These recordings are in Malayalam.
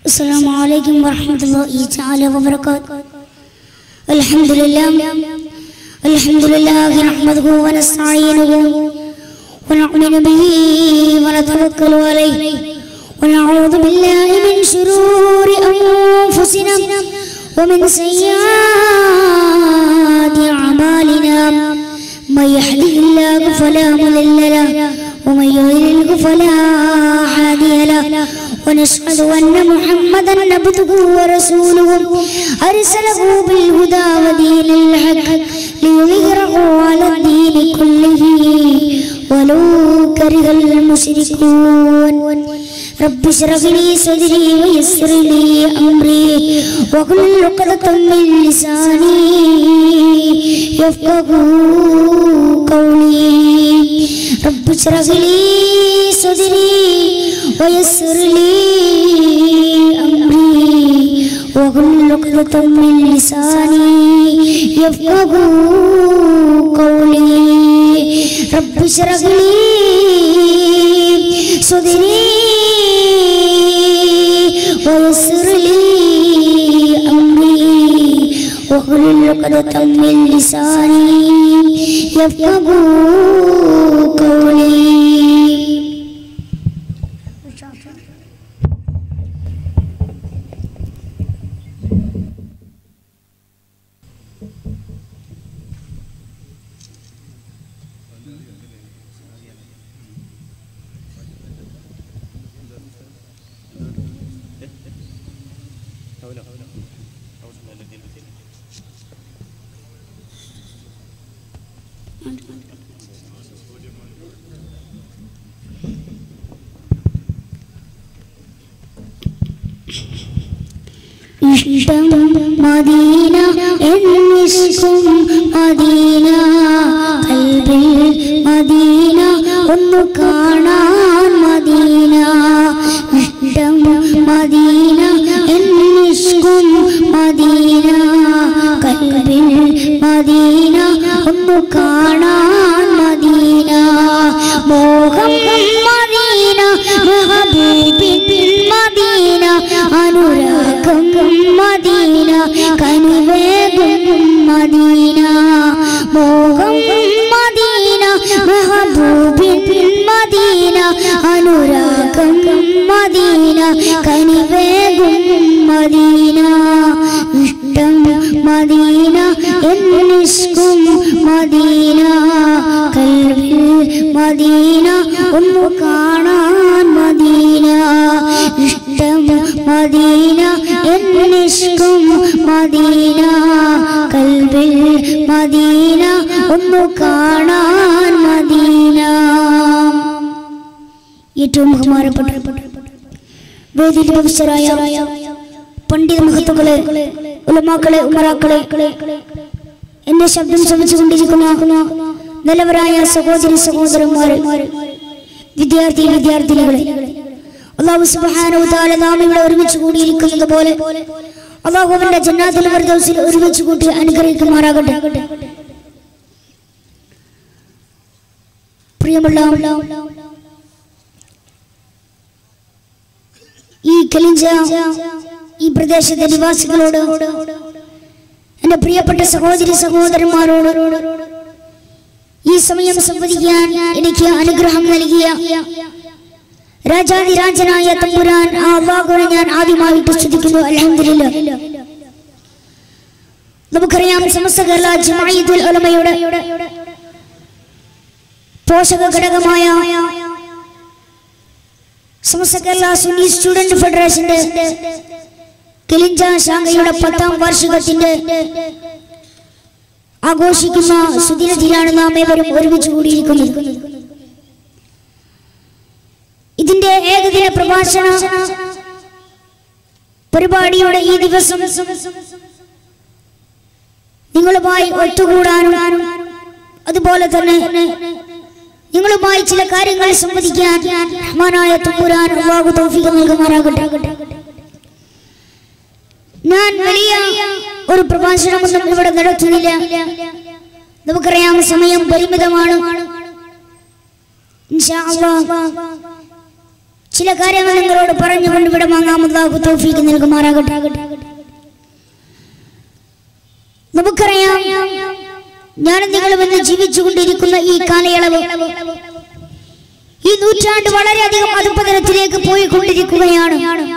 السلام عليكم ورحمة الله تعالى وبركاته الحمد لله الحمد لله نحمده ونستعينه ونؤمن به ونتوكل عليه ونعوذ بالله من شرور أنفسنا ومن سيئات أعمالنا من يهده الله فلا مضل له ومن يضلله فلا هادي له ونشهد أن محمدا عبده ورسوله أرسله بالهدى ودين الحق ليظهره على الدين كله ولو كره المشركون رب اشرح لي صدري ويسر لي أمري واحلل عقدة من لساني يفقه قولي رب اشرح لي صدري ويسر لي أمري واحلل عقدة من لساني يفقه قولي رب اشرح لي صدري ويسر لي أمري واحلل عقدة من لساني يفقه قولي ഇഷ്ടം മദീന എന്നിഷ്കും മദീന കൽബിൽ മദീന ഒന്ന് കാണാൻ മദീന ഇഷ്ടം മദീന എന്നിഷ്കും മദീന കൽബിൽ മദീന ഒന്ന് കാണാൻ മദീന മോഹം മദീന മഹബൂബിൻ മദീന അനുരാഗം മദീന കനിവേഗം മദീന മോഹം മദീന മഹബൂബിൻ മദീന അനുരാഗം മദീന കനിവേഗം മദീന ഇഷ്ടം മദീന എന്നിഷ്കും മദീന കൽവിൽ മദീന ഒന്ന് കാണാൻ മദീന ഇഷ്ടം മദീന എന്നിഷ്കും മദീന കൽവിൽ മദീന ഒന്ന് കാണാൻ മദീന ഏറ്റവും ബഹുമാനപ്പെട്ട വേദിയിൽ പ്രൊഫസറായ പണ്ഡിത മഹത്തുക്കളെ ഉലമാക്കളെ ഉമറാക്കളെ എന്റെ ശബ്ദം ശ്രമിച്ചുകൊണ്ടിരിക്കുന്ന നിലവരായ സഹോദരി സഹോദരന്മാരെ വിദ്യാർത്ഥി വിദ്യാർത്ഥിനികളെ അള്ളാഹു സുബ്ഹാനഹു തആല നാം ഇവിടെ ഒരുമിച്ച് കൂടിയിരിക്കുന്നത് പോലെ അള്ളാഹു അവന്റെ ജന്നാത്തുൽ ഫിർദൗസിൽ ഒരുമിച്ച് കൂട്ടി അനുഗ്രഹിക്കുമാറാകട്ടെ പ്രിയമുള്ള ഈ കലിഞ്ച ഈ പ്രദേശത്തെ നിവാസികളോട് എന്റെ പ്രിയപ്പെട്ട സഹോദരി സഹോദരന്മാരോട് ഈ സമയം സംവദിക്കാൻ എനിക്ക് അനുഗ്രഹം നൽകിയ രാജാതിരാജനായ തമ്പുരാൻ ആ അള്ളാഹുവിനെ ഞാൻ ആദ്യമായിട്ട് സ്തുതിക്കുന്നു അലഹമില്ല നമുക്കറിയാം സമസ്ത കേരള ജമാഅത്തുൽ ഉലമയുടെ പോഷക ഘടകമായ സമസ്ത കേരള സുന്നി സ്റ്റുഡന്റ് ഫെഡറേഷന്റെ കിലിഞ്ച ശാഖയുടെ പത്താം വാർഷികത്തിന്റെ ആഘോഷിക്കുന്ന സുദിനത്തിലാണ് നാം ഏവരും ഒരുമിച്ച് കൂടിയിരിക്കുന്നത് ഇതിന്റെ ഏകദിന പ്രഭാഷണ പരിപാടിയുടെ ഈ ദിവസം നിങ്ങളുമായി ഒത്തുകൂടാനും അതുപോലെ തന്നെ നിങ്ങളുമായി ചില കാര്യങ്ങൾ സംവദിക്കാൻ റഹ്മാനായ തുമ്പുരാൻ അള്ളാഹു തൗഫീഖ് നൽകുമാറാകട്ടെ ഞാൻ വലിയ ഒരു പ്രഭാഷണമൊന്നും ഇവിടെ നടത്തുന്നില്ല നമുക്കറിയാം സമയം പരിമിതമാണ് ഇൻഷാ അല്ലാഹ് ചില കാര്യങ്ങൾ നിങ്ങളോട് പറഞ്ഞുകൊണ്ട് ഇവിടെ വാങ്ങാമല്ലാഹു തൗഫീക്ക് നൽകുമാറാകട്ടെ നമുക്കറിയാം ഞാനും നിങ്ങളും ഇന്ന് ജീവിച്ചുകൊണ്ടിരിക്കുന്ന ഈ കാലയളവ് ഈ നൂറ്റാണ്ട് വളരെയധികം അധപതനത്തിലേക്ക് പോയിക്കൊണ്ടിരിക്കുകയാണ്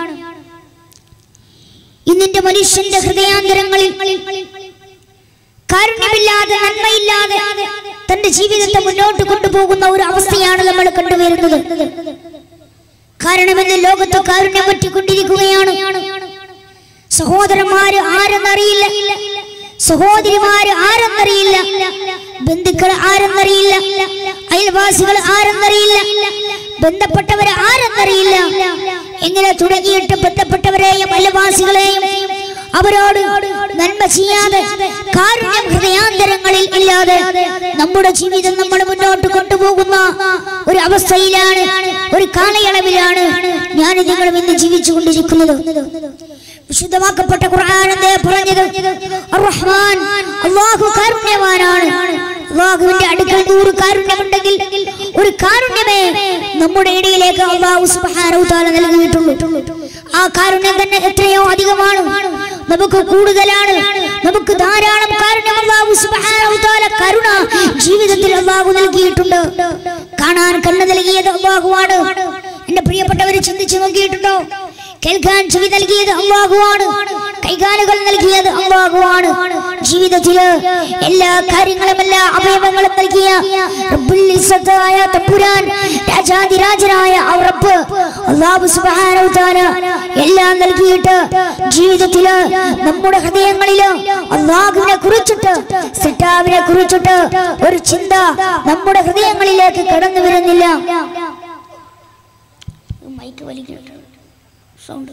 ഇന്നിന്റെ മനുഷ്യന്റെ ഹൃദയാന്തരങ്ങളിൽ കാരുണ്യമില്ലാതെ നന്മയില്ലാതെ തന്റെ ജീവിതത്തെ മുന്നോട്ട് കൊണ്ടുപോകുന്ന ഒരു അവസ്ഥയാണ് നമ്മൾ കണ്ടുവരുന്നത് കാരണം ഇന്ന് ലോകത്ത് കാരുണ്യം പറ്റിക്കൊണ്ടിരിക്കുകയാണ് സഹോദരന്മാര് ആരെന്നറിയില്ല സഹോദരിമാര് ആരെന്നറിയില്ല ബന്ധുക്കൾ ആരെന്നറിയില്ല അയൽവാസികൾ ആരെന്നറിയില്ല ബന്ധപ്പെട്ടവരെ ആരെന്നറിയില്ല ഇങ്ങനെ തുടങ്ങിയിട്ട് ബന്ധപ്പെട്ടവരെയും അയൽവാസികളെയും അവരോട് നന്മ ചെയ്യാതെ കാരുണ്യം ഹൃദയാന്തരങ്ങളിൽ ഇല്ലാതെ നമ്മുടെ ജീവിതം നമ്മൾ മുന്നോട്ട് കൊണ്ടുപോകുന്ന ഒരു അവസ്ഥയിലാണ് ഒരു കാലയളവിലാണ് ഞാൻ നിങ്ങളും ഇന്ന് ജീവിച്ചുകൊണ്ടിരിക്കുന്നത് വിശുദ്ധമാക്കപ്പെട്ട ഖുർആാനെന്തേ പറഞ്ഞത് റഹ്മാൻ അള്ളാഹു കാരുണ്യവാനാണ് അള്ളാഹുവിന്റെ അടുക്കൽ നൂറ് കാരുണ്യമുണ്ടെങ്കിൽ ഒരു കാരുണ്യമേ നമ്മുടെ ഇടയിലേക്ക് അള്ളാഹു സുബ്ഹാനഹു തആല നൽകിയിട്ടുള്ളൂ ആ കാരുണ്യം തന്നെ എത്രയോ അധികമാണ് നമുക്ക് കൂടുതലാണ് നമുക്ക് ധാരാളം കാരുണ്യം അള്ളാഹു സുബ്ഹാനഹു തആല കരുണ ജീവിതത്തിൽ അള്ളാഹു നൽകിയിട്ടുണ്ട് കാണാൻ കണ്ണു നൽകിയത് അള്ളാഹുവാണ് എന്റെ പ്രിയപ്പെട്ടവരെ ചിന്തിച്ചു നോക്കിയിട്ടുണ്ടോ കേൾക്കാൻ ചെവി നൽകിയത് അള്ളാഹുവാണ് കൈകാലുകൾ നൽകിയത് അള്ളാഹുവാണ് ജീവിതത്തില് എല്ലാ കാര്യങ്ങളും എല്ലാ അവയവങ്ങളും നൽകിയ റബ്ബുൽ ഇസ്സത്തായ തമ്പുരാൻ രാജാതിരാജനായ ആ റബ്ബ് അള്ളാഹു സുബ്ഹാനഹു തആല എല്ലാം നൽകിയിട്ട് ജീവിതത്തില് നമ്മുടെ ഹൃദയങ്ങളില് അള്ളാഹുവിനെ കുറിച്ചിട്ട് സിട്ടാവിനെ കുറിച്ചിട്ട് ഒരു ചിന്ത നമ്മുടെ ഹൃദയങ്ങളിലേക്ക് കടന്നു വരുന്നില്ല മൈക്ക് വലിക്കുന്നുണ്ട് സൗണ്ട്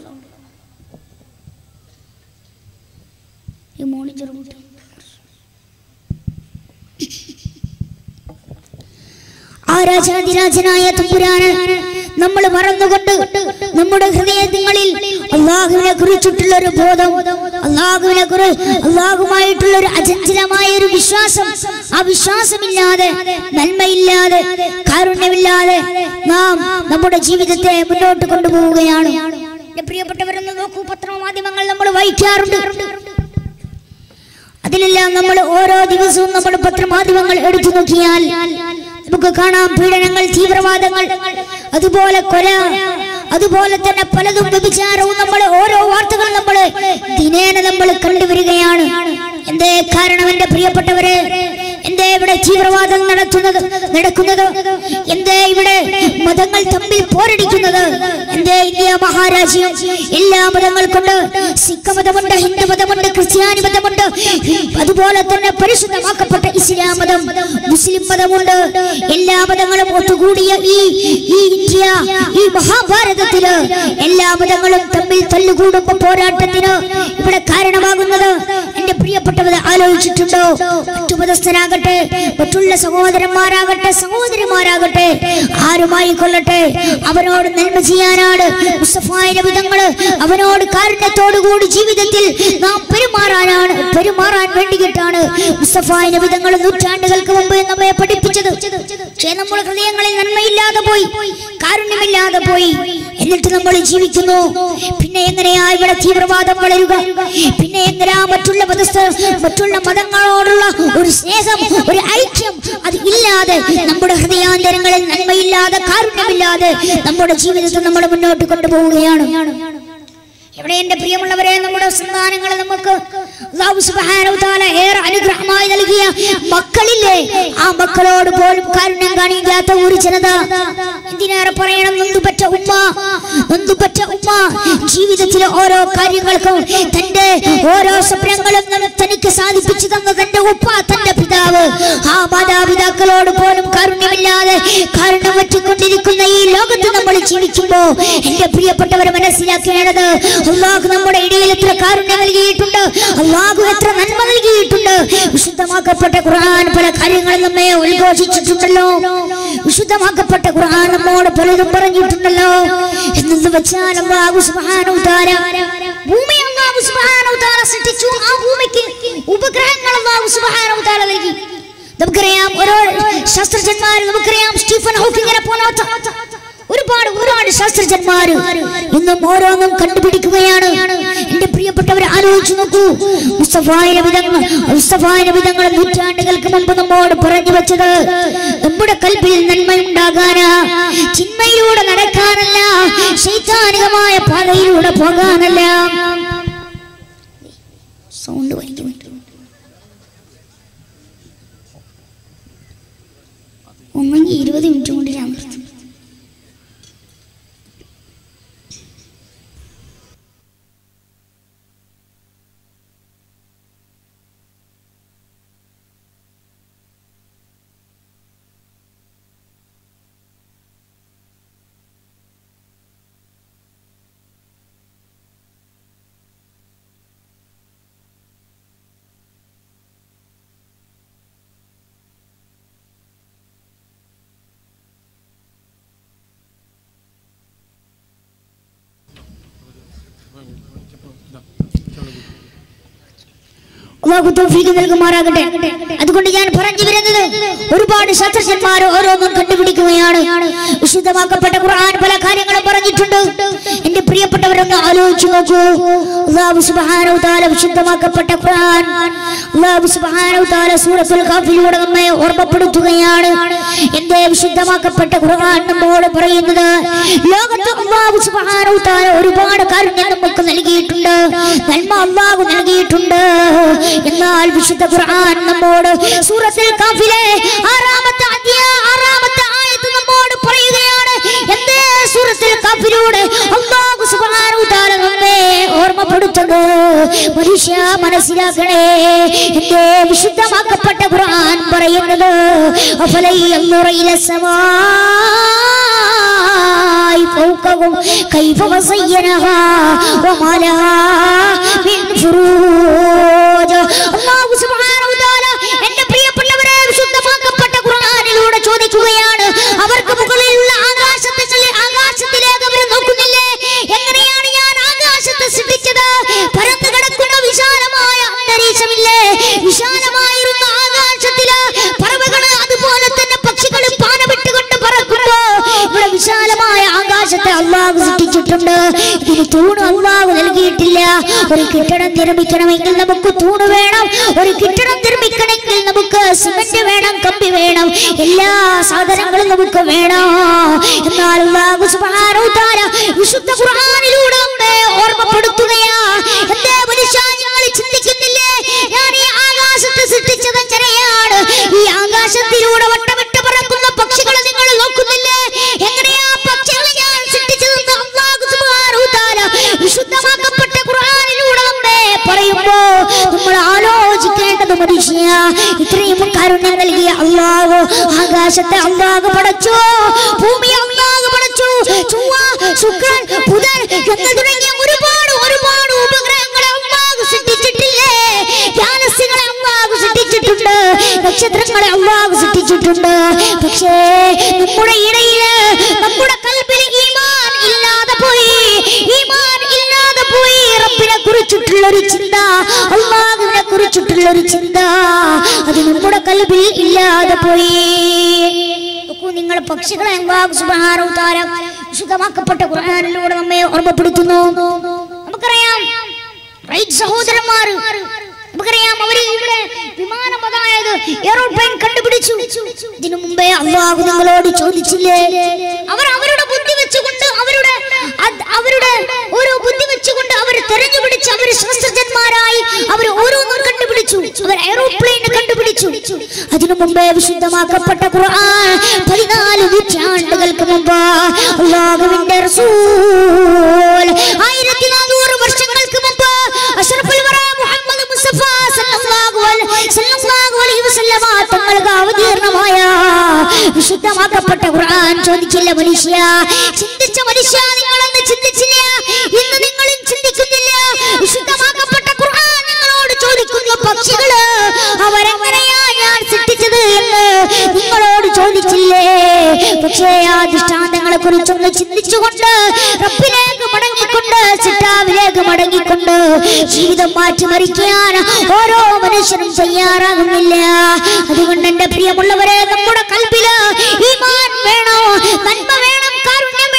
ഈ മോണിറ്റർ കൂട്ടി ആ രാജാതിരാജനായ തമ്പുരാന് നമ്മൾ മറന്നുകൊണ്ട് നമ്മുടെ ഹൃദയങ്ങളിൽ അള്ളാഹുവിനെ കുറിച്ചിട്ടുള്ള ഒരു ബോധം അള്ളാഹുവിനെ കുറി അള്ളാഹുമായിട്ടുള്ള ഒരു അചഞ്ചലമായ ഒരു വിശ്വാസം ആ വിശ്വാസമില്ലാതെ നന്മയില്ലാതെ കാരുണ്യമില്ലാതെ നാം നമ്മുടെ ജീവിതത്തെ മുന്നോട്ട് കൊണ്ടുപോവുകയാണ് എന്റെ പ്രിയപ്പെട്ടവരൊന്ന് നോക്കൂ പത്രമാധ്യമങ്ങൾ നമ്മൾ വായിക്കാറുണ്ട് അതിലെല്ലാം നമ്മൾ ഓരോ ദിവസവും നമ്മൾ പത്രമാധ്യമങ്ങൾ എടുത്തു നോക്കിയാൽ നമുക്ക് കാണാം പീഡനങ്ങൾ തീവ്രവാദങ്ങൾ അതുപോലെ കൊല അതുപോലെ തന്നെ പലതും വ്യഭിചാരവും നമ്മൾ ഓരോ വാർത്തകൾ നമ്മൾ ദിനേന നമ്മൾ കണ്ടുവരികയാണ് എന്തേ കാരണം എന്റെ പ്രിയപ്പെട്ടവരെ എന്തേ ഇവിടെ തീവ്രവാദം നടത്തുന്നത് നടക്കുന്നത് എന്തേ ഇവിടെ മതങ്ങൾ തമ്മിൽ പോരടിക്കുന്നത് എന്തേ ഇന്ത്യ മഹാരാജ്യം എല്ലാ മതങ്ങൾ കൊണ്ട് സിഖ് മതമുണ്ട് ഹിന്ദു മതമുണ്ട് ക്രിസ്ത്യാനി മതമുണ്ട് അതുപോലെ തന്നെ പരിശുദ്ധമാക്കപ്പെട്ട ഇസ്ലാം മതം മുസ്ലിം മതമുണ്ട് എല്ലാ മതങ്ങളും ഒത്തുകൂടിയ ഈ ഈ ഇന്ത്യ ഈ മഹാഭാരതത്തില് എല്ലാ മതങ്ങളും തമ്മിൽ തല്ലുകൂടുമ്പോ പോരാട്ടത്തിന് ഇവിടെ കാരണമാകുന്നത് എന്റെ പ്രിയപ്പെട്ടവർ ആലോചിച്ചിട്ടുണ്ടോ മറ്റു മതസ്ഥരാകട്ടെ മറ്റുള്ള സഹോദരന്മാരാകട്ടെ സഹോദരിമാരാകട്ടെ ആരുമായി കൊള്ളട്ടെ അവനോട് നന്മ ചെയ്യാനാണ് മുസ്തഫായ വിധങ്ങള് അവനോട് കാരുണ്യത്തോടുകൂടി ജീവിതത്തിൽ നാം പെരുമാറാനാണ് പെരുമാറാൻ വേണ്ടിയിട്ടാണ് മുസ്തഫായ വിധങ്ങൾ നൂറ്റാണ്ടുകൾക്ക് മുമ്പ് നമ്മെ പഠിപ്പിച്ചത് പക്ഷേ നമ്മുടെ ഹൃദയങ്ങളിൽ നന്മയില്ലാതെ പോയി കാരുണ്യമില്ലാതെ പോയി എന്നിട്ട് നമ്മൾ ജീവിക്കുന്നു പിന്നെ എങ്ങനെയാ ഇവിടെ തീവ്രവാദം വളരുക പിന്നെ എങ്ങനെയാ മറ്റുള്ള മതസ്ഥ മറ്റുള്ള മതങ്ങളോടുള്ള ഒരു സ്നേഹം ഒരു ഐക്യം അത് ഇല്ലാതെ നമ്മുടെ ഹൃദയാന്തരങ്ങളിൽ നന്മയില്ലാതെ കാരുണ്യമില്ലാതെ നമ്മുടെ ജീവിതത്തെ നമ്മൾ മുന്നോട്ട് കൊണ്ടുപോവുകയാണ് ഇവിടെ എന്റെ പ്രിയമുള്ളവരെ നമ്മുടെ സന്താനങ്ങളെ നമുക്ക് അല്ലാഹു സുബ്ഹാനഹു തആല ഏറെ അനുഗ്രഹമായി നൽകിയ മക്കളില്ലേ ആ മക്കളോട് പോലും കാരുണ്യം കാണിക്കാത്ത ഒരു ജനത എന്തിനേറെ പറയണം നൊന്തുപറ്റ ഉമ്മ നൊന്തുപറ്റ ഉമ്മ ജീവിതത്തിലെ ഓരോ കാര്യങ്ങൾക്കും തന്റെ ഓരോ സ്വപ്നങ്ങളും ന- തനിക്ക് സാധിപ്പിച്ചു തന്ന തന്റെ ഉപ്പ തന്റെ പിതാവ് ആ മാതാപിതാക്കളോട് പോലും കാരുണ്യമില്ലാതെ കാരുണ്യം പറ്റിക്കൊണ്ടിരിക്കുന്ന ഈ ലോകത്ത് നമ്മൾ ജീവിക്കുമ്പോ എന്റെ പ്രിയപ്പെട്ടവരെ മനസ്സിലാക്കേണ്ടത് അള്ളാഹു നമ്മുടെ ഇടയിൽ എത്ര കാരുണ്യം നൽകിയിട്ടുണ്ട് അള്ളാഹു എത്ര നന്മ നൽകിയിട്ടുണ്ട് വിശുദ്ധമാക്കപ്പെട്ട ഖുർആൻ പല കാര്യങ്ങളും നമ്മെ ഉദ്ഘോഷിച്ചിട്ടുണ്ടല്ലോ വിശുദ്ധമാക്കപ്പെട്ട ഖുർആൻ നമ്മോട് പലതും പറഞ്ഞിട്ടുണ്ടല്ലോ എന്നു വെച്ചാൽ അള്ളാഹു സുബ്ഹാനഹു തആല ഭൂമി അള്ളാഹു സുബ്ഹാനഹു തആല സൃഷ്ടിച്ചു ആ ഭൂമിക്ക് ഉപഗ്രഹങ്ങൾ അള്ളാഹു സുബ്ഹാനഹു തആല നൽകി നമുക്കറിയാം ഓരോ ശാസ്ത്രജ്ഞന്മാർ നമുക്കറിയാം സ്റ്റീഫൻ ഹോക്കിങ്ങിനെ പോലത്തെ ഒരുപാട് ഒരുപാട് ശാസ്ത്രജ്ഞന്മാര് ഇന്നും ഓരോന്നും കണ്ടുപിടിക്കുകയാണ് എന്റെ പ്രിയപ്പെട്ടവരെ ആലോചിച്ചു നോക്കൂ മുസ്തഫായ നബിതങ്ങൾ മുസ്തഫായ നബിതങ്ങൾ നൂറ്റാണ്ടുകൾക്ക് മുമ്പ് നമ്മോട് പറഞ്ഞു വെച്ചത് നമ്മുടെ കൽബിൽ നന്മയുണ്ടാകാനാ ചിന്മയിലൂടെ നടക്കാനല്ല ശൈതാനികമായ പാതയിലൂടെ പോകാനല്ല സൗണ്ട് വലിക്കുന്നു ഒന്നെങ്കിൽ ഇരുപത് മിനിറ്റ് കൊണ്ട് ഞാൻ നിർത്തും അള്ളാഹു തൗഫീഖ് നൽകുമാറാകട്ടെ അതുകൊണ്ട് ഞാൻ പറഞ്ഞു വരുന്നത് ഒരുപാട് ശാസ്ത്രജ്ഞന്മാർ ഓരോന്നും കണ്ടുപിടിക്കുകയാണ് വിശുദ്ധമാക്കപ്പെട്ട ഖുർആൻ പല കാര്യങ്ങളും പറഞ്ഞിട്ടുണ്ട് എന്റെ പ്രിയപ്പെട്ടവരൊന്ന് ആലോചിച്ചു നോക്കൂ അള്ളാഹു സുബ്ഹാനഹു തആല വിശുദ്ധമാക്കപ്പെട്ട ഖുർആൻ അള്ളാഹു സുബ്ഹാനഹു തആല സൂറത്തുൽ കാഫിലൂടെ നമ്മെ ഓർമ്മപ്പെടുത്തുകയാണ് എന്റെ വിശുദ്ധമാക്കപ്പെട്ട ഖുർആൻ നമ്മോട് പറയുന്നത് ലോകത്ത് അള്ളാഹു സുബ്ഹാനഹു തആല ഒരുപാട് കാരുണ്യം നമുക്ക് നൽകിയിട്ടുണ്ട് നന്മ അള്ളാഹു നൽകിയിട്ടുണ്ട് എന്നാൽ വിശുദ്ധ ഖുർആൻ നമ്മോട് സൂറത്തുൽ കാഫിലെ ആറാമത്തെ അധ്യായ ആറാമത്തെ ആയത്ത് നമ്മോട് പറയുകയാണ് എന്തേ സൂറത്തുൽ കാഫിലൂടെ അല്ലാഹു സുബ്ഹാനഹു തആല നമ്മെ ഓർമ്മപ്പെടുത്തുന്നത് മനുഷ്യ മനസ്സിലാക്കണേ എന്റെ വിശുദ്ധമാക്കപ്പെട്ട ഖുർആൻ പറയുന്നത് അഫലൈ അന്നുറയില സമാ فوقهم كيف وزينها وما لها من فروج അല്ലാഹു സുബ്ഹാനഹു തആല എന്റെ പ്രിയപ്പെട്ടവരെ വിശുദ്ധമാക്കപ്പെട്ട ഖുർആനിലൂടെ ചോദിക്കുകയാണ് അവർക്ക് മുകളിലുള്ള ആകാശത്തിൽ ആകാശത്തിലേക്ക് അവർ നോക്കുന്നില്ലേ എങ്ങനെയാണ് ഞാൻ ആകാശത്തെ സൃഷ്ടിച്ചത് പരന്നു കിടക്കുന്ന വിശാലമായ അന്തരീക്ഷമില്ലേ വിശാലമായിരുന്ന ആകാശത്തില് പറവകള് അതുപോലെ തന്നെ പക്ഷികൾ പാനവിട്ടുകൊണ്ട് പറക്കുമ്പോ ഇവിടെ വിശാലമായ ആകാശത്തെ അള്ളാഹു സൃഷ്ടിച്ചിട്ടുണ്ട് ഇതിന് തൂണ് അള്ളാഹു നൽകിയിട്ടില്ല ഒരു കെട്ടിടം നിർമ്മിക്കണമെങ്കിൽ നമുക്ക് തൂണ് വേണം ഒരു കെട്ടിടം നിർമ്മിക്കണമെങ്കിൽ നമുക്ക് സിമന്റ് വേണം കമ്പി വേണം എല്ലാ സാധനങ്ങളും നമുക്ക് വേണം എന്നാൽ അള്ളാഹു സുബ്ഹാനഹു തആല വിശുദ്ധ ഖുർആനിലൂടെ നമ്മെ ഓർമ്മപ്പെടുത്തുകയാ എന്തേ മനുഷ്യ നിങ്ങൾ ചിന്തിക്കുന്നില്ലേ ഞാൻ ഈ ആകാശത്തെ സൃഷ്ടിച്ചത് എങ്ങനെയാണ് ഈ ആകാശത്തിലൂടെ വട്ടമിട്ട് പറക്കുന്ന പക്ഷികളെ നിങ്ങൾ നോക്കുന്നില്ലേ എങ്ങനെയാ പക്ഷികളെ ഞാൻ സൃഷ്ടിച്ചതെന്ന് അല്ലാഹു സുബ്ഹാനഹു തആല വിശുദ്ധമാക്കപ്പെട്ട ഖുർആനിലൂടെ നമ്മെ പറയുമ്പോ നമ്മൾ ആലോചിക്കേണ്ടത് മനുഷ്യ ഇത്രയും കാരുണ്യം നൽകിയ അള്ളാഹു ആകാശത്തെ അള്ളാഹു പടച്ചു ഭൂമി അള്ളാഹു പടച്ചു ചൊവ്വ ശുക്രൻ ബുധൻ എന്ന് തുടങ്ങിയ ഒരുപാട് ഒരുപാട് ഉപഗ്രഹങ്ങളെ അള്ളാഹു സൃഷ്ടിച്ചിട്ടില്ലേ ഗാലക്സികളെ അള്ളാഹു സൃഷ്ടിച്ചിട്ടുണ്ട് നക്ഷത്രങ്ങളെ അള്ളാഹു സൃഷ്ടിച്ചിട്ടുണ്ട് പക്ഷേ നമ്മുടെ ഇടയില് നമ്മുടെ കൽബിൽ ഈമാൻ ഇല്ലാതെ പോയി ഈമാൻ ഇല്ലാതെ പോയി റബ്ബിനെ കുറിച്ചിട്ടുള്ള ഒരു ചിന്ത അള്ളാഹുവിനെ കുറിച്ചിട്ടുള്ള ഒരു ചിന്ത അത് നമ്മുടെ കൽബിൽ ഇല്ലാതെ പോയി നോക്കൂ നിങ്ങൾ പക്ഷികളെ അള്ളാഹു സുബ്ഹാനഹു തആല വിശുദ്ധമാക്കപ്പെട്ട ഖുർആനിലൂടെ നമ്മെ ഓർമ്മപ്പെടുത്തുന്നു നമുക്കറിയാം റൈറ്റ് സഹോദരന്മാർ നമുക്കറിയാം അവര് ഇവിടെ വിമാനം അതായത് എയറോപ്ലെയിൻ കണ്ടുപിടിച്ചു ഇതിനു മുമ്പേ അള്ളാഹു നിങ്ങളോട് ചോദിച്ചില്ലേ അവർ അവരുടെ ബുദ്ധി വെച്ചുകൊണ്ട് അവരുടെ അത് അവരുടെ ഓരോ ബുദ്ധി വെച്ചുകൊണ്ട് അവർ തെരഞ്ഞുപിടിച്ച് അവർ ശാസ്ത്രജ്ഞന്മാരായി അവർ ഓരോന്നും കണ്ടുപിടിച്ചു അവർ എയറോപ്ലെയിൻ കണ്ടുപിടിച്ചു അതിനു മുമ്പേ വിശുദ്ധമാക്കപ്പെട്ട ഖുർആൻ പതിനാല് നൂറ്റാണ്ടുകൾക്ക് മുമ്പ് അള്ളാഹുവിന്റെ റസൂൽ ആയിരത്തി നാനൂറ് വർഷങ്ങൾക്ക് മുമ്പ് അഷ്റഫുൽ വറ മുഹമ്മദ് മുസ്തഫ സല്ലല്ലാഹു അലൈഹി സല്ലല്ലാഹു അലൈഹി വസല്ലമ തങ്ങൾക്ക് അവതീർണമായ വിശുദ്ധമാക്കപ്പെട്ട ഖുർആൻ ചോദിച്ചില്ല മനുഷ്യ ചിന്തിച്ച മനുഷ്യ നിങ്ങളൊന്ന് ചിന്തിച്ചില്ല ഇന്ന് നിങ്ങളും ചിന്തിക്കുന്നില്ല വിശുദ്ധമാക്കപ്പെട്ട ഖുർആൻ നിങ്ങളോട് ചോദിക്കുന്നു പക്ഷികള് അവരെങ്ങനെയാ ഞാൻ സൃഷ്ടിച്ചത് എന്ന് നിങ്ങളോട് ചോദിച്ചില്ലേ പക്ഷേ ആ ദൃഷ്ടാന്തങ്ങളെ കുറിച്ചൊന്ന് ചിന്തിച്ചുകൊണ്ട് റബ്ബിലേക്ക് മടങ്ങിക്കൊണ്ട് ചിട്ടാവിലേക്ക് മടങ്ങിക്കൊണ്ട് ജീവിതം മാറ്റിമറിക്കാൻ ഓരോ മനുഷ്യനും തയ്യാറാകുന്നില്ല അതുകൊണ്ട് എന്റെ പ്രിയമുള്ളവരെ നമ്മുടെ കൽബില് ഈമാൻ വേണോ നന്മ വേണം കാരുണ്യം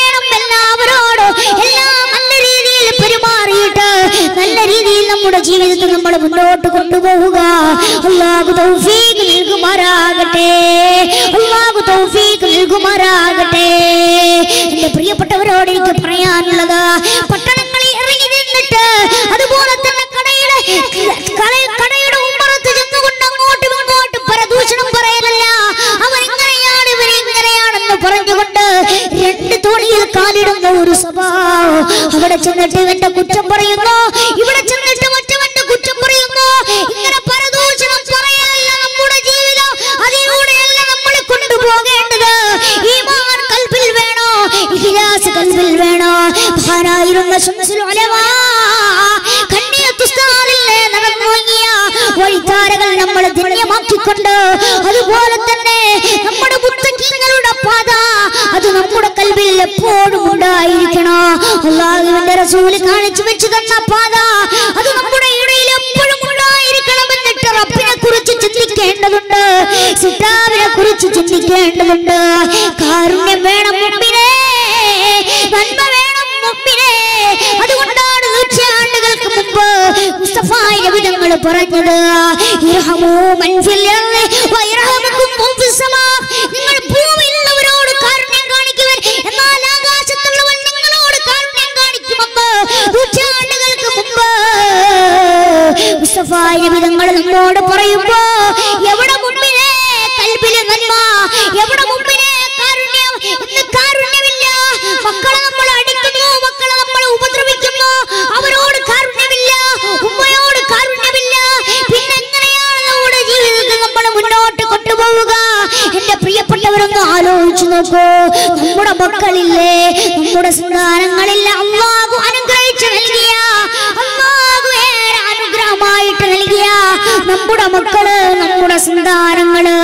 കൊണ്ടുപോവുക അള്ളാഹു തൗഫീഖ് നൽകുമാറാകട്ടെ അള്ളാഹു തൗഫീഖ് നൽകുമാറാകട്ടെ എന്റെ പ്രിയപ്പെട്ടവരോട് എനിക്ക് പറയാനുള്ളത് പട്ടണങ്ങളിൽ ഇറങ്ങി നിന്നിട്ട് അതുപോലെ തന്നെ കടയുടെ കട- കടയുടെ ഉമ്മറത്ത് ചെന്നുകൊണ്ട് അങ്ങോട്ടും ഇങ്ങോട്ടും പരദൂഷണം പറയലല്ല അവൻ ഇങ്ങനെയാണ് ഇവർ ഇങ്ങനെയാണെന്ന് പറഞ്ഞുകൊണ്ട് രണ്ട് തോണിയിൽ കാലിടുന്ന ഒരു സ്വഭാവം അവിടെ ചെന്നിട്ട് ഇവന്റെ കുറ്റം പറയുന്നു ഇവിടെ ചെന്നിട്ട് മറ്റവന്റെ കുറ്റം പറയുന്നു ഇങ്ങനെ പരദൂഷണം പറയല്ല നമ്മുടെ ജീവിതം അതിലൂടെയല്ല നമ്മൾ കൊണ്ടുപോകേണ്ടത് ഈമാൻ കൽബിൽ വേണോ ഇഖ്ലാസ് കൽബിൽ വേണോ മഹാനായിരുന്ന ശംസുൽ ഉലമാ കണ്ണിയത്തുസ്താദിലെ നടന്നുറങ്ങിയ വഴിത്താരകൾ നമ്മൾ ധന്യമാക്കിക്കൊണ്ട് അതുപോലെ തന്നെ നമ്മുടെ മുത്തക്കിങ്ങളുടെ പാത അത് നമ്മുടെ കൽവിൽ എപ്പോഴും ഉണ്ടായിരിക്കണം അള്ളാഹുവിന്റെ റസൂല് കാണിച്ചു വെച്ച് തന്ന പാത അത് നമ്മുടെ ഇടയിൽ എപ്പോഴും ഉണ്ടായിരിക്കണം എന്നിട്ട് റബ്ബിനെ കുറിച്ച് ചിന്തിക്കേണ്ടതുണ്ട് സിട്ടാവിനെ കുറിച്ച് ചിന്തിക്കേണ്ടതുണ്ട് കാരുണ്യം വേണം മുമ്പിനെ നന്മ വേണം മുമ്പിനെ അതുകൊണ്ടാണ് നൂറ്റാണ്ടുകൾക്ക് മുമ്പ് മുസ്തഫായ നബിതങ്ങൾ പറഞ്ഞത് ഇർഹമൂ മൻ ഫിൽ അർളി വയർഹമുക്കും മൻ ഫിസ് സമാ. നിങ്ങൾ ഭൂമിയിലുള്ളവരോട് കാരുണ്യം കാണിക്കുവൻ എന്നാൽ ആകാശത്തുള്ളവൻ നിങ്ങളോട് കാരുണ്യം കാണിക്കുമെന്ന് നൂറ്റാണ്ടുകൾക്ക് മുമ്പ് മുസ്തഫായ നബിതങ്ങൾ നമ്മോട് പറയുമ്പോ എവിടെ മുമ്പിലെ കൽബിലെ നന്മ എവിടെ മുമ്പിലെ കാരുണ്യം ഇന്ന് കാരുണ്യമില്ല മക്കളെ നമ്മൾ അടിക്കുന്നു മക്കളെ നമ്മൾ ഉപദ്രവിക്കുന്നു അവരോട് കാരുണ്യമില്ല ഉമ്മയോട് കാരുണ്യമില്ല പിന്നെ എങ്ങനെയാണ് നമ്മുടെ ജീവിതത്തിൽ നമ്മൾ മുന്നോട്ട് കൊണ്ടുപോവുക എന്റെ പ്രിയപ്പെട്ടവരൊന്ന് ആലോചിച്ചു നോക്കൂ നമ്മുടെ മക്കളില്ലേ നമ്മുടെ സന്താനങ്ങളില്ല അള്ളാഹു അനുഗ്രഹിച്ചു നൽകിയ അള്ളാഹു ഏറെ അനുഗ്രഹമായിട്ട് നൽകിയ നമ്മുടെ മക്കള് നമ്മുടെ സന്താനങ്ങള്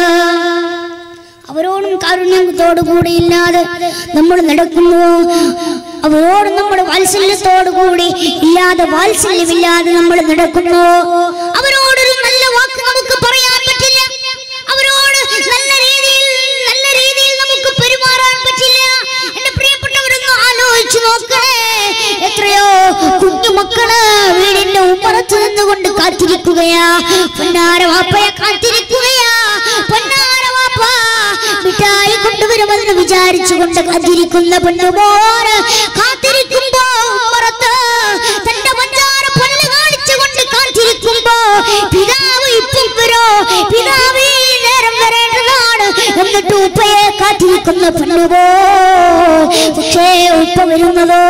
അവരോടും കാരുണ്യത്തോടു കൂടി ഇല്ലാതെ നമ്മൾ നടക്കുന്നു അവരോട് നമ്മൾ വാത്സല്യത്തോടു കൂടി ഇല്ലാതെ വാത്സല്യമില്ലാതെ നമ്മൾ നടക്കുന്നു അവരോടൊരു നല്ല വാക്ക് നമുക്ക് പറയാൻ പറ്റില്ല അവരോട് നല്ല രീതിയിൽ നല്ല രീതിയിൽ നമുക്ക് പെരുമാറാൻ പറ്റില്ല എന്റെ പ്രിയപ്പെട്ടവരൊന്ന് ആലോചിച്ചു നോക്കണേ എത്രയോ കുഞ്ഞു മക്കള് വീടിന്റെ ഉമ്മറത്ത് നിന്നുകൊണ്ട് കാത്തിരിക്കുകയാ പൊന്നാര വാപ്പയെ കാത്തിരിക്കുകയാ പൊന്നാര വാപ്പ മിഠായി കൊണ്ടുവരുമെന്ന് വിചാരിച്ചുകൊണ്ട് കാത്തിരിക്കുന്ന പെണ്ണുമോന് കാത്തിരിക്കുമ്പോ ഉമ്മറത്ത് തന്റെ മഞ്ചാര പല്ല് കാണിച്ചുകൊണ്ട് കാത്തിരിക്കുമ്പോ പിതാവ് ഇപ്പം വരോ പിതാവ് ഈ നേരം വരേണ്ടതാണ് എന്നിട്ട് ഉപ്പയെ കാത്തിരിക്കുന്ന പെണ്ണുമോ പക്ഷേ ഉപ്പ വരുന്നതോ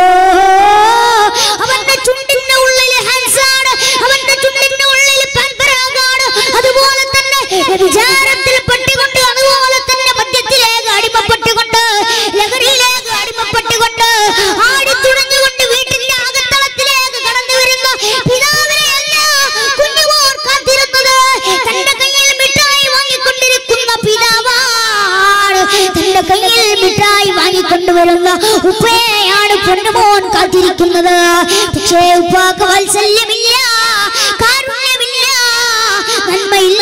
അവന്റെ ചുണ്ടിന്റെ ഉള്ളിൽ ഹാൻസാണ് അവന്റെ ചുണ്ടിന്റെ ഉള്ളിൽ പാൻപരാഗാണ് അതുപോലെ തന്നെ വിചാരത്തിൽ പെട്ടുകൊണ്ട് അതുപോലെ തന്നെ മദ്യത്തിലേക്ക് അടിമപ്പെട്ടുകൊണ്ട് ലഹരിയിലേക്ക് അടിമപ്പെട്ടുകൊണ്ട് ആടി തുഴഞ്ഞുകൊണ്ട് വീട്ടിന്റെ അകത്തളത്തിലേക്ക് കടന്നു വരുന്ന പിതാവിനെയല്ല കുഞ്ഞുമോർ കാത്തിരുന്നത് തന്റെ കയ്യിൽ മിഠായി വാങ്ങിക്കൊണ്ടിരിക്കുന്ന പിതാവാണ് തന്റെ കയ്യിൽ മിഠായി വാങ്ങിക്കൊണ്ടുവരുന്ന ഉപ്പയെയാണ് പൊന്നുമോൻ കാത്തിരിക്കുന്നത് പക്ഷേ ഉപ്പാക്ക് വാത്സല്യമില്ല കാരുണ്യമില്ല നന്മയില്ല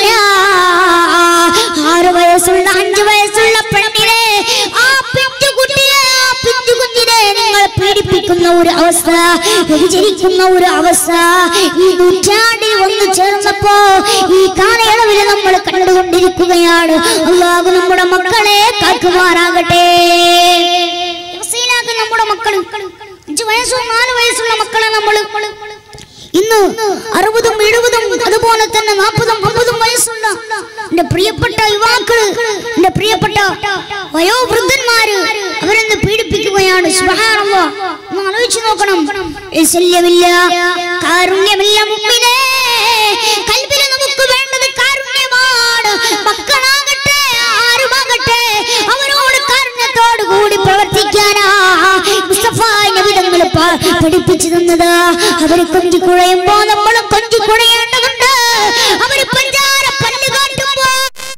ആറ് വയസ്സുള്ള അഞ്ചു വയസ്സുള്ള പെണ്ണിനെ ആ പിഞ്ചുകുട്ടിയെ ആ പിഞ്ചുകുഞ്ഞിനെ നിങ്ങൾ പീഡിപ്പിക്കുന്ന ഒരു അവസ്ഥ വ്യഭിചരിക്കുന്ന ഒരു അവസ്ഥ ഈ നൂറ്റാണ്ടിൽ വന്നു ചേർന്നപ്പോ ഈ കാലയളവിൽ നമ്മൾ കണ്ടുകൊണ്ടിരിക്കുകയാണ് അള്ളാഹു നമ്മുടെ മക്കളെ കാക്കുമാറാകട്ടെ യവസയിലാക്ക് നമ്മുടെ മക്കൾ അഞ്ചു വയസ്സോ നാല് വയസ്സുള്ള മക്കളെ നമ്മൾ ഇന്ന് അറുപതും എഴുപതും അതുപോലെ തന്നെ നാൽപ്പതും അമ്പതും വയസ്സുള്ള എന്റെ പ്രിയപ്പെട്ട യുവാക്കള് എന്റെ പ്രിയപ്പെട്ട വയോവൃദ്ധന്മാര് അവരെന്ന് പീഡിപ്പിക്കുകയാണ് സുബ്ഹാനല്ലാഹ്. ഒന്ന് ആലോചിച്ച് നോക്കണം ശല്യമില്ല കാരുണ്യമില്ല മുമ്പിനെ കൽബില് നമുക്ക് വേണ്ടത് കാരുണ്യമാണ് മക്കളാകട്ടെ ആരുമാകട്ടെ അവരോട് കാരുണ്യത്തോടു കൂടി പ്രവർത്തിക്കാനാ മുസ്തഫ നബിതങ്ങൾ പഠിപ്പിച്ചു തന്നത് അവര് കൊഞ്ചു കുഴയുമ്പോ നമ്മളും കൊഞ്ചു കുഴയേണ്ടതുണ്ട് അവര് പഞ്ചാര പല്ല് കാട്ടുമ്പോ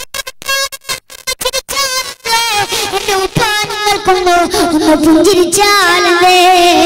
എന്റെ ഉപ്പാനങ്ങൾക്കൊന്ന് ഒന്ന് പുഞ്ചിരിച്ചാലേ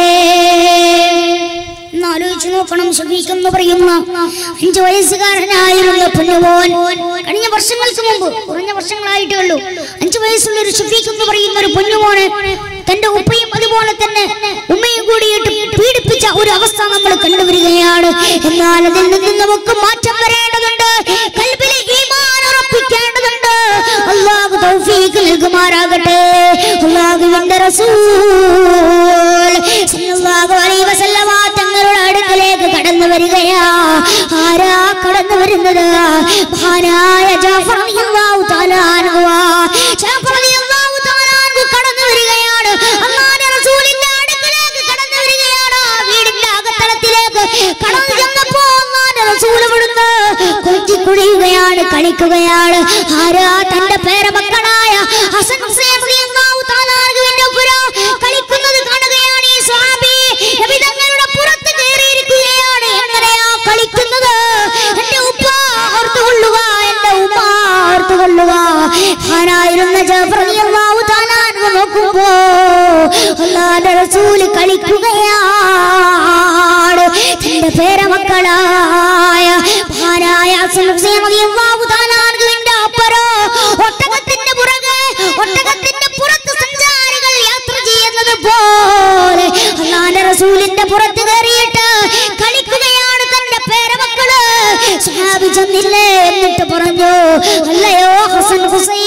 ഒന്ന് ആലോചിച്ചു നോക്കണം ഷഫീഖ് എന്ന് പറയുന്ന അഞ്ചു വയസ്സുകാരനായിരുന്ന പൊന്നുമോൻ കഴിഞ്ഞ വർഷങ്ങൾക്ക് മുമ്പ് കുറഞ്ഞ വർഷങ്ങളായിട്ടേ ഉള്ളൂ അഞ്ചു വയസ്സുള്ള ഒരു ഷഫീഖ് എന്ന് പറയുന്ന ഒരു പൊന്നുമോന് തന്റെ ഉപ്പയും അതുപോലെ തന്നെ ഉമ്മയും കൂടിയിട്ട് പീഡിപ്പിച്ച ഒരു അവസ്ഥ നമ്മൾ കണ്ടുവരികയാണ് എന്നാൽ അതിൽ നിന്ന് നമുക്ക് മാറ്റം വരേണ്ടതുണ്ട് കൽബിലെ ഈമാൻ ഉറപ്പിക്കേണ്ടതുണ്ട് അള്ളാഹു തൗഫീഖ് നൽകുമാറാകട്ടെ അള്ളാഹുവിന്റെ റസൂൽ സല്ലല്ലാഹു അലൈഹി വസല്ലമ തങ്ങളുടെ അടുക്കലേക്ക് കടന്നു വരികയാ ആരാ കടന്നു വരുന്നത് മഹാനായ ജാഫർ റളിയല്ലാഹു തആല അൻഹു ജാഫർ റളിയല്ലാഹു തആല അൻഹു കടന്നു വരികയാണ് അല്ലാഹുവിന്റെ റസൂലിന്റെ അടുക്കലേക്ക് കടന്നു വരികയാണ് വീടിന്റെ അകത്തളത്തിലേക്ക് കടന്നു ചെന്നപ്പോ അല്ലാഹുവിന്റെ റസൂൽ ഇവിടുന്ന് കൊഞ്ചി കുഴിയുകയാണ് കളിക്കുകയാണ് ആരാ തന്റെ പേരമക്കളായ ഹസൻ ഹുസൈൻ റളിയല്ലാഹു തആല അൻഹുവിന്റെ ഒപ്പം കളിക്കുന്നത് കാണുകയാണ് ഈ സ്വഹാബി നബി തങ്ങളുടെ പുറത്ത് കയറിയിരിക്കുകയാണ് എങ്ങനെയാ കളിക്കുന്നത് എന്റെ ഉപ്പ ഓർത്തുകൊള്ളുക എന്റെ ഉമ്മ ഓർത്തുകൊള്ളുക ആരായിരുന്ന ജാഫർ റളിയല്ലാഹു തആല അൻഹു നോക്കുമ്പോ അല്ലാഹുവിന്റെ റസൂൽ കളിക്കുകയാണ് തന്റെ പേരമക്കളായ മഹാനായ ഹസൻ ഹുസൈൻ റളിയല്ലാഹു തആല അൻഹുവിന്റെ അപ്പറോ ഒട്ടകത്തിന്റെ പുറകെ ഒട്ടകത്തിന്റെ പുറത്ത് സഞ്ചാരികൾ യാത്ര ചെയ്യുന്നത് പോലെ അള്ളാന്റെ റസൂലിന്റെ പുറത്ത് കയറിയിട്ട് കളിക്കുകയാണ് തന്റെ പേരമക്കള് സ്വഹാബി ചെന്നില്ലേ എന്നിട്ട് പറഞ്ഞു അല്ലയോ ഹസൻ ഹുസൈൻ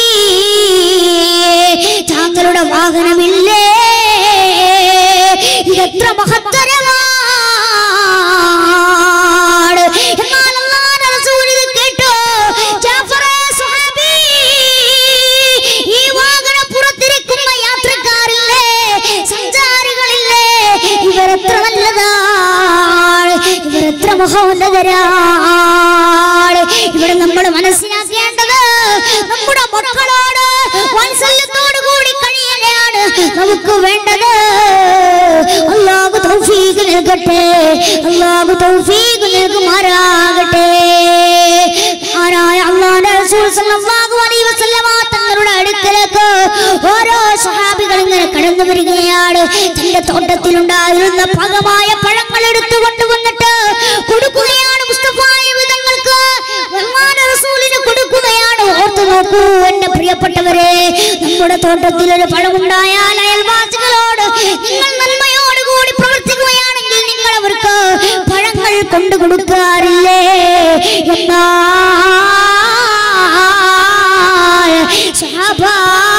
താങ്കളുടെ വാഹനമില്ലേ ഇതെത്ര മഹത്തരമാണ് എന്നാൽ അള്ളാന്റെ റസൂൽ ഇത് കേട്ടോ ജാഫറേ സ്വഹാബി ഈ വാഹനം പുറത്തിരിക്കുന്ന യാത്രക്കാരില്ലേ സഞ്ചാരികളില്ലേ ഇവരെത്ര നല്ലതാണ് ഇവരെത്ര മഹോന്നതരാണ് ഇവിടെ നമ്മൾ മനസ്സിലാക്കേണ്ടത് നമ്മുടെ മക്കളോട് വാത്സല്യത്തോടു കൂടി കഴിയുകയാണ് നമുക്ക് വേണ്ടത് അള്ളാഹു തൗഫീഖ് നൽകട്ടെ അള്ളാഹു തൗഫീഖ് നൽകുമാറാകട്ടെ ആരായ അള്ളാഹുവിന്റെ റസൂൽ സല്ലല്ലാഹു അലൈഹി വസല്ലമ തങ്ങളുടെ അടുക്കലേക്ക് ഓരോ സ്വഹാബികൾ ഇങ്ങനെ കടന്നു വരികയാണ് തന്റെ തോട്ടത്തിലുണ്ടായിരുന്ന പകമായ പഴങ്ങൾ എടുത്തു കൊണ്ടുവന്നിട്ട് കൊടുക്കുകയാണ് മുസ്തഫായ വിധങ്ങൾക്ക് ബഹുമാന റസൂലിന് കൊടുക്കുകയാണ് ഓർത്തു നോക്കൂ എന്റെ പ്രിയപ്പെട്ടവരെ നമ്മുടെ തോട്ടത്തിൽ ഒരു പഴമുണ്ടായാൽ അയൽവാസികളോട് നിങ്ങൾ നന്മയോടുകൂടി പ്രവർത്തിക്കുകയാണെങ്കിൽ നിങ്ങൾ അവർക്ക് പഴങ്ങൾ കൊണ്ടു കൊടുക്കാറില്ലേ എന്നാൽ സഹാബാ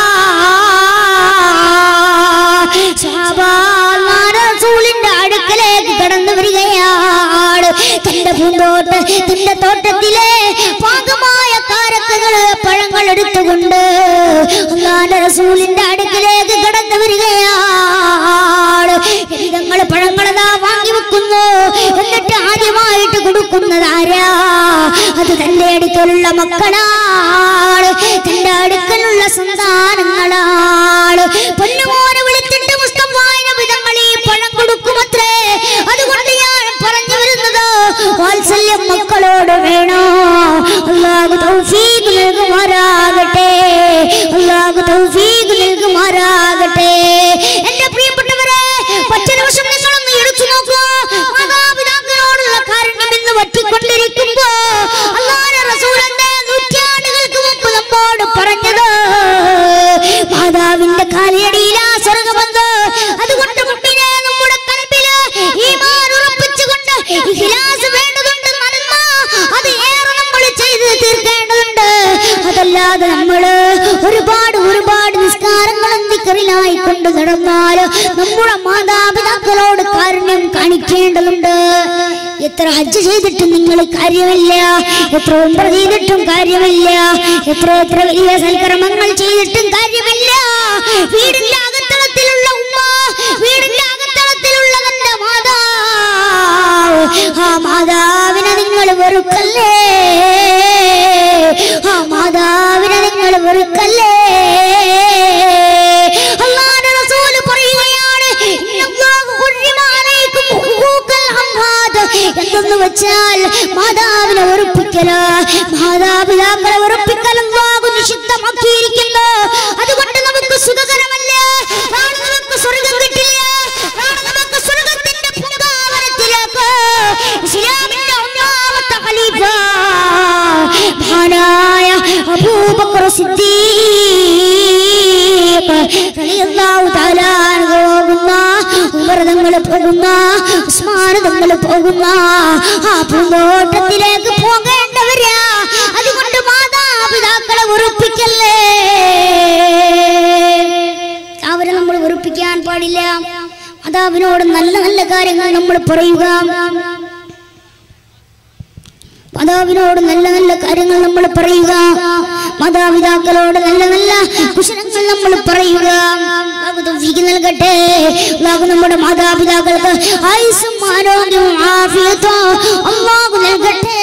റസൂലിന്റെ അടുക്കലേക്ക് കടന്നു വരികയാണ് തന്റെ പൂന്തോട്ട തന്റെ തോട്ടത്തിലെ പാകമായ കാരക്കകള് പഴങ്ങൾ എടുത്തുകൊണ്ട് അള്ളാന്റെ റസൂലിന്റെ അടുക്കലേക്ക് കടന്നു വരികയാണ് ഞങ്ങൾ പഴങ്ങളതാ വാങ്ങി വെക്കുന്നു എന്നിട്ട് ആദ്യമായിട്ട് കൊടുക്കുന്നത് ആരാ അത് തന്റെ അടുക്കലുള്ള മക്കളാണ് തന്റെ അടുക്കലുള്ള സന്താനങ്ങളാണ് പൊന്നുമോനെ വിളിച്ചിട്ട് മുസ്തഫായ വിധങ്ങൾ ഈ പഴം കൊടുക്കുമത്രേ അതുകൊണ്ട് ഞാൻ പറഞ്ഞു വരുന്നത് വാത്സല്യം മക്കളോട് വേണോ അള്ളാഹു തൗഫീഖ് നൽകുമാറാകട്ടെ അള്ളാഹു തൗഫീഖ് നൽകുമാറാകട്ടെ എന്റെ പ്രിയപ്പെട്ടവരെ ഒറ്റ നിമിഷം നിങ്ങളൊന്ന് എടുത്തു നോക്കൂ മാതാപിതാക്കളോടുള്ള കാരുണ്യം ഇന്ന് വറ്റിക്കൊണ്ടിരിക്കുമ്പോ അള്ളാഹുവിന്റെ റസൂലിന്റെ നൂറ്റാണ്ടുകൾക്ക് മുമ്പ് നമ്മോട് പറഞ്ഞത് മാതാവിന്റെ കാലടിയിലാ സ്വർഗമെന്ന് അതുകൊണ്ട് മുട്ടിനെ നമ്മുടെ കൽബില് ഈമാൻ ഉറപ്പിച്ചുകൊണ്ട് ഇഖ്ലാസ് വേണ്ടതുണ്ട് നന്മ അത് ഏറെ നമ്മൾ ചെയ്ത് തീർക്കേണ്ടതുണ്ട് അതല്ലാതെ നമ്മള് ഒരുപാട് ഒരുപാട് നിസ്കാരങ്ങളും ദിക്കറിലായി കൊണ്ട് നടന്നാൽ നമ്മുടെ മാതാപിതാക്കളോട് കാരുണ്യം കാണിക്കേണ്ടതുണ്ട് എത്ര ഹജ്ജ് ചെയ്തിട്ടും നിങ്ങൾ കാര്യമില്ല എത്ര ഉംറ ചെയ്തിട്ടും കാര്യമില്ല എത്ര എത്ര വലിയ സൽക്കർമ്മങ്ങൾ ചെയ്തിട്ടും കാര്യമില്ല വീടിന്റെ അകത്തളത്തിലുള്ള ഉമ്മ വീടിന്റെ അകത്തളത്തിലുള്ള തന്റെ മാതാവ് ആ മാതാവിനെ നിങ്ങൾ വെറുക്കല്ലേ ആ മാതാവിനെ നിങ്ങൾ വെറുക്കല്ലേ അല്ലാഹുവിന്റെ റസൂൽ പറയുകയാണ് ഇന്നല്ലാഹു ഹുർരിമ അലൈക്കും ഹുഖൂഖൽ അംഹാദ് എന്തെന്ന് വെച്ചാൽ മാതാവിനെ വെറുപ്പിക്കല് മാതാപിതാക്കളെ വെറുപ്പിക്കൽ അല്ലാഹു നിഷിദ്ധമാക്കിയിരിക്കുന്നു അതുകൊണ്ട് നമുക്ക് സുഖകരമല്ല നാളെ നമുക്ക് സ്വർഗം കിട്ടില്ല നാളെ നമുക്ക് സ്വർഗത്തിന്റെ പൂങ്കാവനത്തിലേക്ക് ഇസ്ലാമിന്റെ ഒന്നാമത്തെ ഖലീഫ മഹാനായ അബൂബക്കർ സിദ്ദീഖ് റളിയല്ലാഹു തആല അൻഹു അൻവരതങ്ങൾ പോകുന്ന ഉസ്മാനതങ്ങൾ പോകുന്ന ആ പൂന്തോട്ടത്തിലേക്ക് പോകേണ്ടവരാ അതുകൊണ്ട് മാതാപിതാക്കളെ വെറുപ്പിക്കല്ലേ അവരെ നമ്മൾ വെറുപ്പിക്കാൻ പാടില്ല മാതാവിനോട് നല്ല നല്ല കാര്യങ്ങൾ നമ്മൾ പറയുക മാതാവിനോട് നല്ല നല്ല കാര്യങ്ങൾ നമ്മൾ പറയുക മാതാപിതാക്കളോട് നല്ല നല്ല കുശലങ്ങൾ നമ്മൾ പറയുക അള്ളാഹു തൗഫീഖ് നൽകട്ടെ അള്ളാഹു നമ്മുടെ മാതാപിതാക്കൾക്ക് ആയുസ്സും ആരോഗ്യവും ആഫിയത്തും അള്ളാഹു നൽകട്ടെ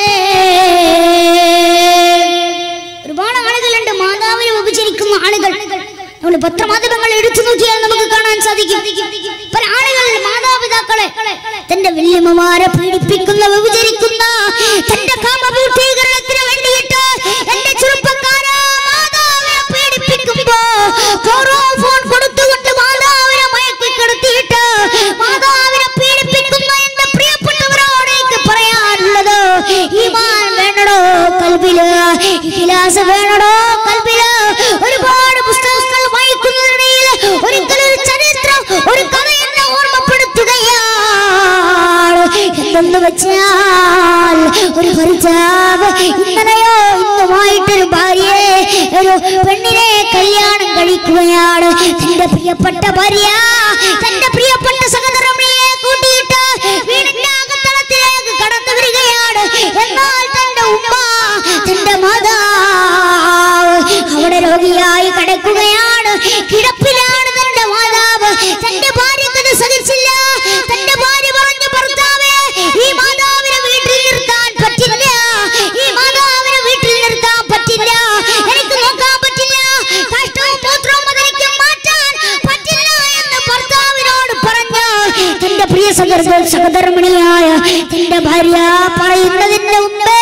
ഒരുപാട് ആളുകളുണ്ട് മാതാവിനെ ഉപചരിക്കുന്ന ആളുകൾ നമ്മൾ പത്രമാധ്യമങ്ങൾ എടുത്തു നോക്കിയാൽ നമുക്ക് കാണാൻ സാധിക്കും പല ആളുകൾ മാതാപിതാക്കളെ തന്റെ വല്യമ്മമാരെ പീഡിപ്പിക്കുന്ന വ്യഭിചരിക്കുന്ന തന്റെ കാമപൂർത്തീകരണത്തിന് വേണ്ടിയിട്ട് എന്റെ ചെറുപ്പക്കാരാ മാതാവിനെ പീഡിപ്പിക്കുമ്പോ ഫോറോ ഫോൺ കൊടുത്തുകൊണ്ട് മാതാവിനെ മയക്കി കിടത്തിയിട്ട് മാതാവിനെ പീഡിപ്പിക്കുന്ന എന്റെ പ്രിയപ്പെട്ടവരോട് എനിക്ക് പറയാനുള്ളത് ഈമാൻ വേണടോ കൽബില് ഇഖ്ലാസ് വേണടോ കൽബില് ഒരുപാട് പുസ്തകങ്ങൾ വായിക്കുന്നതിനിടയിൽ ഒരിക്കലും ഒരു ചരിത്രം ഒരു കഥ എന്നെ ഓർമ്മപ്പെടുത്തുകയാണ് എന്തെന്ന് വെച്ചാൽ ഒരു ഭർത്താവ് ഇന്നലെയോ ഇന്നുമായിട്ടൊരു ഭാര്യയെ ഒരു പെണ്ണിനെ കല്യാണം കഴിക്കുകയാണ് തന്റെ പ്രിയപ്പെട്ട ഭാര്യ തന്റെ പ്രിയപ്പെട്ട സഹധർമ്മിയെ കൂട്ടിയിട്ട് വീടിന്റെ അകത്തളത്തിലേക്ക് കടന്നു വരികയാണ് എന്നാൽ തന്റെ ഉമ്മ തന്റെ മാതാവ് അവിടെ രോഗിയായി കിടക്കുകയാണ് കിടപ്പിലാണ് തന്റെ മാതാവ് തന്റെ ഭാര്യക്ക് ഇത് സഹിച്ചില്ല തന്റെ ഭാര്യ പറഞ്ഞു ഭർത്താവേ ഈ മാതാവിനെ വീട്ടിൽ നിർത്താൻ പറ്റില്ല ഈ മാതാവിനെ വീട്ടിൽ നിർത്താൻ പറ്റില്ല എനിക്ക് നോക്കാൻ പറ്റില്ല കഷ്ടവും മൂത്രവും അതെനിക്ക് മാറ്റാൻ പറ്റില്ല എന്ന് ഭർത്താവിനോട് പറഞ്ഞു തന്റെ പ്രിയ സഹൃദ സഹധർമ്മിണിയായ തന്റെ ഭാര്യ പറയുന്നതിന്റെ മുമ്പേ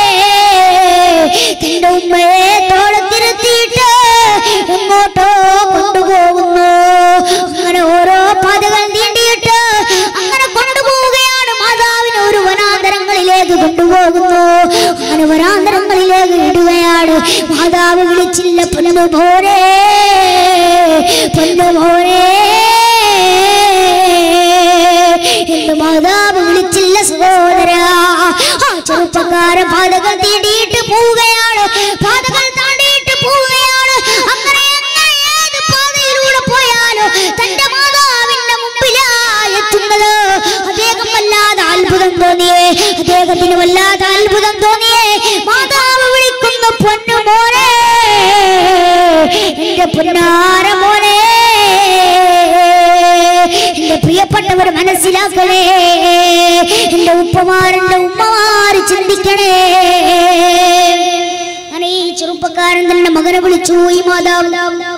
തന്റെ ഉമ്മയെ തോളത്തിരുത്തിയിട്ട് എങ്ങോട്ടോ കൊണ്ടുപോകുന്നു അങ്ങനെ ഓരോ പാതകൾ നീണ്ടിയിട്ട് അങ്ങനെ കൊണ്ടുപോവുകയാണ് മാതാവിനെ ഒരു വനാന്തരങ്ങളിലേക്ക് കൊണ്ടുപോകുന്നു അങ്ങനെ വനാന്തരങ്ങളിലേക്ക് ഇടുകയാണ് മാതാവ് വിളിച്ചില്ല പൊന്നു പോരേ പൊന്നു പോരേ എന്ന് മാതാവ് വിളിച്ചില്ല സഹോദര ആ ചെറുപ്പക്കാരൻ പാതകൾ തീണ്ടിയിട്ട് പോവുകയാണ് പാതകൾ താണ്ടിയിട്ട് പോവുകയാണ് അങ്ങനെ അങ്ങനെ ഏത് പാതയിലൂടെ പോയാലോ തന്റെ മാതാവിന്റെ മുമ്പിലായി എത്തുന്നത് അദ്ദേഹം വല്ലാതെ അത്ഭുതം തോന്നിയേ അദ്ദേഹത്തിന് വല്ലാതെ അത്ഭുതം തോന്നിയേ മാതാവ് വിളിക്കുന്നു പൊന്നു മോനെ എന്റെ പൊന്നാര മോനെ എന്റെ പ്രിയപ്പെട്ടവർ മനസ്സിലാക്കണേ എന്റെ ഉപ്പമാരെന്റെ ഉമ്മമാര് ചിന്തിക്കണേ അങ്ങനെ ഈ ചെറുപ്പക്കാരൻ തന്റെ മകനെ വിളിച്ചു ഈ മാതാവ്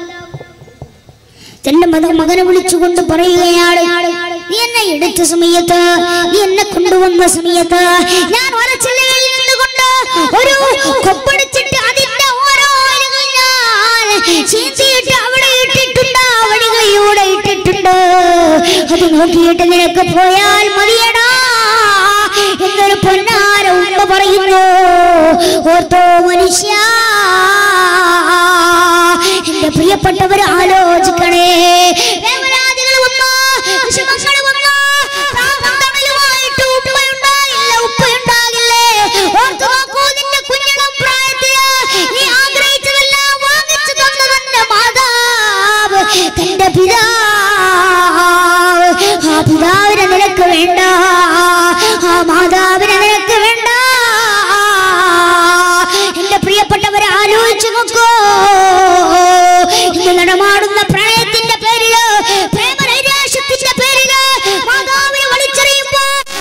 തന്റെ മത മകനെ വിളിച്ചുകൊണ്ട് പറയുകയാണ് നീ എന്നെ എടുത്ത സമയത്ത് നീ എന്നെ കൊണ്ടുവന്ന സമയത്ത് ഞാൻ വരച്ചില്ലയിൽ നിന്നുകൊണ്ട് ഒരു കൊപ്പടിച്ചിട്ട് അതിന്റെ ഓരോ ഇലകൾ ഞാൻ ചീന്തിയിട്ട് അവിടെ ഇട്ടിട്ടുണ്ട് ആ വഴികളിലൂടെ ഇട്ടിട്ടുണ്ട് അത് നോക്കിയിട്ട് നിനക്ക് പോയാൽ മതിയടാ എന്നൊരു പൊന്നാര ഉമ്മ പറയുന്നു ഓർത്തോ മനുഷ്യ എന്റെ പ്രിയപ്പെട്ടവർ ആലോചിക്കണേ വേവലാതികൾ വന്നോ വിഷമങ്ങൾ വന്നോ താപം തണലുമായിട്ട് ഉപ്പയുണ്ടായില്ല ഉപ്പയുണ്ടാകില്ലേ ഓർത്തു നോക്കൂ നിന്റെ കുഞ്ഞിളം പ്രായത്തില് നീ ആഗ്രഹിച്ചതെല്ലാം വാങ്ങിച്ചു തന്ന തന്റെ മാതാവ് തന്റെ പിതാവ് ആ പിതാവിനെ നിനക്ക് വേണ്ട ആ മാതാവിനെ നിനക്ക് വേണ്ട എന്റെ പ്രിയപ്പെട്ടവരെ ആലോചിച്ചു നോക്കൂ ഇന്ന് നടമാടുന്ന പ്രണയത്തിന്റെ പേരില് പ്രേമനൈരാശ്യത്തിന്റെ പേരില് മാതാവിനെ വലിച്ചെറിയുമ്പോ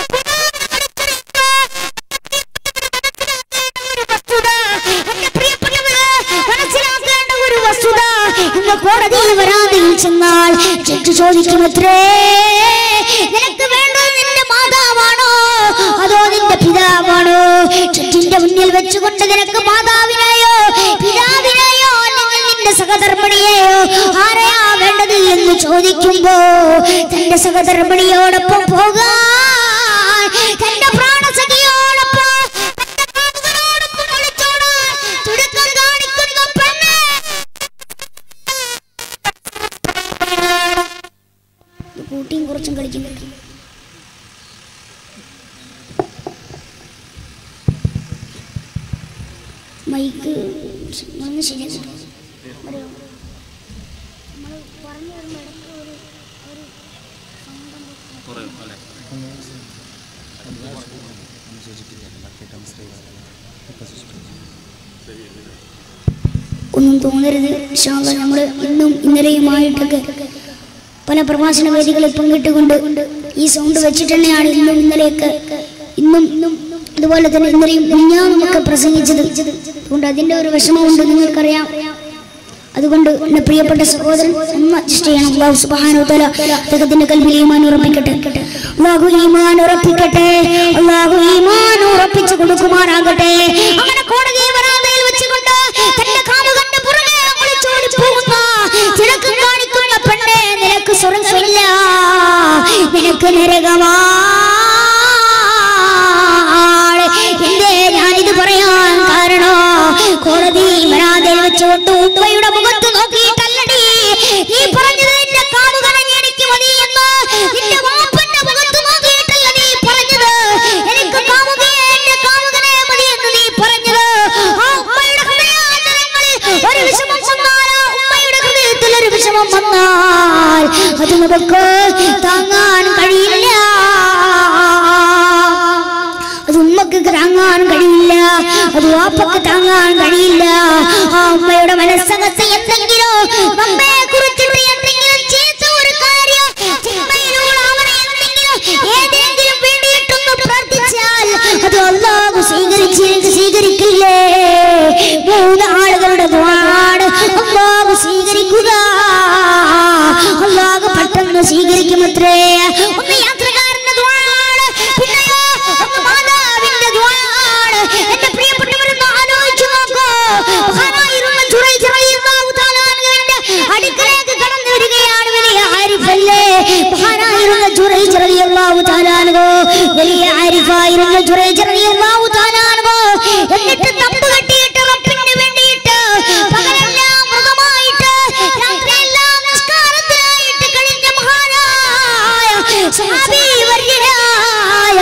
വസ്തുത എന്റെ പ്രിയപ്പെട്ടവര് മനസ്സിലാക്കേണ്ട ഒരു വസ്തുത ഇന്ന് കോടതിയിൽ വരാതിൽ ചെന്നാൽ ജഡ്ജ് ചോദിക്കുമത്രേ നിനക്ക് വേണ്ടത് നിന്റെ മാതാവാണോ അതോ നിന്റെ പിതാവാണോ ജഡ്ജിന്റെ മുന്നിൽ വെച്ചുകൊണ്ട് നിനക്ക് മാതാവിനെയോ പിതാവിനെയോ അല്ലെങ്കിൽ നിന്റെ സഹധർമ്മിണിയെയോ ആരെയാ വേണ്ടത് എന്ന് ചോദിക്കുമ്പോ തന്റെ സഹധർമ്മിണിയോടൊപ്പം പോകാൻ തന്റെ പ്രാണസഖിയോടൊപ്പം തന്റെ കാമുകനോടൊപ്പം ഒളിച്ചോടാൻ തുടുക്കം കാണിക്കുന്ന പെണ്ണ് കൂട്ടിയും കുറച്ചും കളിക്കുന്ന മൈക്ക് ഒന്ന് ശരിയാക്കിട്ടോ അറിയോ നമ്മൾ പറഞ്ഞു വരുമ്പോൾ ഇടയ്ക്ക് ഒരു ഒരു ഒന്നും തോന്നരുത് ഇൻഷാല്ലാ നമ്മൾ ഇന്നും ഇന്നലെയുമായിട്ടൊക്കെ പല പ്രഭാഷണ വേദികളിൽ പങ്കിട്ടുകൊണ്ട് ഈ സൗണ്ട് വെച്ചിട്ട് തന്നെയാണ് ഇന്നും ഇന്നലെയൊക്കെ ഇന്നും ഇന്നും അതുപോലെ തന്നെ ഇന്നലെയും ഞാൻ നമുക്ക് പ്രസംഗിച്ചത് അതുകൊണ്ട് അതിന്റെ ഒരു വിഷമമുണ്ട് നിങ്ങൾക്കറിയാം അതുകൊണ്ട് എന്റെ പ്രിയപ്പെട്ട സഹോദരൻ ഒന്ന് അഡ്ജസ്റ്റ് ചെയ്യണം അള്ളാഹു സുബ്ഹാനഹു വ തആല അദ്ദേഹത്തിന്റെ കൽബിൽ ഈമാൻ ഉറപ്പിക്കട്ടെ അള്ളാഹു ഈമാൻ ഉറപ്പിക്കട്ടെ അള്ളാഹു ഈമാൻ ഉറപ്പിച്ചു കൊടുക്കുമാറാകട്ടെ അങ്ങനെ കോടതി വരാന്തയിൽ വെച്ചുകൊണ്ട് തന്റെ കാമുകന്റെ പുറകെ ഒളിച്ചോടി പോകുന്ന തിരക്ക് കാണിക്കുന്ന പെണ്ണെ നിനക്ക് സ്വർഗമില്ല നിനക്ക് നരകമാണ് എന്തേ ഞാനിത് പറയാൻ കാരണോ കോടതി വരാന്തയിൽ വെച്ചുകൊണ്ട് ഉമ്മയുടെ മുഖത്ത് നോക്കിയിട്ടല്ലടി നീ പറഞ്ഞത് എന്റെ കാമുകനെ എനിക്ക് മതി എന്ന് നിന്റെ വാപ്പന്റെ മുഖത്ത് നോക്കിയിട്ടല്ല നീ പറഞ്ഞത് എനിക്ക് കാമുകയെ എന്റെ കാമുകനെ മതി എന്ന് നീ പറഞ്ഞത് ആ ഉമ്മയുടെ ഹൃദയാന്തരങ്ങളിൽ ഒരു വിഷമം വന്നാൽ ആ ഉമ്മയുടെ ഹൃദയത്തിൽ ഒരു വിഷമം വന്നാൽ അത് നമുക്ക് താങ്ങാൻ കഴിയില്ല അത് ഉമ്മക്ക് താങ്ങാൻ കഴിയില്ല അത് വാപ്പക്ക് താങ്ങാൻ കഴിയില്ല ആ ഉമ്മയുടെ മനസ്സകത്ത് എന്തെങ്കിലും നമ്മെ കുറിച്ചിട്ട് എന്തെങ്കിലും ചെയ്ത ഒരു കാര്യം തിന്മയിലൂടെ അവനെ എന്തെങ്കിലും ഏതെങ്കിലും വേണ്ടിയിട്ടൊന്ന് പ്രാർത്ഥിച്ചാൽ അത് അള്ളാഹു സ്വീകരിച്ച് സ്വീകരിക്കില്ലേ മൂന്ന് ആളുകളുടെ ദ്വാട് അള്ളാഹു സ്വീകരിക്കുക അള്ളാഹു പെട്ടെന്ന് സ്വീകരിക്കുമത്രേ ഒന്ന് യാത്രക്കാരന്റെ ദ്വാട് പിന്നെയോ ഒന്ന് മാതാവിന്റെ ദ്വാട് എന്റെ പ്രിയപ്പെട്ടവരൊന്ന് ആലോചിച്ചു നോക്കൂ മഹാനായിരുന്ന ജുറൈജ് റളിയല്ലാഹു തആല അൻഹുവിന്റെ അടുക്കലേക്ക് കടന്നു വരികയാണ് വലിയ ആരിഫല്ലേ മഹാനായിരുന്ന ജുറൈജ് റളിയല്ലാഹു തആല അൻഹു വലിയ ആരിഫായിരുന്ന ജുറൈജ് റളിയല്ലാഹു തആല അൻഹു എന്നിട്ട് തമ്പ് കെട്ടിയിട്ട് റബ്ബിന് വേണ്ടിയിട്ട് പകലെല്ലാം മൃഗമായിട്ട് രാത്രിയെല്ലാം നിസ്കാരത്തിനായിട്ട് കഴിഞ്ഞ മഹാനായ സ്വഹാബി വര്യനായ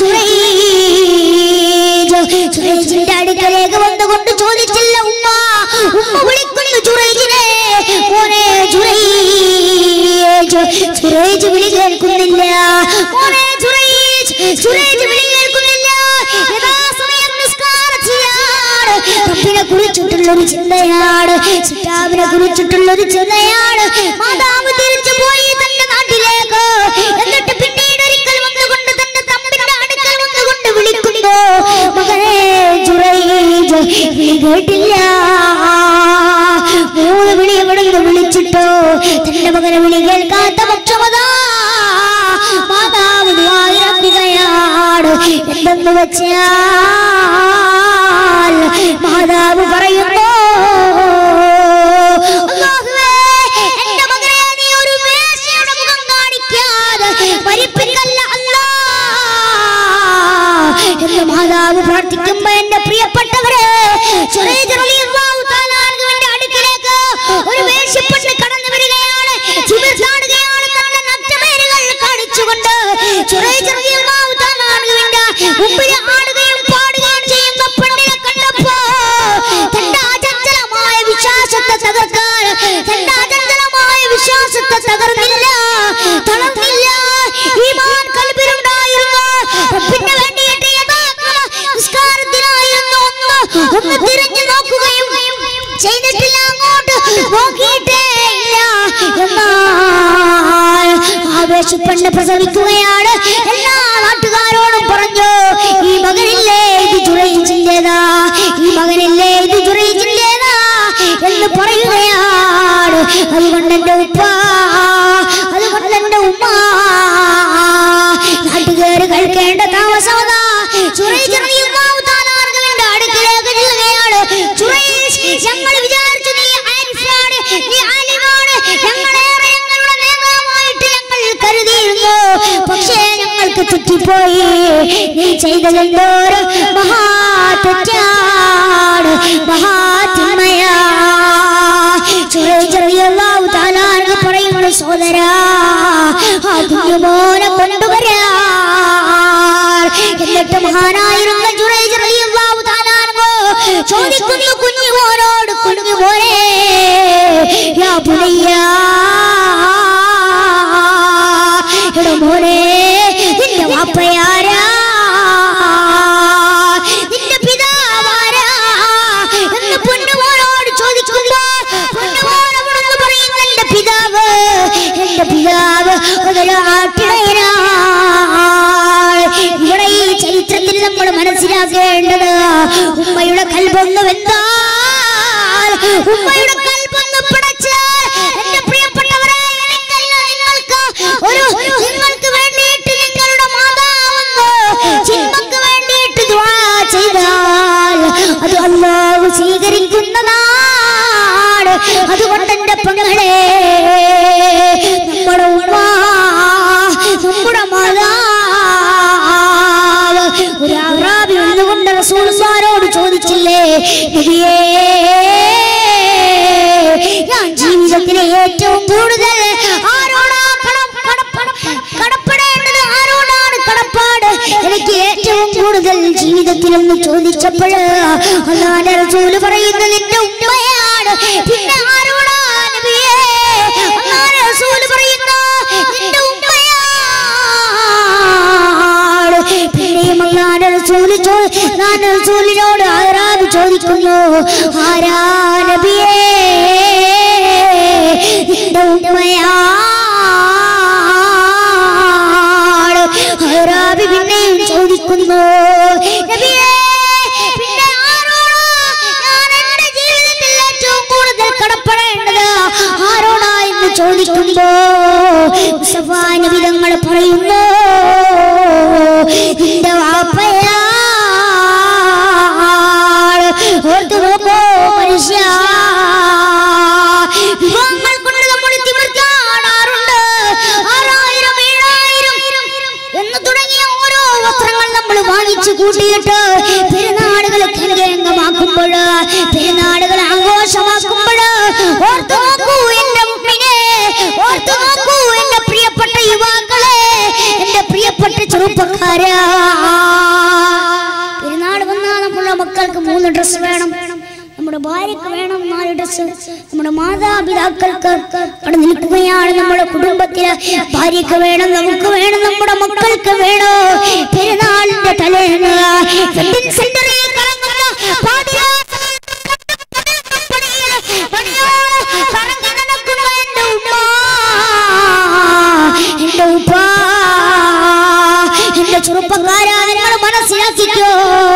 ജുറൈജ് ജുറൈജിന്റെ അടുക്കലേക്ക് വന്നുകൊണ്ട് ചോദിച്ചില്ല ഉമ്മ ഉമ്മ വിളിക്കുന്നു ജുറൈജിനെ മോനെ ജുറൈജ് ജുറൈജ് വിളി കേൾക്കുന്നില്ല മോനെ ജുറൈജ് ജുറൈജ് വിളി കേൾക്കുന്നില്ല യഥാസമയം നിസ്കാരത്തിലാണ് റബ്ബിനെ കുറിച്ചിട്ടുള്ളൊരു ചിന്തയാണ് സിറ്റാവിനെ കുറിച്ചിട്ടുള്ളൊരു ചിന്തയാണ് മാതാവ് തിരിച്ചു പോയി തന്റെ നാട്ടിലേക്ക് എന്നിട്ട് പിന്നീട് ഒരിക്കൽ വന്നുകൊണ്ട് തന്റെ തമ്പിന്റെ അടുക്കൽ വന്നുകൊണ്ട് വിളിക്കുന്നു മകനെ ജുറൈജ് വിളി കേട്ടില്ല മൂന്ന് വിളി എവിടുന്ന് വിളിച്ചിട്ടോ തന്റെ മകനെ വിളി കേൾക്കാത്ത പക്ഷമതാ മാതാവ് ദ്വാരക്കുകയാണ് എന്തെന്ന് വെച്ചാൽ മാതാവ് പറയുന്നു അല്ലാഹുവേ, എന്റെ മകനെ നീ ഒരു വേശ്യയുടെ മുഖം കാണിക്കാതെ മരിപ്പിക്കല്ല അല്ലാ എന്ന് മാതാവ് പ്രാർത്ഥിക്കുമ്പോ എന്റെ പ്രിയപ്പെട്ടവരെ സുറൈജ് റളിയല്ലാഹു തആല അൻഹുവിന്റെ അടുക്കലേക്ക് ഒരു വേശ്യപ്പെട്ട് കടന്നു വരികയാണ് ചിമിർ ചാടുകയാണ് തന്റെ നഗ്നമേരുകൾ കാണിച്ചുകൊണ്ട് സുറൈജ് റളിയല്ലാഹു തആല അൻഹുവിന്റെ മുമ്പിൽ ആടുകയും പാടുകയും ചെയ്യുന്ന പെണ്ണിനെ കണ്ടപ്പോ തന്റെ അചഞ്ചലമായ വിശ്വാസത്തെ തകർക്കാൻ തന്റെ അചഞ്ചലമായ വിശ്വാസത്തെ തകർന്നില്ല തളർന്നില്ല ഈമാൻ കൽബിലുണ്ടായിരുന്നു റബ്ബിന് വേണ്ടിയിട്ട് യഥാർത്ഥ നിസ്കാരത്തിനായിരുന്നു ഒന്ന് ഒന്ന് തിരിഞ്ഞു നോക്കുകയും ചെയ്തിട്ടില്ല അങ്ങോട്ട് നോക്കിയിട്ടേ ഇല്ല എന്നാൽ ആവേശപ്പെണ്ണ് പ്രസവിക്കുകയാണ് എല്ലാ നാട്ടുകാരോടും പറഞ്ഞു ഈ മകനില്ലേ ഇത് ജുറൈജിന്റേതാ ഈ മകനില്ലേ ഇത് ജുറൈജിന്റേതാ എന്ന് പറയുകയാണ് അതുകൊണ്ട് എന്റെ ഉപ്പ അതുകൊണ്ട് എന്റെ ഉമ്മ നാട്ടുകാര് കഴിക്കേണ്ട താമസമതാ ജുറൈജ് റളിയല്ലാഹു തആല അൻഹുവിന്റെ അടുക്കലേക്ക് ചെല്ലുകയാണ് ജുറൈജ് ഞങ്ങൾ വിചാരിച്ചു നീ ആരിഫാണ് നീ ആലിമാണ് ഞങ്ങളേറെ ഞങ്ങളുടെ നേതാവായിട്ട് ഞങ്ങൾ കരുതിയിരുന്നു പക്ഷേ ഞങ്ങൾക്ക് തെറ്റിപ്പോയി നീ ചെയ്തതെന്തോരം മഹാ തെറ്റാണ് മഹാതിന്മയാ ചെറിയല്ലാവു താലാർക്ക് പറയുന്നു സോദരാ ആ കുഞ്ഞുമോനെ കൊണ്ടുവരാ എന്നിട്ട് മഹാനായിരുന്ന ജുറൈജ് റളിയല്ലാഹു തആല അൻഹു ചോദിക്കുന്നു പുനയ്യാ എടോ മോനെ നിന്റെ വാപ്പയാരാ നിന്റെ പിതാവാരാ എന്ന് പൊന്നുമോനോട് ചോദിക്കുമ്പോ പൊന്നുമോൻ അവിടുന്ന് പറയുന്ന എന്റെ പിതാവ് എന്റെ പിതാവ് അതൊരു ആട്ടിടയനാ ഇവിടെ ഈ ചരിത്രത്തിൽ നമ്മൾ മനസ്സിലാക്കേണ്ടത് ഉമ്മയുടെ കൽബൊന്ന് വെന്താൽ ഉമ്മയുടെ കൽബൊന്ന് പിടച്ച് എന്റെ പ്രിയപ്പെട്ടവരെ എനിക്കല്ല നിങ്ങൾക്ക് ഒരു നിങ്ങൾക്ക് വേണ്ടിയിട്ട് നിങ്ങളുടെ മാതാവെന്ന് ചിന്മക്ക് വേണ്ടിയിട്ട് ദുആ ചെയ്താൽ അത് അല്ലാഹു സ്വീകരിക്കുന്നതാണ് അതുകൊണ്ട് എന്റെ പെങ്ങളെ നമ്മുടെ ഉമ്മ നമ്മുടെ മാതാവ് ഒരു അറാബി വന്നുകൊണ്ട് റസൂൽമാരോട് ചോദിച്ചില്ലേ നബിയേ ഞാൻ ജീവിതത്തിലെ ഏറ്റവും കൂടുതൽ ആരോടാ കടം കടപ്പട കടപ്പെടേണ്ടത് ആരോടാണ് കടപ്പാട് എനിക്ക് ഏറ്റവും കൂടുതൽ ജീവിതത്തിൽ ഒന്ന് ചോദിച്ചപ്പോൾ അല്ലാതെ റസൂല് പറയുന്നത് എന്റെ ഉമ്മയാണ് പിന്നെ ആരോടാ നബിയേ അല്ലാതെ റസൂല് പറയുന്നു നിന്റെ ഉമ്മയാണ് പിന്നെയും അല്ലാതെ റസൂല് ചോ ഞാൻ റസൂലിനോട് ആരാണ് ചോദിക്കുന്നു ആരാ നബിയേ നിന്റെ ഉമ്മയാണ് ആരാബി പിന്നെയും ചോദിക്കുന്നു നബിയേ പിന്നെ ആരോടാ ഞാൻ എന്റെ ജീവിതത്തിൽ ഏറ്റവും കൂടുതൽ കടപ്പെടേണ്ടത് ആരോടാ എന്ന് ചോദിക്കുമ്പോ മുസ്തഫാ നബി തങ്ങൾ പറയുന്നു നിന്റെ വാപ്പയാണ് ഓർത്തു നോക്കോ മനുഷ്യ വിഭവങ്ങൾ കൊണ്ട് നമ്മൾ തിമിർക്കാണാറുണ്ട് ആറായിരം ഏഴായിരം എന്ന് തുടങ്ങിയ ഓരോ വസ്ത്രങ്ങൾ നമ്മൾ വാങ്ങിച്ചു കൂട്ടിയിട്ട് പെരുന്നാളുകൾ കരകേങ്കമാക്കുമ്പോൾ പെരുന്നാളുകൾ ആഘോഷമാക്കുമ്പോൾ ഓർത്തു നോക്കൂ എന്റെ മുമ്പിനെ ഓർത്തു നോക്കൂ എന്റെ പ്രിയപ്പെട്ട യുവാക്കളെ എന്റെ പ്രിയപ്പെട്ട ചെറുപ്പക്കാരാ പെരുന്നാൾ വന്നാൽ നമ്മുടെ മക്കൾക്ക് മൂന്ന് ഡ്രസ്സ് വേണം നമ്മുടെ ഭാര്യക്ക് വേണം നാല് ഡ്രസ്സ് നമ്മുടെ മാതാപിതാക്കൾക്ക് അവിടെ നിൽക്കുകയാണ് നമ്മുടെ കുടുംബത്തില് ഭാര്യക്ക് വേണം നമുക്ക് വേണം നമ്മുടെ മക്കൾക്ക് വേണോ പെരുന്നാളിന്റെ തലേന്ന് വെഡിങ് സെന്ററിൽ കറങ്ങുന്ന പാതിരാ എന്റെ ഉപ്പ എന്റെ ചെറുപ്പക്കാരാ നിങ്ങൾ മനസ്സിലാക്കിക്കോ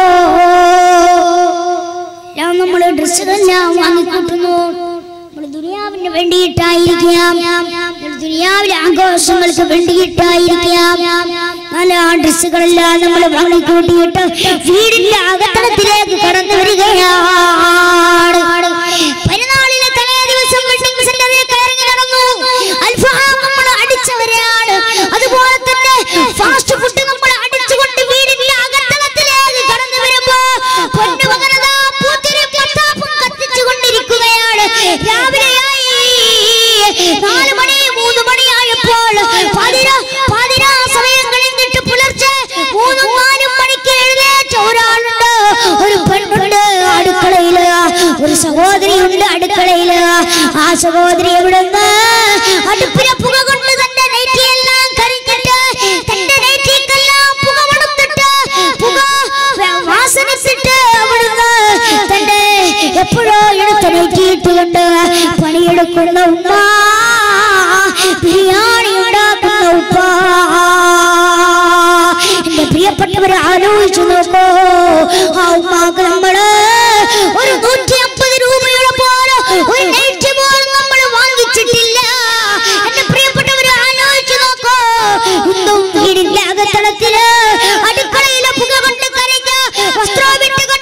എല്ലാം നമ്മൾ ഡ്രസ്സുകളെല്ലാം വാങ്ങിക്കൂട്ടുന്നു നമ്മൾ ദുനിയാവിന് വേണ്ടിയിട്ടായിരിക്കാം നമ്മൾ ദുനിയാവിലെ ആഘോഷങ്ങൾക്ക് വേണ്ടിയിട്ടായിരിക്കാം നല്ല ആ ഡ്രസ്സുകളെല്ലാം നമ്മൾ വാങ്ങിക്കൂട്ടിയിട്ട് വീടിന്റെ അകത്തളത്തിലേക്ക് കടന്നു വരികയാണ് പെരുന്നാളിലെ തലേ ദിവസം വെഡിങ് സെന്ററിൽ കയറി നടന്നു അൽഫഹാം നമ്മൾ അടിച്ചവരാണ് അതുപോലെ തന്നെ ഫാസ്റ്റ് ഫുഡ് നമ്മൾ അടിച്ചുകൊണ്ട് വീടിന്റെ അകത്തളത്തിലേക്ക് കടന്നു വരുമ്പോ പൊന്നുമകനതാ പൂത്തിരിയും കത്താപ്പും കത്തിച്ചുകൊണ്ടിരിക്കുകയാണ് രാവിലെയായി നാല് മണി മൂന്ന് മണിയായപ്പോൾ പതിര പതിര സമയം കഴിഞ്ഞിട്ട് പുലർച്ചെ മൂന്നും നാലും മണിക്ക് എഴുന്നേറ്റ ഒരാളുണ്ട് ഒരു പെണ്ണുണ്ട് അടുക്കളയില് ഒരു സഹോദരിയുണ്ട് അടുക്കളയില് ആ സഹോദരി എവിടുന്ന് അടുപ്പിലെ പുക കൊണ്ട് തന്റെ നെറ്റിയെല്ലാം കരിഞ്ഞിട്ട് തന്റെ നെറ്റിക്കെല്ലാം പുക കൊടുത്തിട്ട് പുക വാസനിച്ചിട്ട് അവിടുന്ന് തന്റെ എപ്പോഴോ എടുത്ത നെറ്റിയിട്ടുകൊണ്ട് പണിയെടുക്കുന്ന ഉമ്മ ബിരിയാണി ഉണ്ടാക്കുന്ന ഉപ്പ എന്റെ പ്രിയപ്പെട്ടവരെ ആലോചിച്ചു നോക്കൂ ആ ഉമ്മാക്ക് നമ്മള് ഒരു നൂറ്റി അമ്പത് രൂപയുടെ പോലെ ഒരു നൈറ്റ് പോലും നമ്മൾ വാങ്ങിച്ചിട്ടില്ല എന്റെ പ്രിയപ്പെട്ടവരെ ആലോചിച്ചു നോക്കൂ ഇന്നും വീടിന്റെ അകത്തളത്തില് അടുക്കളയിലെ പുക കൊണ്ട് കരയ്ക്ക് വസ്ത്രം വിട്ട് കൊണ്ട്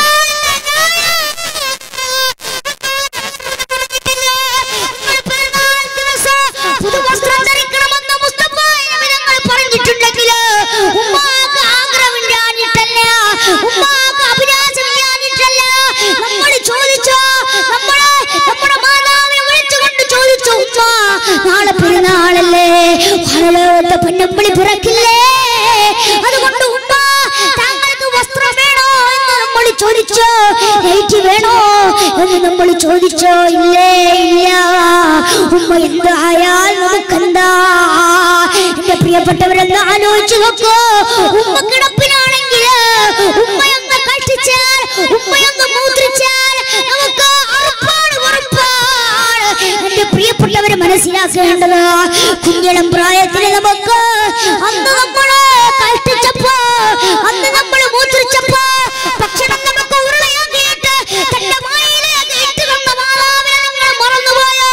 പുതുവസ്ത്രം ധരിക്കണമെന്ന് മുസ്തഫ നബിതങ്ങൾ പറഞ്ഞിട്ടുണ്ടെങ്കിൽ ഉമ്മാക്ക് ആഗ്രഹമില്ലാഞ്ഞിട്ടല്ല ഉമ്മാക്ക് അഭിലാഷമില്ലാഞ്ഞിട്ടല്ല നമ്മൾ ചോദിച്ചോ നമ്മള് നമ്മുടെ മാതാവിനെ വിളിച്ചുകൊണ്ട് ചോദിച്ചു ഉമ്മ നാളെ പെരുന്നാളല്ലേ വളലോട്ട് പൊന്നമ്പിളി പിറക്കില്ലേ അതുകൊണ്ട് ഉമ്മ താങ്കൾക്ക് വസ്ത്രം വേണോ എന്ന് നമ്മൾ ചോദിച്ചു നൈറ്റ് വേണോ എന്ന് നമ്മൾ ചോദിച്ചോ ഇല്ലേ ഇല്ല ഉമ്മ എന്തായാൽ നമുക്കെന്താ എന്റെ പ്രിയപ്പെട്ടവരെന്ന് ആലോചിച്ചു നോക്കൂ ഉമ്മ കിടപ്പിലാണെങ്കിൽ ഉമ്മയൊന്ന് കഷ്ടിച്ചാൽ ഉമ്മയൊന്ന് മൂത്രിച്ചാൽ നമുക്ക് ഉറപ്പാണ് ഉറപ്പാണ് എന്റെ പ്രിയപ്പെട്ടവരെ മനസ്സിലാക്കേണ്ടത് കുഞ്ഞിളം പ്രായത്തിൽ നമുക്ക് അന്ന് നമ്മള് കഷ്ടിച്ചപ്പോ അന്ന് നമ്മൾ മൂത്രിച്ചപ്പോ ഭക്ഷണം നമുക്ക് ഉരുളയാക്കിയിട്ട് തന്റെ വായിലേക്ക് ഇട്ട് തന്ന മാതാവിനെ നിങ്ങൾ മറന്നുപോയോ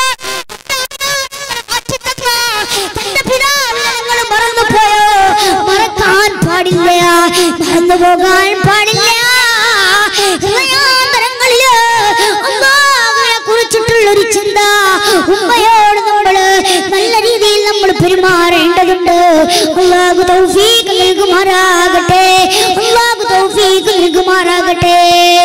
തന്റെ പിതാവിനെ നിങ്ങൾ മറന്നുപോയോ മറക്കാൻ പാടില്ല മറന്നു പോകാൻ പാടില്ല ഹൃദയാന്തരങ്ങളില് അള്ളാഹുവിനെ കുറിച്ചിട്ടുള്ള ഒരു ചിന്ത ഉമ്മയോട് നമ്മള് നല്ല രീതിയിൽ നമ്മൾ പെരുമാറേണ്ടതുണ്ട് അള്ളാഹു തൗഫീഖ് നൽകുമാറാകട്ടെ അള്ളാഹു തൗഫീഖ് നൽകുമാറാകട്ടെ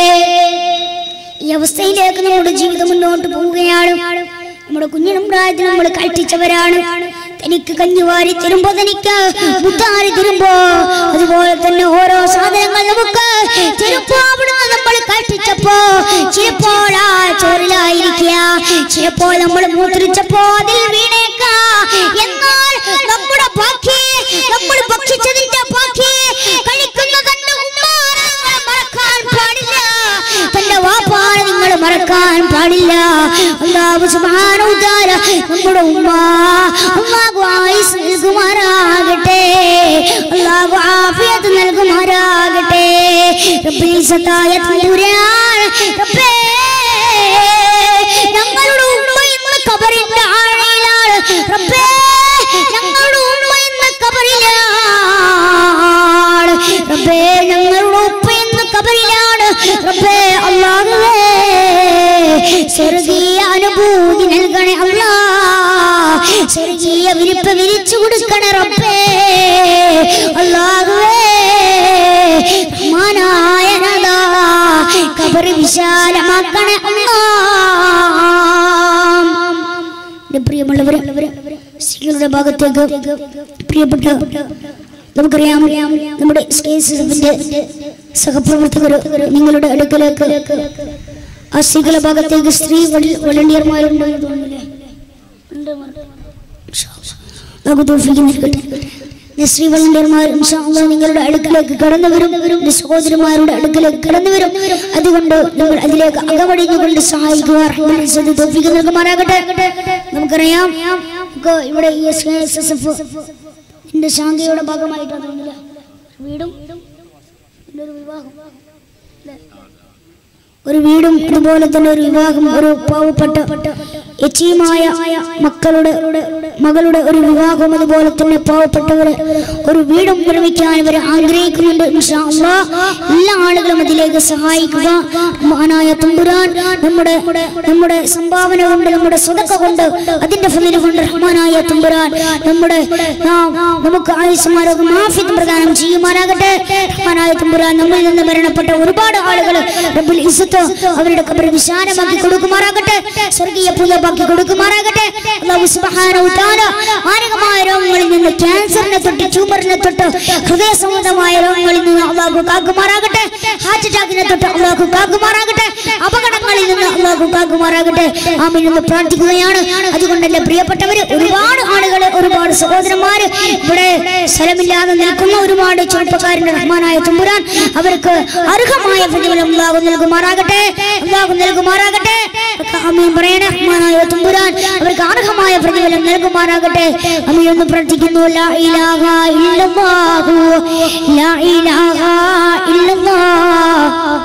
ഈ അവസ്ഥയിലേക്ക് നമ്മുടെ ജീവിതം മുന്നോട്ട് പോവുകയാണ് നമ്മുടെ കുഞ്ഞിനും പ്രായത്തിൽ നമ്മൾ കൽപ്പിച്ചവരാണ് തനിക്ക് കഞ്ഞുവാരി തരുമ്പോ തനിക്ക് മുത്താരി തരുമ്പോ അതുപോലെ തന്നെ ഓരോ സാധനങ്ങൾ നമുക്ക് ചിലപ്പോ അവിടുന്ന് നമ്മൾ കൽപ്പിച്ചപ്പോ ചിലപ്പോൾ ആ ചോറിലായിരിക്കുക ചിലപ്പോൾ നമ്മൾ മൂത്രിച്ചപ്പോ അതിൽ വീണേക്ക എന്നാൽ നമ്മുടെ ബാക്കി നമ്മൾ ഭക്ഷിച്ചതിന്റെ ബാക്കി കഴിക്കുന്ന തന്റെ ഉമ്മാനെ നിങ്ങൾ മറക്കാൻ പാടില്ല തന്റെ വാപ്പാനെ നിങ്ങൾ മറക്കാൻ പാടില്ല അള്ളാഹു സുബ്ഹാനഹു വ തആല നമ്മുടെ ഉമ്മ അള്ളാഹു ആയുസ് നൽകുമാറാകട്ടെ അള്ളാഹു ആഫിയത്ത് നൽകുമാറാകട്ടെ റബ്ബി സത്തായ തമ്പുരാൻ റബ്ബേ ഞങ്ങളുടെ ഉമ്മ ഇന്ന് കബറിന്റെ ആഴയിലാണ് റബ്ബേ ഞങ്ങളുടെ ഉമ്മ ഇന്ന് കബറിലാണ് റബ്ബേ ഞങ്ങളുടെ ഉപ്പ ഇന്ന് കബറിലാണ് റബ്ബേ അല്ലാഹുവേ സ്വർഗീയ അനുഭൂതി നൽകണേ അല്ലാ സ്വർഗീയ വിരിപ്പ് വിരിച്ചു കൊടുക്കണേ റബ്ബേ അല്ലാഹുവേ റഹ്മാനായ നാഥാ കബറ് വിശാലമാക്കണേ അല്ലാ എന്റെ പ്രിയമുള്ളവരെ സ്ത്രീകളുടെ ഭാഗത്തേക്ക് പ്രിയപ്പെട്ട നമുക്കറിയാം നമ്മുടെ സ്കേസിന്റെ സഹപ്രവർത്തകർ നിങ്ങളുടെ അടുക്കലേക്ക് ആ സ്ത്രീകളുടെ ഭാഗത്തേക്ക് സ്ത്രീ വളണ്ടിയർമാരുണ്ട് എന്ന് തോന്നുന്നില്ലേ ഉണ്ട്, ഉണ്ട്. നമുക്ക് തോൽപ്പിക്കാൻ നൽകട്ടെ ഞാൻ ശ്രീ വളണ്ടിയർമാർ ഇൻഷാ അല്ലാഹ് നിങ്ങളുടെ അടുക്കലേക്ക് കടന്നു വരും എന്റെ സഹോദരന്മാരുടെ അടുക്കലേക്ക് കടന്നു വരും അതുകൊണ്ട് നിങ്ങൾ അതിലേക്ക് അകമടിഞ്ഞുകൊണ്ട് സഹായിക്കുക റഹ്മാൻ ഇസ്സത്ത് തൗഫീഖ് നൽകുമാറാകട്ടെ നമുക്കറിയാം നമുക്ക് ഇവിടെ ഈ എസ് എസ് എഫ് എന്റെ ശാന്തയുടെ ഭാഗമായിട്ടാണ് തോന്നുന്നില്ല വീടും പിന്നെ ഒരു വിവാഹം അല്ലേ? ഒരു വീടും അതുപോലെ തന്നെ ഒരു വിവാഹം ഒരു പാവപ്പെട്ട യച്ചീമായ മക്കളുടെ മകളുടെ ഒരു വിവാഹം അതുപോലെ തന്നെ പാവപ്പെട്ടവരെ ഒരു വീടും നിർമ്മിക്കാൻ ഇവർ ആഗ്രഹിക്കുന്നുണ്ട് ഇൻഷാ അല്ലാഹ്. എല്ലാ ആളുകളും അതിലേക്ക് സഹായിക്കുക മഹാനായ തമ്പുരാൻ നമ്മുടെ നമ്മുടെ സംഭാവന കൊണ്ട് നമ്മുടെ സ്വതക്ക കൊണ്ട് അതിന്റെ ഫലിന് കൊണ്ട് റഹ്മാനായ തമ്പുരാൻ നമ്മുടെ നാം നമുക്ക് ആയുസ്മാരോഗം മാഫിത്ത് പ്രദാനം ചെയ്യുമാറാകട്ടെ റഹ്മാനായ തമ്പുരാൻ നമ്മിൽ നിന്ന് മരണപ്പെട്ട ഒരുപാട് ആളുകൾ റബ്ബുൽ ഇസ്സത്ത് അവരുടെ കബർ വിശാലമാക്കി കൊടുക്കുമാറാകട്ടെ സ്വർഗീയ പുലപ്പാക്കി കൊടുക്കുമാറാകട്ടെ അല്ലാഹു സുബ്ഹാനഹു വ തആല മാരകമായ രോഗങ്ങളിൽ നിന്ന് ക്യാൻസറിനെ തൊട്ട് ട്യൂമറിനെ തൊട്ട് ഹൃദയ സംബന്ധമായ രോഗങ്ങളിൽ നിന്ന് അള്ളാഹു കാക്കുമാറാകട്ടെ ഹാർട്ട് അറ്റാക്കിനെ തൊട്ട് അള്ളാഹു കാക്കുമാറാകട്ടെ അപകടങ്ങളിൽ നിന്ന് അള്ളാഹു കാക്കുമാറാകട്ടെ ആമീൻ എന്ന് പ്രാർത്ഥിക്കുകയാണ് അതുകൊണ്ട് എന്റെ പ്രിയപ്പെട്ടവര് ഒരുപാട് ആളുകൾ ഒരുപാട് സഹോദരന്മാര് ഇവിടെ സ്ഥലമില്ലാതെ നിൽക്കുന്ന ഒരുപാട് ചെറുപ്പക്കാരന്റെ റഹ്മാനായ തുമ്പുരാൻ അവർക്ക് അർഹമായ പ്രതിഫലം അള്ളാഹു നൽകുമാറാകട്ടെ അള്ളാഹു നൽകുമാറാകട്ടെ അമ്മയും പറയണേ റഹ്മാനായ തുമ്പുരാൻ അവർക്ക് അർഹമായ പ്രതിഫലം നൽകുമാറാകട്ടെ അമ്മയൊന്ന് പ്രാർത്ഥിക്കുന്നു ലാ ഇലാഹ ഇല്ലല്ലാഹു ലാ ഇലാഹ ഇല്ലല്ലാഹ്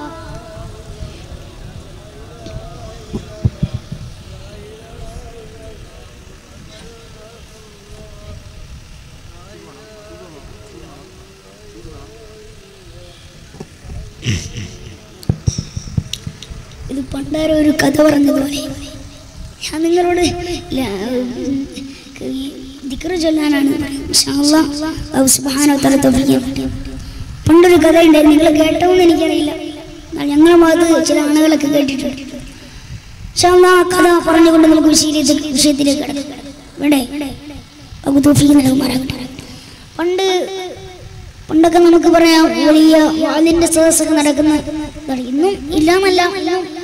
ഇത് പണ്ടാരോ ഒരു കഥ പറഞ്ഞതുപോലെ ഞാൻ നിങ്ങളോട് ല- ഈ ദിക്റ് ചൊല്ലാനാണ് ഇൻഷാ അല്ലാഹ് അല്ലാഹു സുബ്ഹാനഹു വ തആല തൗഫീഖ് നൽകട്ടെ. പണ്ടൊരു കഥ ഉണ്ടായിരുന്നു നിങ്ങൾ കേട്ടോന്ന് എനിക്കറിയില്ല എന്നാൽ ഞങ്ങളുടെ ഭാഗത്ത് ചില ആളുകളൊക്കെ കേട്ടിട്ടുണ്ട് ഇൻഷാ അല്ലാഹ് ആ കഥ പറഞ്ഞുകൊണ്ട് നമുക്ക് വിഷയത്തിലേക്ക് വിഷയത്തിലേക്ക് കിടക്കാം വേണ്ടേ അബു തൗഫീഖ് നൽകുമാറാകട്ടെ പണ്ട് പണ്ടൊക്കെ നമുക്ക് പറയാം വലിയ വാലിന്റെ സദസ്സൊക്കെ നടക്കുന്ന ഇതാണ്. ഇന്നും ഇല്ലാന്നല്ല നമുക്ക്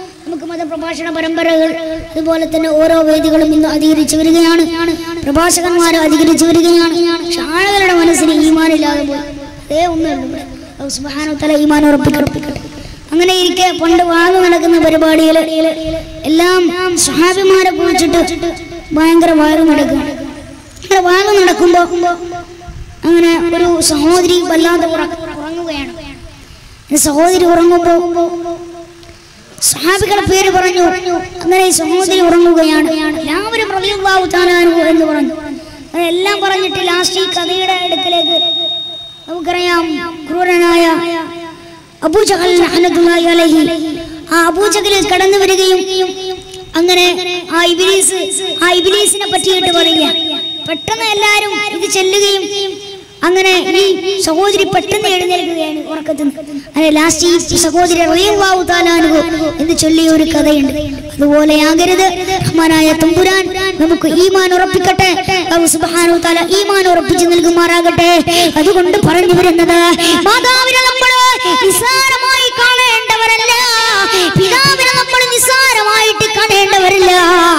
മത പ്രഭാഷണ പരമ്പരകൾ അതുപോലെ തന്നെ ഓരോ വേദികളും ഇന്ന് അധികരിച്ചു വരികയാണ് പ്രഭാഷകന്മാർ അധികരിച്ചു വരികയാണ് പക്ഷെ ആളുകളുടെ മനസ്സിന് ഈമാനില്ലാതെ പോയി അതേ ഒന്നേ ഉള്ളൂ ഇവിടെ. അള്ളാഹു സുബ്ഹാനഹു വ തആല ഈമാൻ ഉറപ്പിക്കട്ടെ അങ്ങനെ ഇരിക്കെ പണ്ട് വാങ്ങു നടക്കുന്ന പരിപാടിയിൽ എല്ലാം സഹാബിമാരെ കുറിച്ചിട്ട് ഭയങ്കര വയറു നടക്കുക അങ്ങനെ വാങ്ങു നടക്കുമ്പോ അങ്ങനെ ഒരു സഹോദരി വല്ലാതെ ഉറ- ഉറങ്ങുകയാണ് ഈ സഹോദരി ഉറങ്ങുമ്പോ സഹാബികളുടെ പേര് പറഞ്ഞു അങ്ങനെ ഈ സഹോദരി ഉറങ്ങുകയാണ് എല്ലാവരും റളിയല്ലാഹു തആല അൻഹു എന്ന് പറഞ്ഞു അങ്ങനെ എല്ലാം പറഞ്ഞിട്ട് ലാസ്റ്റ് ഈ കഥയുടെ അടുക്കലേക്ക് നമുക്കറിയാം ക്രൂരനായ അബൂജഹൽ ലഅനത്തുല്ലാഹി അലൈഹി ആ അബൂജഹൽ കടന്നു വരികയും അങ്ങനെ ആ ഇബിലീസ് ആ ഇബിലീസിനെ പറ്റിയിട്ട് പറയുക പെട്ടെന്ന് എല്ലാവരും ഇത് ചെല്ലുകയും അങ്ങനെ ഈ സഹോദരി പെട്ടെന്ന് എഴുന്നേൽക്കുകയാണ് ഉറക്കത്തിൽ നിന്ന്. അങ്ങനെ ലാസ്റ്റ് ഈ സഹോദരി റളിയല്ലാഹു തആല അൻഹു എന്ന് ചൊല്ലിയ ഒരു കഥയുണ്ട് അതുപോലെ ആകരുത് റഹ്മാനായ തമ്പുരാൻ നമുക്ക് ഈമാൻ ഉറപ്പിക്കട്ടെ അല്ലാഹു സുബ്ഹാനഹു വ തആല ഈമാൻ ഉറപ്പിച്ചു നൽകുമാറാകട്ടെ അതുകൊണ്ട് പറഞ്ഞു വരുന്നത് മാതാവിനെ നമ്മൾ നിസ്സാരമായി കാണേണ്ടവരല്ല പിതാവിനെ നമ്മൾ നിസ്സാരമായിട്ട് കാണേണ്ടവരല്ല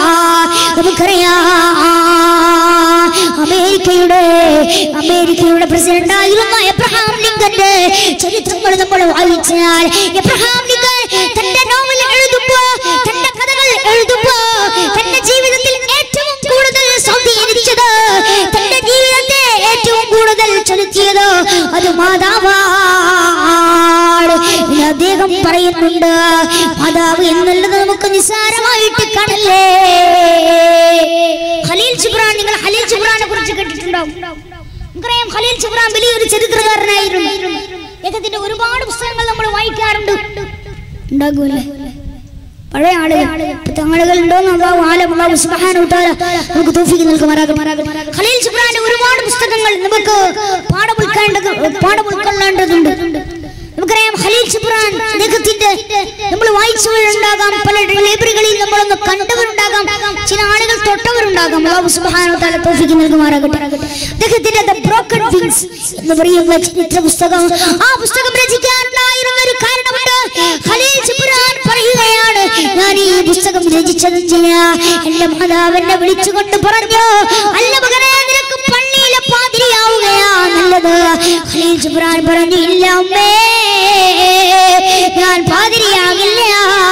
നമുക്കറിയാം അമേരിക്കയുടെ അമേരിക്കയുടെ പ്രസിഡന്റ് ആയിരുന്ന എബ്രഹാം ലിങ്കന്റെ ചരിത്രങ്ങൾ നമ്മൾ വായിച്ചാൽ എബ്രഹാം ലിങ്കൻ തന്റെ നോവൽ എഴുതുമ്പോ തന്റെ കഥകൾ എഴുതുമ്പോ തന്റെ ജീവിതത്തിൽ ഏറ്റവും കൂടുതൽ സ്വാധീനിച്ചത് തന്റെ ജീവിതത്തെ ഏറ്റവും കൂടുതൽ ചെലുത്തിയത് അത് മാതാവാണ് ഇനി അദ്ദേഹം പറയുന്നുണ്ട് മാതാവ് എന്നുള്ളത് നമുക്ക് നിസ്സാരമായിട്ട് കാണല്ലേ ഖലീൽ ജിബ്രാൻ നിങ്ങൾ ഖലീൽ ജിബ്രാനെ കുറിച്ച് കേട്ടിട്ടുണ്ടാവും നമുക്കറിയാം ഖലീൽ ജിബ്രാൻ വലിയൊരു ചരിത്രകാരനായിരുന്നു അദ്ദേഹത്തിന്റെ ഒരുപാട് പുസ്തകങ്ങൾ നമ്മൾ വായിക്കാറുണ്ട് ഉണ്ടാകൂല്ലേ പഴയ ആളുകൾ ഇപ്പത്തെ ആളുകൾ ഉണ്ടോന്ന് അള്ളാഹു ആലം അള്ളാഹു സുബ്ഹാനഹു വ തആല നമുക്ക് തൗഫീഖ് നൽകുമാറാകും ഖലീൽ ജിബ്രാന്റെ ഒരുപാട് പുസ്തകങ്ങൾ നമുക്ക് പാഠം ഉൾക്കൊണ്ടത് പാഠം ഉൾക്കൊള്ളേണ്ടതുണ്ട് നമുക്കറിയാം ഖലീൽ ജിബ്രാൻ അദ്ദേഹത്തിന്റെ നമ്മൾ വായിച്ചവരുണ്ടാകാം പല ലൈബ്രറികളിൽ നമ്മളൊന്ന് കണ്ടവരുണ്ടാകാം ചില ആളുകൾ തൊട്ടവരുണ്ടാകാം അള്ളാഹു സുബ്ഹാനഹു വ തആല തൗഫീഖ് നൽകുമാറാകട്ടെ അദ്ദേഹത്തിന്റെ ദ ബ്രോക്കൺ വിങ്സ് എന്ന് പറയുന്ന ചരിത്ര പുസ്തകം ആ പുസ്തകം രചിക്കാനുണ്ടായിരുന്ന ഒരു കാരണമുണ്ട് ഖലീൽ ജിബ്രാൻ പറയുകയാണ് ഞാൻ ഈ പുസ്തകം രചിച്ചതെന്തിനാ എന്റെ മാതാവെന്നെ വിളിച്ചുകൊണ്ട് പറഞ്ഞു അല്ല മകനെ നിനക്ക് പള്ളിയിലെ പാതിരിയാവുകയാ നല്ലത് ഖലീൽ ജിബ്രാൻ പറഞ്ഞു ഇല്ല അമ്മേ ഞാൻ പാതിരിയാകില്ല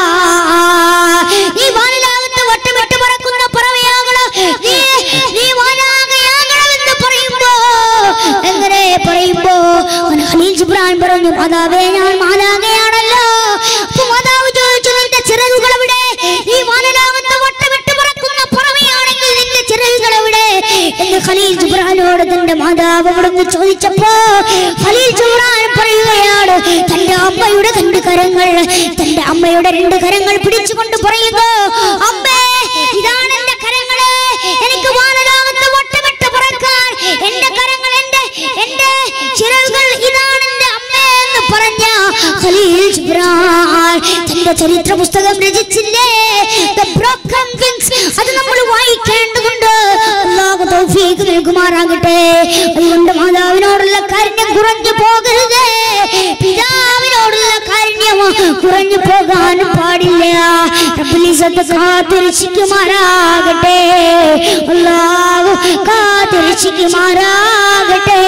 നീ വാനിലാകത്ത് വട്ടമിട്ട് പറക്കുന്ന പറവയാകണം നീ നീ വാനാകയാകണമെന്ന് പറയുമ്പോ എങ്ങനെ പറയുമ്പോ അവൻ ഖലീൽ ജിബ്രാൻ പറഞ്ഞു മാതാവേ ഞാൻ മാലാകയാണല്ലോ അപ്പൊ മാതാവ് ചോദിച്ചു നിന്റെ ചിറകുകൾ എവിടെ നീ വാനിലാകുന്ന വട്ടമിട്ട് പറക്കുന്ന പറവയാണെങ്കിൽ നിന്റെ ചിറകുകൾ എവിടെ എന്ന് ഖലീൽ ജിബ്രാനോട് തന്റെ മാതാവ് അവിടുന്ന് ചോദിച്ചപ്പോ ഖലീൽ ജിബ്രാൻ പറയുകയാണ് തന്റെ അമ്മയുടെ രണ്ട് കരങ്ങൾ തന്റെ അമ്മയുടെ രണ്ട് കരങ്ങൾ പിടിച്ചുകൊണ്ട് പറയുന്നു അമ്മേ ഇതാണ് എന്റെ കരങ്ങള് എനിക്ക് വാനലാകുന്ന വട്ടമിട്ട് പറക്കാൻ എന്റെ കരങ്ങൾ എന്റെ എന്റെ ചിറകുകൾ ഇതാണ് എന്റെ അമ്മ എന്ന് പറഞ്ഞ ഖലീൽ ജിബ്രാൻ തന്റെ ചരിത്ര പുസ്തകം രചിച്ചില്ലേ The Broken Wings അത് നമ്മൾ വായിക്കേണ്ടതുണ്ട് അല്ലാഹു തൗഫീഖ് നൽകുമാറാകട്ടെ അതുകൊണ്ട് മാതാവിനോടുള്ള കാരുണ്യം കുറഞ്ഞു പോകരുത് പിതാവിനോടുള്ള കാരുണ്യം കുറഞ്ഞു പോകാനും പാടില്ല റബ്ബുലിസത്ത് കാത്തിരക്ഷിക്കുമാറാകട്ടെ അല്ലാഹു കാത്തിരക്ഷിക്കുമാറാകട്ടെ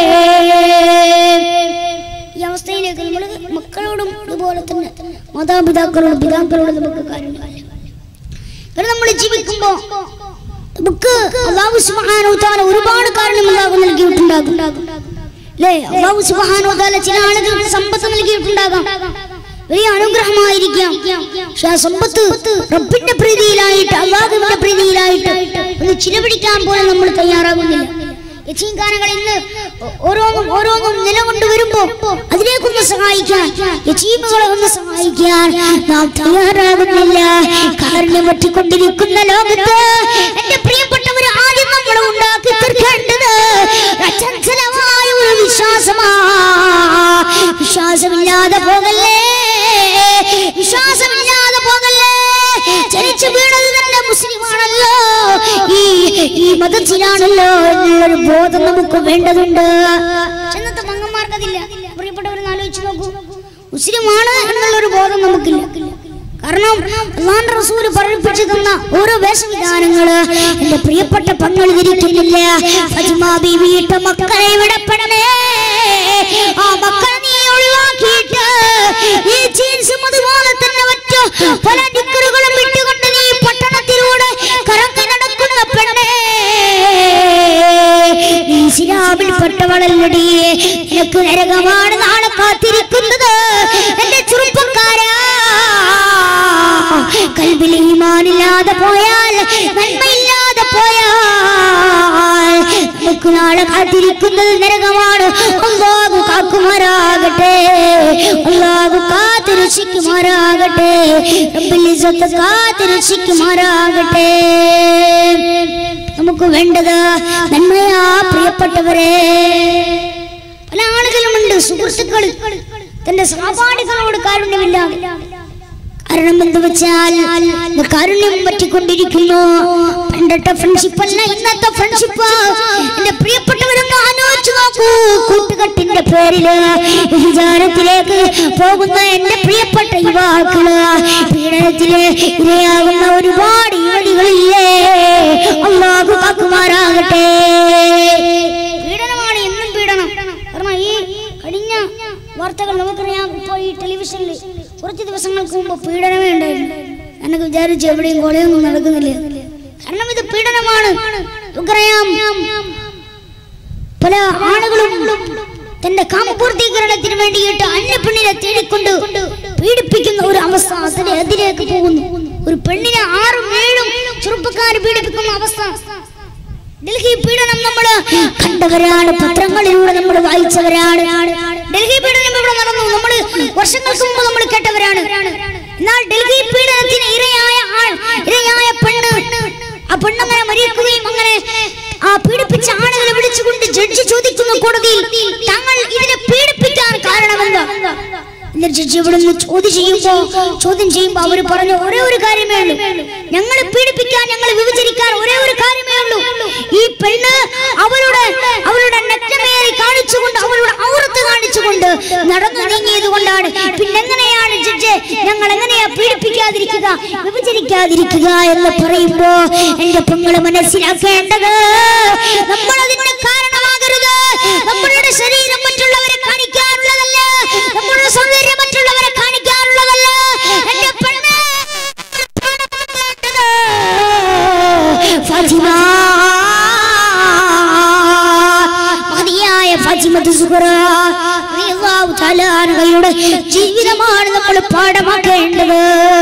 ഈ അവസ്ഥയിലേക്ക് നമ്മൾ മക്കളോടും ഇതുപോലെ തന്നെ മാതാപിതാക്കളോടും പിതാക്കളോടും നമുക്ക് കാര്യമില്ല കാരണം നമ്മൾ ജീവിക്കുമ്പോ നമുക്ക് അള്ളാഹു സുബ്ഹാനഹു തആല ഒരുപാട് കാരണം അള്ളാഹു നൽകിയിട്ടുണ്ടാകും അല്ലേ അള്ളാഹു സുബ്ഹാനഹു തആല ചില ആളുകൾക്ക് സമ്പത്ത് നൽകിയിട്ടുണ്ടാകാം വലിയ അനുഗ്രഹമായിരിക്കാം പക്ഷെ ആ സമ്പത്ത് റബ്ബിന്റെ പ്രീതിയിലായിട്ട് അള്ളാഹുവിന്റെ പ്രീതിയിലായിട്ട് ഒന്ന് ചിലവഴിക്കാൻ പോലും നമ്മൾ തയ്യാറാകുന്നില്ല യതീംഖാനകൾ ഇന്ന് ഓരോന്നും ഓരോന്നും നിലകൊണ്ട് വരുമ്പോ അതിലേക്കൊന്ന് സഹായിക്കാൻ യതീമുകളെ ഒന്ന് സഹായിക്കാൻ നാം തയ്യാറാകുന്നില്ല കാരണം പറ്റിക്കൊണ്ടിരിക്കുന്ന ലോകത്ത് എന്റെ പ്രിയപ്പെട്ടവർ ആദ്യം നമ്മൾ ഉണ്ടാക്കി തീർക്കേണ്ടത് അചഞ്ചലമായ ഒരു വിശ്വാസമാ വിശ്വാസമില്ലാതെ പോകല്ലേ വിശ്വാസമില്ലാതെ പോകല്ലേ ജനിച്ചു വീണത് തന്നെ മുസ്ലിമാണല്ലോ ഈ ഈ മതത്തിലാണല്ലോ എന്നുള്ളൊരു ബോധം നമുക്ക് വേണ്ടതുണ്ട് ഇന്നത്തെ മങ്ങന്മാർക്ക് അതില്ല പ്രിയപ്പെട്ടവരെന്ന് ആലോചിച്ച് നോക്കൂ മുസ്ലിമാണ് എന്നുള്ളൊരു ബോധം നമുക്കില്ല കാരണം അള്ളാന്റെ റസൂല് പഠിപ്പിച്ചു തന്ന ഓരോ വേഷവിധാനങ്ങള് എന്റെ പ്രിയപ്പെട്ട പങ്ങൾ ധരിക്കുന്നില്ല ഫാത്തിമ ബീവിയിട്ട മക്കളെ വിടപ്പെടണേ ആ മക്കളെ നീ ഒഴിവാക്കിയിട്ട് ഈ ജീൻസും അതുപോലെ തന്നെ മറ്റു പല നിക്കറുകളും ഇട്ടുകൊണ്ട് നീ പട്ടണത്തിലൂടെ കറങ്ങി നടക്കുന്ന പെണ്ണേ നീ ഇസ്ലാമിൽപ്പെട്ടവളല്ലടി നിനക്ക് നരകമാണ് നാളെ കാത്തിരിക്കുന്നത് എന്റെ ചെറുപ്പക്കാരാ കൽബിൽ ഈമാനില്ലാതെ പോയാൽ നന്മയില്ലാതെ പോയാൽ നമുക്ക് നാളെ കാത്തിരിക്കുന്നത് നരകമാണ് അള്ളാഹു കാക്കുമാരാകട്ടെ അള്ളാഹു കാത്തിരക്ഷിക്കുമാരാകട്ടെ റബ്ബുൽ ഇസ്സത്ത് കാത്തിരക്ഷിക്കുമാരാകട്ടെ നമുക്ക് വേണ്ടത് നന്മയാ പ്രിയപ്പെട്ടവരെ പല ആളുകളുമുണ്ട് സുഹൃത്തുക്കൾ തന്റെ സഹപാഠികളോട് കാരുണ്യമില്ല കാരണം എന്ത് വെച്ചാൽ ഇന്ന് കാരുണ്യം പറ്റിക്കൊണ്ടിരിക്കുന്നു പണ്ടത്തെ ഫ്രണ്ട്ഷിപ്പ് അല്ല ഇന്നത്തെ ഫ്രണ്ട്ഷിപ്പ് എന്റെ പ്രിയപ്പെട്ടവരൊന്ന് ആലോചിച്ച് നോക്കൂ കൂട്ടുകെട്ടിന്റെ പേരില് വിചാരത്തിലേക്ക് പോകുന്ന എന്റെ പ്രിയപ്പെട്ട യുവാക്കള് പീഡനത്തില് ഇരയാകുന്ന ഒരുപാട് യുവതികളില്ലേ അള്ളാഹു കാക്കുമാരാകട്ടെ പീഡനമാണ് എന്നും പീഡനം കാരണം ഈ കഴിഞ്ഞ വാർത്തകൾ നമുക്കറിയാം ഇപ്പോൾ ഈ ടെലിവിഷനിൽ കുറച്ച് ദിവസങ്ങൾക്ക് മുമ്പ് പീഡനമേ ഉണ്ടായിരുന്നു എന്നൊക്കെ വിചാരിച്ചു എവിടെയും കൊലയൊന്നും നടക്കുന്നില്ല കാരണം ഇത് പീഡനമാണ് നമുക്കറിയാം പല ആളുകളും തന്റെ കാമപൂർത്തീകരണത്തിന് വേണ്ടിയിട്ട് അന്യ പെണ്ണിനെ തേടിക്കൊണ്ട് പീഡിപ്പിക്കുന്ന ഒരു അവസ്ഥ അതിലെ അതിലേക്ക് പോകുന്നു ഒരു പെണ്ണിനെ ആറും ഏഴും ചെറുപ്പക്കാർ പീഡിപ്പിക്കുന്ന അവസ്ഥ ഡൽഹി പീഡനം നമ്മൾ കണ്ടവരാണ് പത്രങ്ങളിലൂടെ നമ്മൾ വായിച്ചവരാണ് ഡൽഹി പീഡനം ഇവിടെ നടന്നു നമ്മൾ വർഷങ്ങൾക്ക് മുമ്പ് നമ്മൾ കേട്ടവരാണ് എന്നാൽ ഡൽഹി പീഡനത്തിന് ഇരയായ ആൾ ഇരയായ പെണ്ണ് ആ പെണ്ണങ്ങനെ മരിക്കുകയും അങ്ങനെ ആ പീഡിപ്പിച്ച ആളുകളെ വിളിച്ചുകൊണ്ട് ജഡ്ജി ചോദിക്കുന്നു കോടതിയിൽ തങ്ങൾ ഇതിനെ പീഡിപ്പിക്കാൻ കാരണമെന്താ എന്നിട്ട് ജഡ്ജി ഇവിടെ നിന്ന് ചോദ്യം ചെയ്യുമ്പോ ചോദ്യം ചെയ്യുമ്പോ അവര് പറഞ്ഞ ഒരേ ഒരു കാര്യമേ ഉള്ളൂ ഞങ്ങളെ പീഡിപ്പിക്കാൻ ഞങ്ങളെ വിഭജിക്കാൻ ഒരേ ഒരു കാര്യമേ ഉള്ളൂ ഈ പെണ്ണ് അവരുടെ അവരുടെ നെറ്റമേറി കാണിച്ചുകൊണ്ട് അവരുടെ ഔറത്ത് കാണിച്ചുകൊണ്ട് നടന്നു നീങ്ങിയത് കൊണ്ടാണ് പിന്നെ എങ്ങനെയാണ് ജഡ്ജ് ഞങ്ങൾ എങ്ങനെയാ പീഡിപ്പിക്കാതിരിക്കുക വിഭജിക്കാതിരിക്കുക എന്ന് പറയുമ്പോ എന്റെ പെങ്ങള് മനസ്സിലാക്കേണ്ടത് നമ്മൾ അതിന് കാരണമാകരുത് നമ്മളുടെ ശരീരം മറ്റുള്ളവരെ കാണിക്കാനുള്ളതല്ല നമ്മുടെ സൗന്ദര്യം മറ്റുള്ളവരെ കാണിക്കാനുള്ളതല്ല എന്റെ പെണ്ണ് ഫാത്തിമ മതിയായ ഫാത്തിമത്ത് സുഹറ റളിയല്ലാഹു തആല അൻഹയുടെ ജീവിതമാണ് നമ്മൾ പാഠമാക്കേണ്ടത്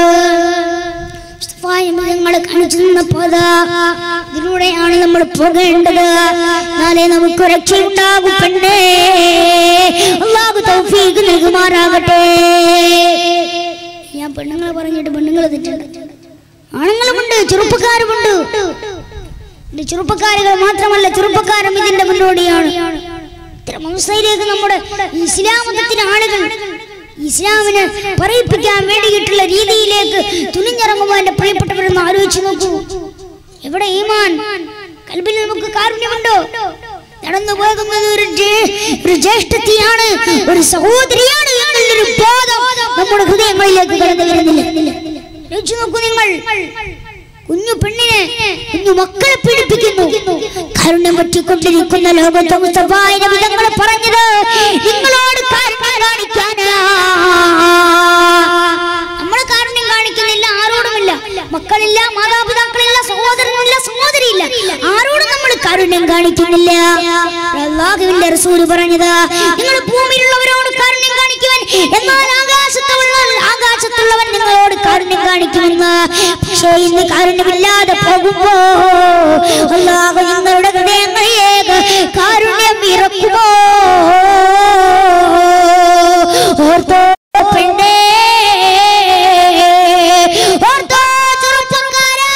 ഞങ്ങൾ കാണിച്ചു തന്ന പാത ഇതിലൂടെയാണ് നമ്മൾ പോകേണ്ടത് നാളെ നമുക്ക് രക്ഷയുണ്ടാകും പെണ്ണേ അള്ളാഹു തൗഫീഖ് നൽകുമാറാകട്ടെ ഞാൻ പെണ്ണുങ്ങളെ പറഞ്ഞിട്ട് പെണ്ണുങ്ങൾ തെറ്റുണ്ട് ആണുങ്ങളുമുണ്ട് ചെറുപ്പക്കാരുമുണ്ട് ഇത് ചെറുപ്പക്കാരുകൾ മാത്രമല്ല ചെറുപ്പക്കാരും ഇതിന്റെ മുന്നോടിയാണ് ഇത്തരം അവസ്ഥയിലേക്ക് നമ്മുടെ ഇസ്ലാം മതത്തിലെ ആളുകൾ ഇസ്ലാമിനെ പറയിപ്പിക്കാൻ വേണ്ടിയിട്ടുള്ള രീതിയിലേക്ക് തുനിഞ്ഞിറങ്ങുമ്പോൾ എന്റെ പ്രിയപ്പെട്ടവരൊന്ന് ആലോചിച്ച് നോക്കൂ എവിടെ ഈമാൻ കൽബിൽ നമുക്ക് കാരുണ്യമുണ്ടോ നടന്നു പോകുന്നത് ഒരു ജേ- ഒരു ജ്യേഷ്ഠത്തിയാണ് ഒരു സഹോദരിയാണ് എന്നുള്ളൊരു ബോധം നമ്മുടെ ഹൃദയങ്ങളിലേക്ക് കടന്നു വരുന്നില്ല ആലോചിച്ച് നോക്കൂ നിങ്ങൾ കുഞ്ഞു പെണ്ണിനെ കുഞ്ഞു മക്കളെ പീഡിപ്പിക്കുന്നു കാരുണ്യം പറ്റിക്കൊണ്ടിരിക്കുന്ന ലോകത്തെ മുസ്തഫായ നബി തങ്ങളെ പറഞ്ഞത് നിങ്ങളോട് കാരുണ്യം കാണിക്കാനാ നമ്മൾ കാരുണ്യം കാണിക്കുന്നില്ല ആരോടുമില്ല മക്കളില്ല മാതാപിതാക്കളില്ല സഹോദരനില്ല സഹോദരിയില്ല ആരോടും നമ്മൾ കാരുണ്യം കാണിക്കുന്നില്ല അള്ളാഹുവിന്റെ റസൂല് പറഞ്ഞത് നിങ്ങൾ ഭൂമിയിലുള്ളവരോട് കാരുണ്യം കാണിക്കുവൻ എന്നാൽ ആകാശത്തുള്ള ആകാശത്തുള്ളവൻ നിങ്ങളോട് കാരുണ്യം കാണിക്കുമെന്ന് പക്ഷേ ഇന്ന് കാരുണ്യമില്ലാതെ പോകുമ്പോ അള്ളാഹു നിങ്ങളുടെ ഹൃദയങ്ങളിലേക്ക് കാരുണ്യം ഇറക്കുമോ ഓർത്തോ പെണ്ണേ ഓർത്തോ ചെറുപ്പക്കാരാ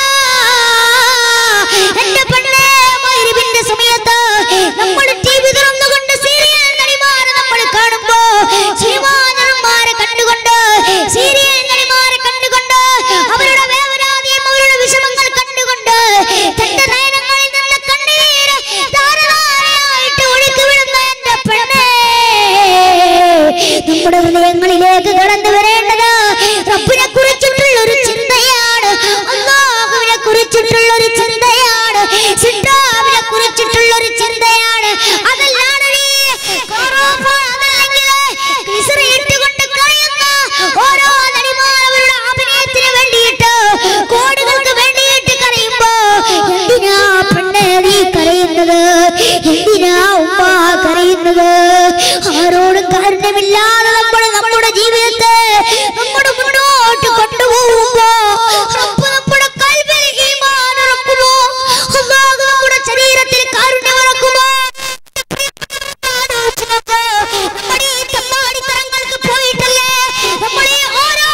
എന്റെ പെണ്ണേ മഗ്‌രിബിന്റെ സമയത്ത് നമ്മൾ ടി വി തുറന്നുകൊണ്ട് സീരിയൽ നടിമാരെ നമ്മൾ കാണുമ്പോ സിനിമാ നടന്മാരെ കണ്ടുകൊണ്ട് സീരിയൽ നടിമാരെ കണ്ടുകൊണ്ട് അവരുടെ വേവനാദിയും അവരുടെ വിഷമങ്ങൾ കണ്ടുകൊണ്ട് തന്റെ നയനങ്ങളിൽ നിന്ന് കണ്ണീര് ധാരാളമായിട്ട് ഒഴുക്കി വിടുന്ന എന്റെ പെണ്ണേ നമ്മുടെ ഹൃദയങ്ങളിലേക്ക് കടന്നു വരേണ്ടത് റബ്ബിനെ കുറിച്ചിട്ടുള്ള പറയുന്നത് ആരോടും കാരണമില്ലാതെ നമ്മൾ നമ്മുടെ ജീവിതത്തെ നമ്മുടെ മുന്നോട്ട് കൊണ്ടുപോകുമ്പോ റബ്ബ് നമ്മുടെ കൽവിൽ ഈമാൻ ഇറക്കുമോ അല്ലാഹു നമ്മുടെ ശരീരത്തിൽ കാരുണ്യം ഇറക്കുമോ ആലോചിച്ച് നോക്ക്. നമ്മുടെ ഈ തെമ്മാടിത്തരങ്ങൾക്ക് പോയിട്ടല്ലേ നമ്മുടെ ഈ ഓരോ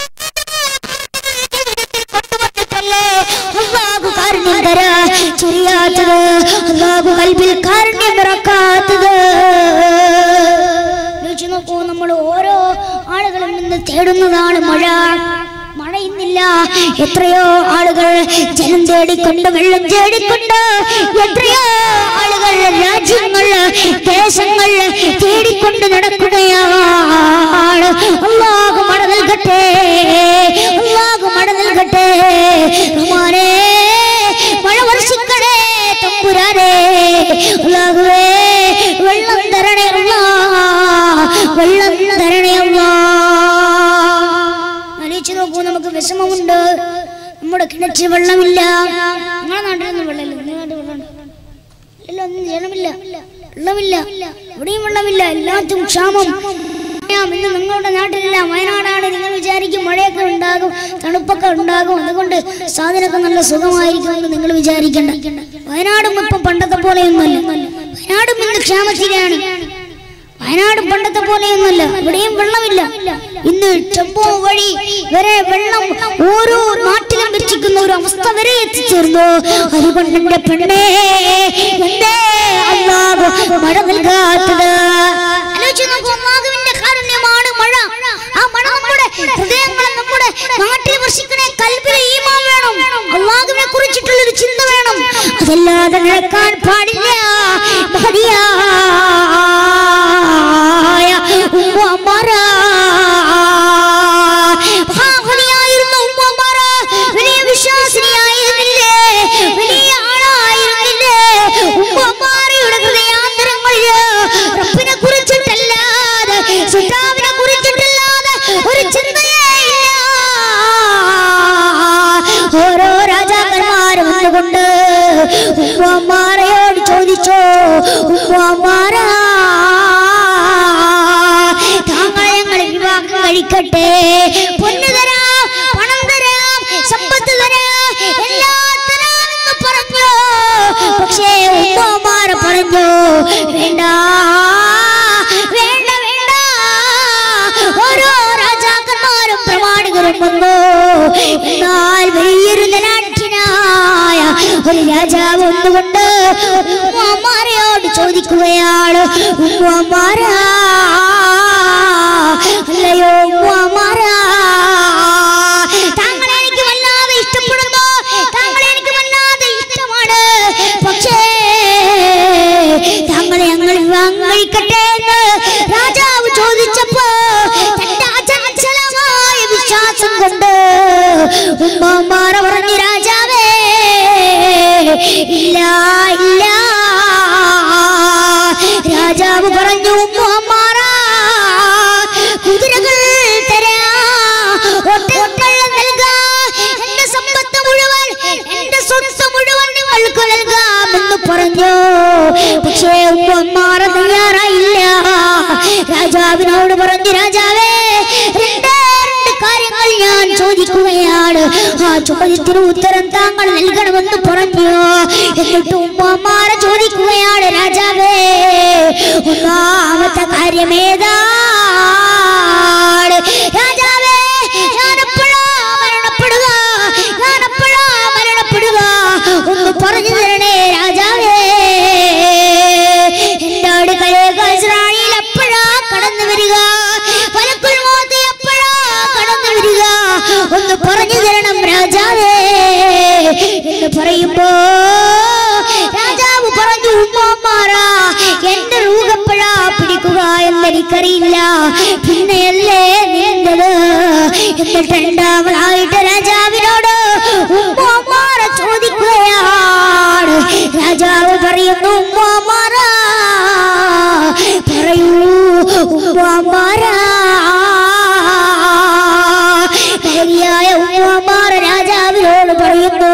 കൊണ്ടുവന്നിട്ടല്ലേ അല്ലാഹു കാരുണ്യം തരാ ചൊരിയാത്തത് അല്ലാഹു കൽബിൽ കാരുണ്യം ഇറക്കാത്തത് ആലോചിച്ച് നോക്കൂ നമ്മൾ ഓരോ ആളുകളിൽ നിന്ന് തേടുന്നതാണ് മഴ മഴയുന്നില്ല എത്രയോ ആളുകൾ ജലം തേടിക്കൊണ്ട് വെള്ളം തേടിക്കൊണ്ട് എത്രയോ ആളുകൾ രാജ്യങ്ങൾ ദേശങ്ങൾ തേടിക്കൊണ്ട് നടക്കുകയാണ് അള്ളാഹു മഴ നൽകട്ടെ അള്ളാഹു മഴ നൽകട്ടെ റഹ്മാനേ മഴ വർഷിക്കണേ തമ്പുരാനേ അള്ളാഹുവേ വെള്ളം തരണേ അല്ലാ വെള്ളം തരണേ അല്ലാ ആലോചിച്ച് നോക്കൂ നമുക്ക് വിഷമമുണ്ട് നമ്മുടെ കിണറ്റിൽ വെള്ളമില്ല നിങ്ങളുടെ നാട്ടിലൊന്നും വെള്ളമില്ല നിങ്ങളുടെ നാട്ടിൽ വെള്ളമുണ്ട് ഇല്ല ഒന്നും ജലമില്ല വെള്ളമില്ല എവിടെയും വെള്ളമില്ല എല്ലാത്തും ക്ഷാമം അറിയാം, ഇന്ന് നിങ്ങളുടെ നാട്ടിലില്ല വയനാടാണ് നിങ്ങൾ വിചാരിക്കും മഴയൊക്കെ ഉണ്ടാകും തണുപ്പൊക്കെ ഉണ്ടാകും അതുകൊണ്ട് സാധനമൊക്കെ നല്ല സുഖമായിരിക്കുമെന്ന് നിങ്ങൾ വിചാരിക്കണ്ട വയനാടും ഇപ്പം പണ്ടത്തെ പോലെയൊന്നുമല്ല വയനാടും ഇന്ന് ക്ഷാമത്തിലാണ് വയനാട് പണ്ടത്തെ പോലെയൊന്നുമല്ല ഇവിടെയും വെള്ളമില്ല ഇന്ന് ചെമ്പോ വഴി വരെ വെള്ളം ഓരോ നാട്ടിലും വെച്ചിരിക്കുന്ന ഒരു അവസ്ഥ വരെ എത്തിച്ചേർന്നു അതുകൊണ്ട് എന്റെ പെണ്ണേ എന്തേ അല്ലാഹു മഴ നൽകാത്തത് ആലോചിച്ച് നോക്കൂ അല്ലാഹുവിന്റെ കാരുണ്യമാണ് മഴ ആ മഴ നമ്മുടെ ഹൃദയങ്ങളെ നമ്മുടെ നാട്ടിൽ വർഷിക്കണേ കൽബിലെ ഈമാൻ വേണം അള്ളാഹുവിനെ കുറിച്ചിട്ടുള്ള ഒരു ചിന്ത വേണം അതല്ലാതെ നടക്കാൻ പാടില്ല മഹതിയായ ഉമ്മമാര മഹാഹതിയായിരുന്ന ഉമ്മമാര വലിയ വിശ്വാസിനിയായിരുന്നില്ലേ വലിയ ആളായിരുന്നില്ലേ ഉമ്മമാരയുടെ ഹൃദയാന്തരങ്ങളിൽ റബ്ബിനെ കുറിച്ചിട്ടല്ലാതെ സുട്ടാവിനെ കുറിച്ചിട്ടല്ലാതെ ഒരു ചിന്തയേ ഇല്ല ഓരോ രാജാക്കന്മാരും വന്നുകൊണ്ട് ഉമ്മമാരയോട് ചോദിച്ചോ ഉമ്മമാരാ താങ്കളെ ഞങ്ങൾ വിവാഹം കഴിക്കട്ടെ പൊന്നു തരാം പണം തരാം സമ്പത്ത് തരാം എല്ലാം തരാമെന്ന് പറഞ്ഞു പക്ഷേ ഉമ്മമാര് പറഞ്ഞു വേണ്ട വേണ്ട വേണ്ട ഓരോ രാജാക്കന്മാരും പ്രമാണികരും വന്നു എന്നാൽ വലിയൊരു ധനാഠ്യനായ ഒരു രാജാവ് ഒന്നുകൊണ്ട് ഉമ്മമാരെയോട് ചോദിക്കുകയാണ് ഉമ്മമാരാ അല്ലയോ ഉമ്മമാരാ താങ്കളെ എനിക്ക് വല്ലാതെ ഇഷ്ടപ്പെടുന്നു താങ്കളെ എനിക്ക് വല്ലാതെ ഇഷ്ടമാണ് പക്ഷേ താങ്കളെ ഞങ്ങൾ വിവാഹം കഴിക്കട്ടെ എന്ന് രാജാവ് ചോദിച്ചപ്പോ തന്റെ അചഞ്ചലമായ വിശ്വാസം കൊണ്ട് ഉമ്മമാറ പറഞ്ഞു രാജാവേ ഇല്ല ഇല്ല രാജാവ് പറഞ്ഞു ഉമ്മമാറ കുതിരകൾ തരാ ഒട്ടകങ്ങൾ നൽകാ എന്റെ സമ്പത്ത് മുഴുവൻ എന്റെ സ്വത്ത് മുഴുവൻ നിങ്ങൾക്ക് നൽകാമെന്ന് പറഞ്ഞു പക്ഷേ ഉമ്മമാറ തയ്യാറായില്ല രാജാവിനോട് പറഞ്ഞു രാജാവേ രണ്ടേ രണ്ട് കാര്യങ്ങൾ ഞാൻ ചോദിക്കുകയാണ് ആ ചോദ്യത്തിന് ഉത്തരം താങ്കൾ നൽകണമെന്ന് പറഞ്ഞു എന്നിട്ട് ഉമ്മമാരെ ചോദിക്കുകയാണ് രാജാവേ ഒന്നാമത്തെ കാര്യമേതാണ് രാജാവേ ഞാനെപ്പോഴാ മരണപ്പെടുക ഞാനെപ്പോഴാ മരണപ്പെടുക ഒന്ന് പറഞ്ഞു തരണേ രാജാവേ എന്റെ അടുക്കലേക്ക് ഇസ്രായേൽ എപ്പോഴാ കടന്നു വരിക പലക്കുൽ മോത്തി എപ്പോഴാ കടന്നു വരിക ഒന്ന് പറഞ്ഞു തരണം രാജാവേ എന്ന് പറയുമ്പോ രാജാവ് പറഞ്ഞു ഉമ്മമാറാ എന്റെ റൂഹപ്പെഴാ പിടിക്കുക എന്നെനിക്കറിയില്ല പിന്നെയല്ലേ നിന്നത് എന്നിട്ട് രണ്ടാമതായിട്ട് രാജാവിനോട് ഉമ്മമാറ ചോദിക്കുകയാണ് രാജാവ് പറയുന്നു ഉമ്മമാറാ പറയൂ ഉമ്മമാരാ കരിയായ ഉമ്മമാർ രാജാവിനോട് പറയുന്നു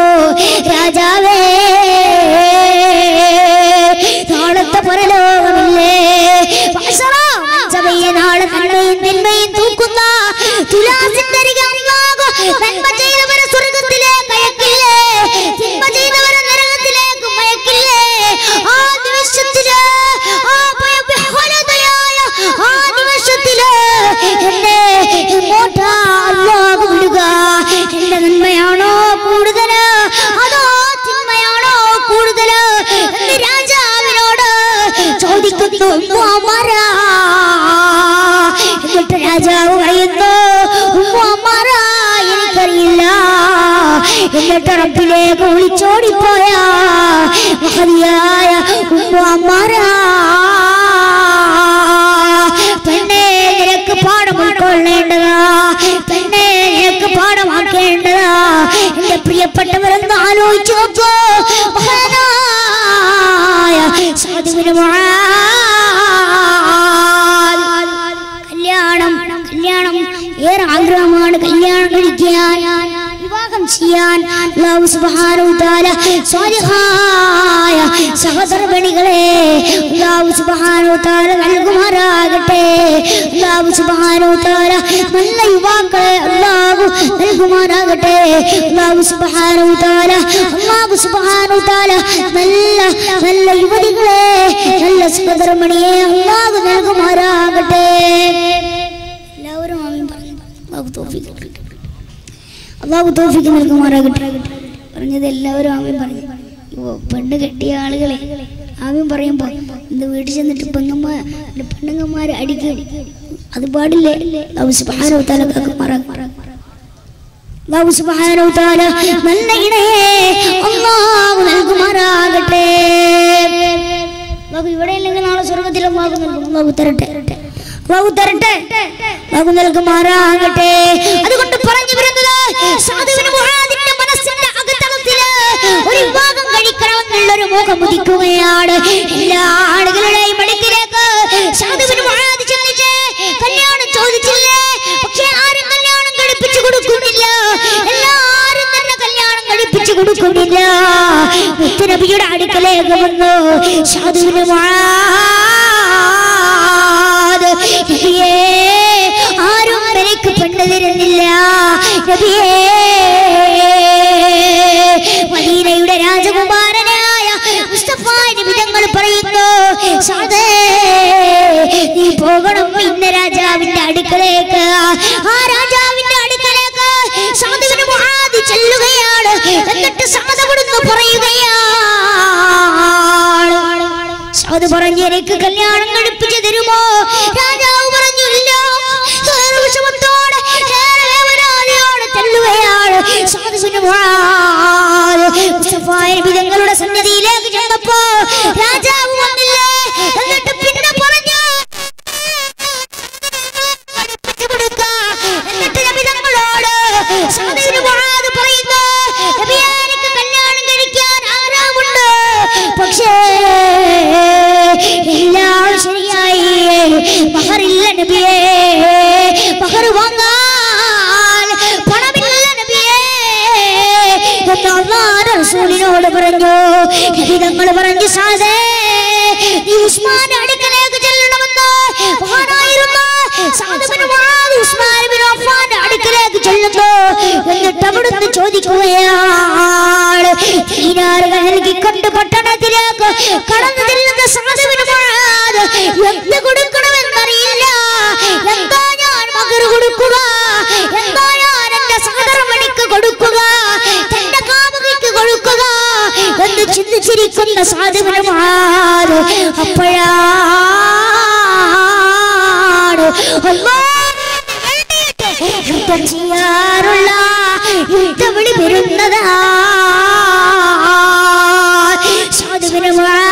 രാജാവേ നാളത്തെ പരലോകമില്ലേ തുലാസിന്റെ അരികെ അല്ലാഹു നന്മ ചെയ്തവരെ സ്വർഗ്ഗത്തിലേക്ക് അയക്കില്ലേ തിന്മ ചെയ്തവരെ നരകത്തിലേക്ക് മയക്കില്ലേ ആ നിമിഷത്തില് ആ ഭയബഹുലതയായ ആ നിമിഷത്തില് എന്നെ എങ്ങോട്ടാ അല്ലാഹു വിടുക എന്റെ നന്മയാണോ കൂടുതല് അതോ തിന്മയാണോ കൂടുതല് എന്ന് രാജാവിനോട് ചോദിക്കുന്നു ഉമ്മാമാരാ എന്നിട്ട് രാജാവ് പറയുന്നു ഉമ്മാമാരാ എനിക്കറിയില്ല എന്നിട്ട് റബ്ബിലേക്ക് വിളിച്ചോടിപ്പോയ മഹതിയായ ഉമ്മാമാരാ പെണ്ണെ നിനക്ക് പാഠം ഉൾക്കൊള്ളേണ്ടതാ പെണ്ണെ നിനക്ക് പാഠമാക്കേണ്ടതാ എന്റെ പ്രിയപ്പെട്ടവരെന്ന് ആലോചിച്ചു നോക്കൂ മഹാനായ സാധുവിന് കല്യാണം കല്യാണം ഏറെ ആഗ്രഹമാണ് കല്യാണം കഴിക്കാൻ വിവാഹം ചെയ്യാൻ അല്ലാഹു സുബ്ഹാനഹു തആല സ്വാലിഹായ സഹധർമ്മിണികളെ അല്ലാഹു സുബ്ഹാനഹു തആല നൽകുമാറാകട്ടെ അല്ലാഹു സുബ്ഹാനഹു തആല നല്ല യുവാക്കളെ അല്ലാഹു നൽകുമാറാകട്ടെ അല്ലാഹു സുബ്ഹാനഹു തആല അല്ലാഹു സുബ്ഹാനഹു തആല നല്ല നല്ല യുവതികളെ നല്ല സഹധർമ്മിണിയെ അല്ലാഹു നൽകുമാറാകട്ടെ എല്ലാവരും ആമീൻ പറഞ്ഞു അല്ലാഹു തൗഫീഖ് നൽകട്ടെ. അള്ളാഹു തോഫിക്ക് നൽകുമാറാകട്ടെ പറഞ്ഞത് എല്ലാവരും ആമീൻ പറഞ്ഞു ഓ പെണ്ണ് കെട്ടിയ ആളുകളെ ആമീൻ പറയുമ്പോൾ ഇന്ന് വീട്ടിൽ ചെന്നിട്ട് പെങ്ങന്മാർ പെണ്ണുങ്ങന്മാർ അടിക്കും അത് പാടില്ലേ അള്ളാഹു സുബ്ഹാനഹു തആല കാക്കുമാറാകും അള്ളാഹു സുബ്ഹാനഹു തആല നല്ല ഇണയെ അള്ളാഹു നൽകുമാറാകട്ടെ അള്ളാഹു ഇവിടെ ഇല്ലെങ്കിൽ നാളെ സ്വർഗത്തിൽ അള്ളാഹു നൽകും അള്ളാഹു തരട്ടെ അള്ളാഹു തരട്ടെ അള്ളാഹു നൽകുമാറാകട്ടെ അതുകൊണ്ട് പറഞ്ഞു വരുന്നത് സാധുവിന് മുഹാദിന്റെ മനസ്സിന്റെ അകത്തളത്തില് ഒരു വിവാഹം കഴിക്കണമെന്നുള്ള ഒരു മോഹം ഉദിക്കുകയാണ് എല്ലാ ആളുകളുടെയും അടുക്കിലേക്ക് സാധുവിന് മുഹാദ് ചെന്നിട്ട് കല്യാണം ചോദിച്ചില്ലേ പക്ഷെ ആരും കല്യാണം കഴിപ്പിച്ചു കൊടുക്കുന്നില്ല എല്ലാരും തന്നെ കല്യാണം കഴിപ്പിച്ചു കൊടുക്കുന്നില്ല മുത്തുനബിയുടെ അടുക്കലേക്ക് വന്നു സാധുവിന് മുആദ് നബിയേ ആരും എനിക്ക് പെണ്ണ് തരുന്നില്ല നബിയേ മദീനയുടെ രാജകുമാരനായ മുസ്തഫ നബി തങ്ങൾ പറയുന്നു സാദേ നീ പോകണം ഇന്ന രാജാവിന്റെ അടുക്കലേക്ക് ആ രാജാവിന്റെ അടുക്കലേക്ക് സാധുവിന് മുഹാദി ചെല്ലുകയാണ് എന്നിട്ട് സാധവിടുന്ന് പറയുകയാണ് സാധു പറഞ്ഞു എനിക്ക് കല്യാണം കഴിപ്പിച്ചു തരുമോ രാജാവ് പറഞ്ഞു ഇല്ല ഏറെ വിഷമത്തോടെ ഏറെ വേവനാദിയോടെ ചെല്ലുകയാണ് സാധുവിന് മുഹാദ് മുസ്തഫായ നബി തങ്ങളുടെ സന്നിധിയിലേക്ക് ചെന്നപ്പോ രാജാവ് വന്നില്ലേ എന്നിട്ട് പിന്നെ പറഞ്ഞു പഠിപ്പിച്ചു കൊടുക്ക. എന്നിട്ട് നബി തങ്ങളോട് സാധുവിന് മുആദ് പറയുന്നു, "നബിയേ, എനിക്ക് കല്യാണം കഴിക്കാൻ ആഗ്രഹമുണ്ട്. പക്ഷേ എല്ലാം ശരിയായി മഹറില്ല നബിയേ മഹർ വാങ്ങാൻ പണമില്ല നബിയേ എന്ന് അള്ളാഹുവിന്റെ റസൂലിനോട് പറഞ്ഞു നബി തങ്ങൾ പറഞ്ഞു സാധേ ഈ ഉസ്മാൻ അടുക്കലേക്ക് ചെല്ലണമെന്ന് മഹാനായിരുന്ന സാധുവിന് മുആദ് ഉസ്മാൻ ബിൻ അഫ്ഫാന്റെ അടുക്കലേക്ക് ചെല്ലുന്നു എന്നിട്ട് അവിടുന്ന് ചോദിക്കുകയാണ് ദീനാറുകൾ നൽകിക്കൊണ്ട് പട്ടണത്തിലേക്ക് കടന്നു ചെല്ലുന്ന സാധുവിന് മുആദ് എന്ത് കൊടുക്കണമെന്നറിയില്ല എന്താ ഞാൻ മകർ കൊടുക്കുക എന്താ ഞാൻ എന്റെ സഹധർമ്മണിക്ക് കൊടുക്കുക തന്റെ കാമുകിക്ക് കൊടുക്കുക എന്ന് ചിന്തിച്ചിരിക്കുന്ന സാധുവിന് മുആദ് അപ്പോഴാണ് അല്ലാഹുവിനെ യുദ്ധം ചെയ്യാറുള്ള യുദ്ധവിളി വരുന്നതാ സാധുവിന്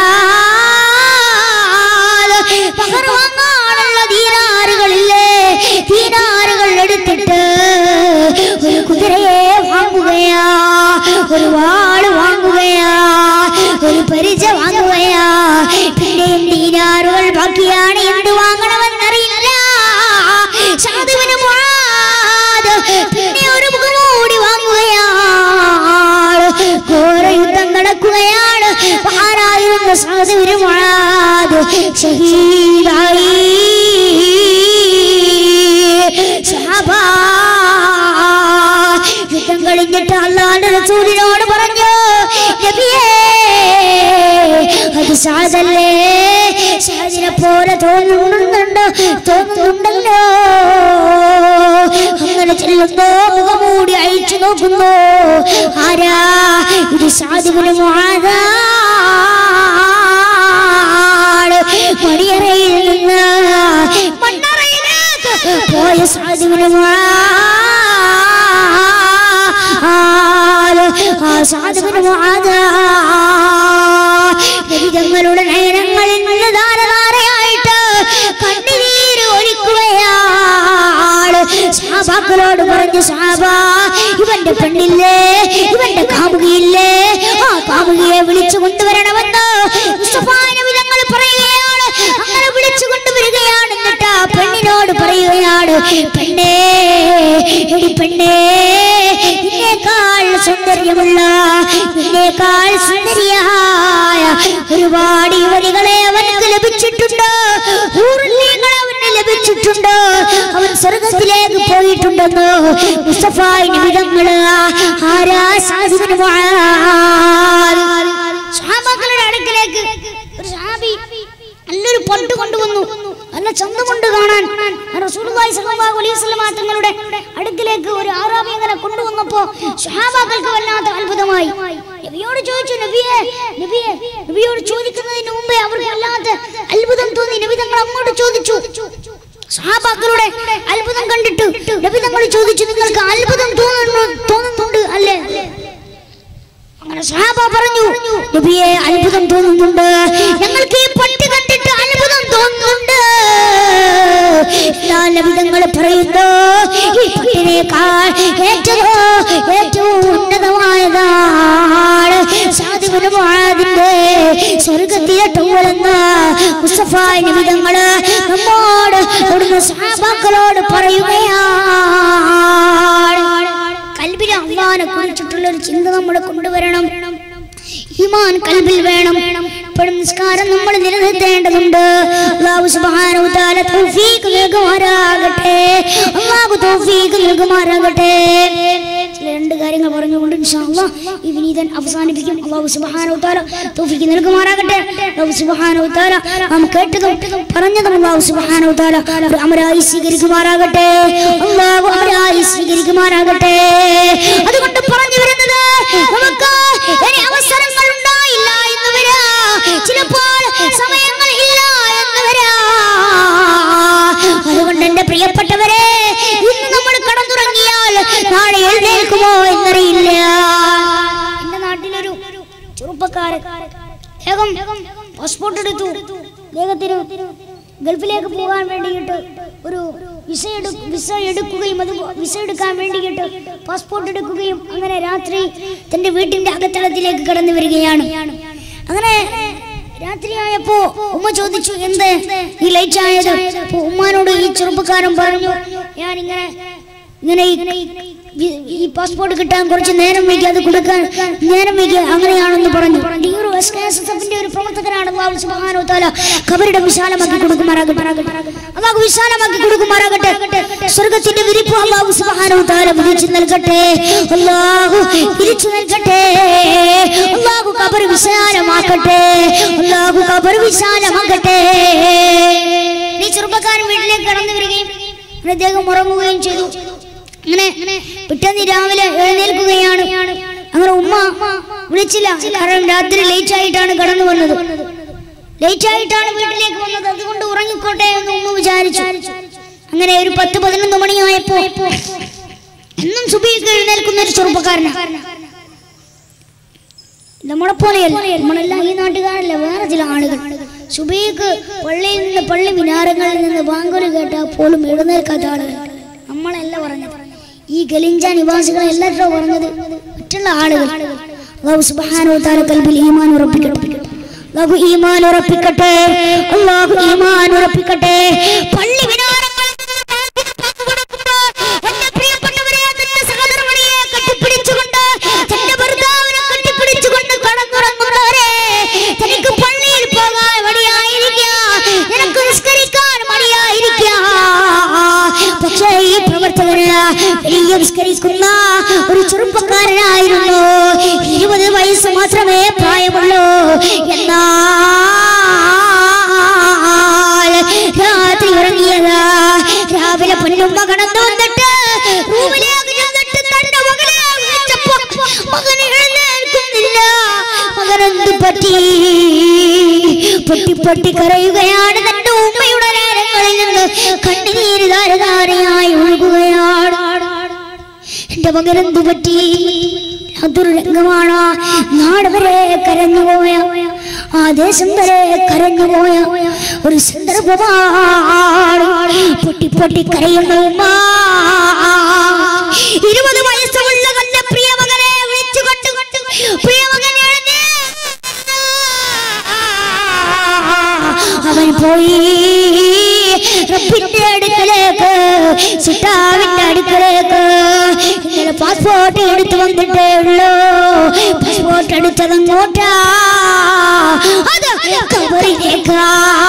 പകർ വാങ്ങാനുള്ള ദീനാറുകളില്ലേ ദീനാറുകൾ എടുത്തിട്ട് ഒരു കുതിരയെ വാങ്ങുകയാ ഒരു വാള് വാങ്ങുകയാ ഒരു പരിച വാങ്ങുകയാ പിന്നെയും ദീനാറുകൾ ബാക്കിയാണ് എന്ത് വാങ്ങണമെന്നറിയില്ല സാധുവിന് മുആദ് പിന്നെ ഒരു മുഖമൂടി വാങ്ങുകയാണ് ഘോര യുദ്ധം നടക്കുകയാണ് മഹാനായിരുന്ന സാധുവിന് മുആദ് ഷഹീദായി സഹബാ റസൂലിനോട് പറഞ്ഞു നബിയേ അത് സാദല്ലേ സാദിനെ പോലെ തോന്നുന്നുണ്ട് തോന്നുന്നുണ്ടല്ലോ അങ്ങനെ ചെല്ലുമ്പോ മുഖമൂടി അഴിച്ചു നോക്കുന്നു ആരാ ഇത് സാധുവിന് മണിയറയിൽ നിന്ന് മണ്ണറയിലേക്ക് പോയ സാധുവിന് ആ സാധുവിന് നബിതങ്ങളുടെ നയനങ്ങളിൽ നിന്ന് ധാരധാരയായിട്ട് കണ്ണുനീര് ഒഴിക്കുകയാണ് സാബാക്കളോട് പറഞ്ഞു സാബ ഇവന്റെ പെണ്ണില്ലേ ഇവന്റെ കാമുകിയില്ലേ ആ കാമുകിയെ വിളിച്ചു കൊണ്ടുവരണമെന്ന് വിതങ്ങൾ പറയുകയാണ് അങ്ങനെ വിളിച്ചു കൊണ്ടുവരികയാണ് എന്നിട്ട് ആ പെണ്ണിനോട് പറയുകയാണ് പെണ്ണേ എടി പെണ്ണേ നിന്നേക്കാൾ സൗന്ദര്യമുള്ള നിന്നേക്കാൾ സുന്ദരിയായ ഒരുപാട് യുവതികളെ അവനക്ക് ലഭിച്ചിട്ടുണ്ട് ഊർലികളെ അവന് ലഭിച്ചിട്ടുണ്ട് അവൻ സ്വർഗത്തിലേക്ക് പോയിട്ടുണ്ടെന്ന് മുസ്തഫായി നിമിതങ്ങള് ആരാ സാധുവിന് സഹാബാക്കളുടെ അടുക്കലേക്ക് ഒരു സഹാബി നല്ലൊരു പട്ട് കൊണ്ടുവന്നു നല്ല ചന്തമുണ്ട് കാണാൻ റസൂലുള്ളാഹി സ്വല്ലല്ലാഹു അലൈഹി വസല്ലമ തങ്ങളുടെ അടുക്കിലേക്ക് ഒരു ആറാബി ഇങ്ങനെ കൊണ്ടുവന്നപ്പോ സ്വഹാബാക്കൾക്ക് വല്ലാത്ത അത്ഭുതമായി നബിയോട് ചോദിച്ചു നബിയെ നബിയെ നബിയോട് ചോദിക്കുന്നതിന് മുമ്പേ അവർക്ക് വല്ലാത്ത അത്ഭുതം തോന്നി നബി തങ്ങൾ അങ്ങോട്ട് ചോദിച്ചു സഹാബാക്കളുടെ അത്ഭുതം കണ്ടിട്ട് നബി തങ്ങൾ ചോദിച്ചു നിങ്ങൾക്ക് അത്ഭുതം തോന്നുന്നു തോന്നുന്നുണ്ട് അല്ലേ അങ്ങനെ സഹാബ പറഞ്ഞു നബിയെ അത്ഭുതം തോന്നുന്നുണ്ട് ഞങ്ങൾക്ക് ഈ പട്ടി കണ്ടിട്ട് അത്ഭുതം തോന്നുന്നുണ്ട് എന്നാൽ നബിതങ്ങൾ പറയുന്നു ഈ പട്ടിനേക്കാൾ ഏറ്റവും ഏറ്റവും ഉന്നതമായതാണ് സാധുവിന് മുആദിന്റെ സ്വർഗത്തിലെ ടൂറെന്ന് മുസ്തഫായ നിമിതങ്ങള് നമ്മോട് അവിടുന്ന് സഹാബാക്കളോട് പറയുകയാണ് കൽബിൽ അള്ളാനെ കുറിച്ചിട്ടുള്ള ഒരു ചിന്ത നമ്മൾ കൊണ്ടുവരണം ഈമാൻ കൽബിൽ വേണം എപ്പോഴും നിസ്കാരം നമ്മൾ നിലനിർത്തേണ്ടതുണ്ട് അള്ളാഹു സുബ്ഹാനഹു തആല തൗഫീഖ് നൽകുമാറാകട്ടെ അള്ളാഹു തൗഫീഖ് നൽകുമാറാകട്ടെ ചില രണ്ട് കാര്യങ്ങൾ പറഞ്ഞുകൊണ്ട് ഇൻഷാ അല്ലാഹ് ഈ വിനീതൻ അവസാനിപ്പിക്കും അള്ളാഹു സുബ്ഹാനഹു തആല തൗഫീഖ് നൽകുമാറാകട്ടെ അള്ളാഹു സുബ്ഹാനഹു തആല നാം കേട്ടതും പറഞ്ഞതും അള്ളാഹു സുബ്ഹാനഹു തആല ഒരു അമരായി സ്വീകരിക്കുമാറാകട്ടെ അള്ളാഹു അമരായി സ്വീകരിക്കുമാറാകട്ടെ അതുകൊണ്ട് പറഞ്ഞു വരുന്നത് നമുക്ക് ഇനി അവസരങ്ങൾ ഉണ്ടായില്ല എന്ന് വരാ ചിലപ്പോൾ സമയങ്ങൾ ഇല്ല എന്ന് വരാ അതുകൊണ്ട് എന്റെ പ്രിയപ്പെട്ടവരെ ഇന്ന് നമ്മൾ കടന്നുറങ്ങിയാൽ നാളെ എഴുന്നേൽക്കുമോ എന്നറിയില്ല എന്റെ നാട്ടിലൊരു ചെറുപ്പക്കാരൻ വേഗം പാസ്പോർട്ട് എടുത്തു വേഗത്തിന് ഗൾഫിലേക്ക് പോകാൻ വേണ്ടിയിട്ട് ഒരു വിസ എടു വിസ എടുക്കുകയും അത് വിസ എടുക്കാൻ വേണ്ടിയിട്ട് പാസ്പോർട്ട് എടുക്കുകയും അങ്ങനെ രാത്രി തന്റെ വീട്ടിന്റെ അകത്തളത്തിലേക്ക് കടന്നു വരികയാണ് അങ്ങനെ രാത്രിയായപ്പോ ഉമ്മ ചോദിച്ചു എന്ത് ഈ ലൈറ്റ് ആയത് അപ്പൊ ഉമ്മാനോട് ഈ ചെറുപ്പക്കാരൻ പറഞ്ഞു ഞാൻ ഇങ്ങനെ ഇങ്ങനെ ഈ- ഈ- ഈ പാസ്പോർട്ട് കിട്ടാൻ കുറച്ച് നേരം വൈകി അത് കൊടുക്കാൻ നേരം വൈകി അങ്ങനെയാണെന്ന് പറഞ്ഞു ഈ ഒരു എസ്കേഎസ്എഫിന്റെ ഒരു പ്രവർത്തകനാണ് അള്ളാഹു സുബ്ഹാനഹു വ തആല ഖബറിടം വിശാലമാക്കി കൊടുക്കുമാറാകട്ടെ അള്ളാഹു വിശാലമാക്കി കൊടുക്കുമാറാകട്ടെ സ്വർഗത്തിന്റെ വിരിപ്പ് അള്ളാഹു സുബ്ഹാനഹു വ തആല വിരിച്ചു നൽകട്ടെ അള്ളാഹു വിരിച്ചു നൽകട്ടെ അള്ളാഹു ഖബർ വിശാലമാക്കട്ടെ അള്ളാഹു ഖബർ വിശാലമാക്കട്ടെ നീ ചെറുപ്പക്കാരൻ വീട്ടിലേക്ക് കടന്നു വരികയും അങ്ങനെ അദ്ദേഹം ഉറങ്ങുകയും ചെയ്തു അങ്ങനെ പിറ്റേന്ന് രാവിലെ എഴുന്നേൽക്കുകയാണ് അങ്ങനെ ഉമ്മ വിളിച്ചില്ല കാരണം രാത്രി ലേറ്റ് ആയിട്ടാണ് കടന്നു വന്നത് ലേറ്റ് ആയിട്ടാണ് വീട്ടിലേക്ക് വന്നത് അതുകൊണ്ട് ഉറങ്ങിക്കോട്ടെ എന്ന് ഉമ്മ വിചാരിച്ചു അങ്ങനെ ഒരു പത്ത് പതിനൊന്ന് മണിയായപ്പോ എന്നും സുബിക്ക് എഴുന്നേൽക്കുന്ന ഒരു ചെറുപ്പക്കാരനാണ് നമ്മളെ പോലെയല്ല നമ്മളെല്ലാം ഈ നാട്ടുകാരല്ല വേറെ ചില ആളുകൾ സുബീക്ക് പള്ളിയിൽ നിന്ന് പള്ളി വിനാരങ്ങളിൽ നിന്ന് ബാങ്കുലി കേട്ടാൽ പോലും എഴുന്നേൽക്കാത്ത ആളുകൾ നമ്മളല്ല പറഞ്ഞത് ഈ ഗലിഞ്ച നിവാസികളെ എല്ലാവരും പറഞ്ഞത് മറ്റുള്ള ആളുകൾ അള്ളാഹു സുബ്ഹാനഹു വ തആല കൽബിൽ ഈമാൻ ഉറപ്പിക്കട്ടെ അള്ളാഹു ഈമാൻ ഉറപ്പിക്കട്ടെ അള്ളാഹു ഈമാൻ ഉറപ്പിക്കട്ടെ പള്ളി വിനാരങ്ങളിൽ നിന്ന് ബാങ്കിന് പങ്ക് കൊടുക്കുമ്പോൾ എന്റെ പ്രിയപ്പെട്ടവരെ തന്റെ സഹധർമ്മിണിയെ കെട്ടിപ്പിടിച്ചുകൊണ്ട് തന്റെ ഭർത്താവിനെ കെട്ടിപ്പിടിച്ചുകൊണ്ട് കടന്നുറങ്ങുന്നവരെ തനിക്ക് പള്ളിയിൽ പോകാൻ മടിയായിരിക്കാം നിനക്ക് നിസ്കരിക്കാൻ മടിയായിരിക്കാം പക്ഷേ ഈ പ്രവർത്തകന് വലിയ നിസ്കരിക്കുന്ന ഒരു ചെറുപ്പക്കാരനായിരുന്നു വയസ്സ് മാത്രമേ പ്രായമുള്ളൂ എന്നാൽ രാത്രി ഉറങ്ങിയതാ രാവിലെ പൊന്നുമ്മ കടന്നു വന്നിട്ട് റൂമിലേക്ക് ചെന്നിട്ട് തന്റെ മകനെ വിളിച്ചപ്പോ മകൻ എഴുന്നേൽക്കുന്നില്ല മകനെന്ത് പറ്റി പൊട്ടി പൊട്ടി കരയുകയാണ് തന്റെ ഉമ്മയുടെ നേരങ്ങളിൽ നിന്ന് കണ്ണുനീര് ധാരധാരയായി ഒഴുകുകയാണ് എന്റെ മകനെന്ത് പറ്റി അതൊരു രംഗമാണ് നാട് വരെ കരഞ്ഞുപോയ ആ ദേശം വരെ കരഞ്ഞുപോയ ഒരു സന്ദർഭമാണ് പൊട്ടി പൊട്ടി കരയുന്ന ഉമ്മ ഇരുപത് വയസ്സുള്ള തന്റെ പ്രിയമകനെ വിളിച്ചു കൊണ്ടു പ്രിയമകൻ എഴുന്നേ അവൻ പോയി റബ്ബിന്റെ അടുക്കലേക്ക് സുട്ടാവിന്റെ അടുക്കലേക്ക് ഇന്നലെ പാസ്പോർട്ട് എടുത്തു വന്നിട്ടേ ഉള്ളൂ പാസ്പോർട്ട് എടുത്തത് അങ്ങോട്ടാ അത് കബറിലേക്കാ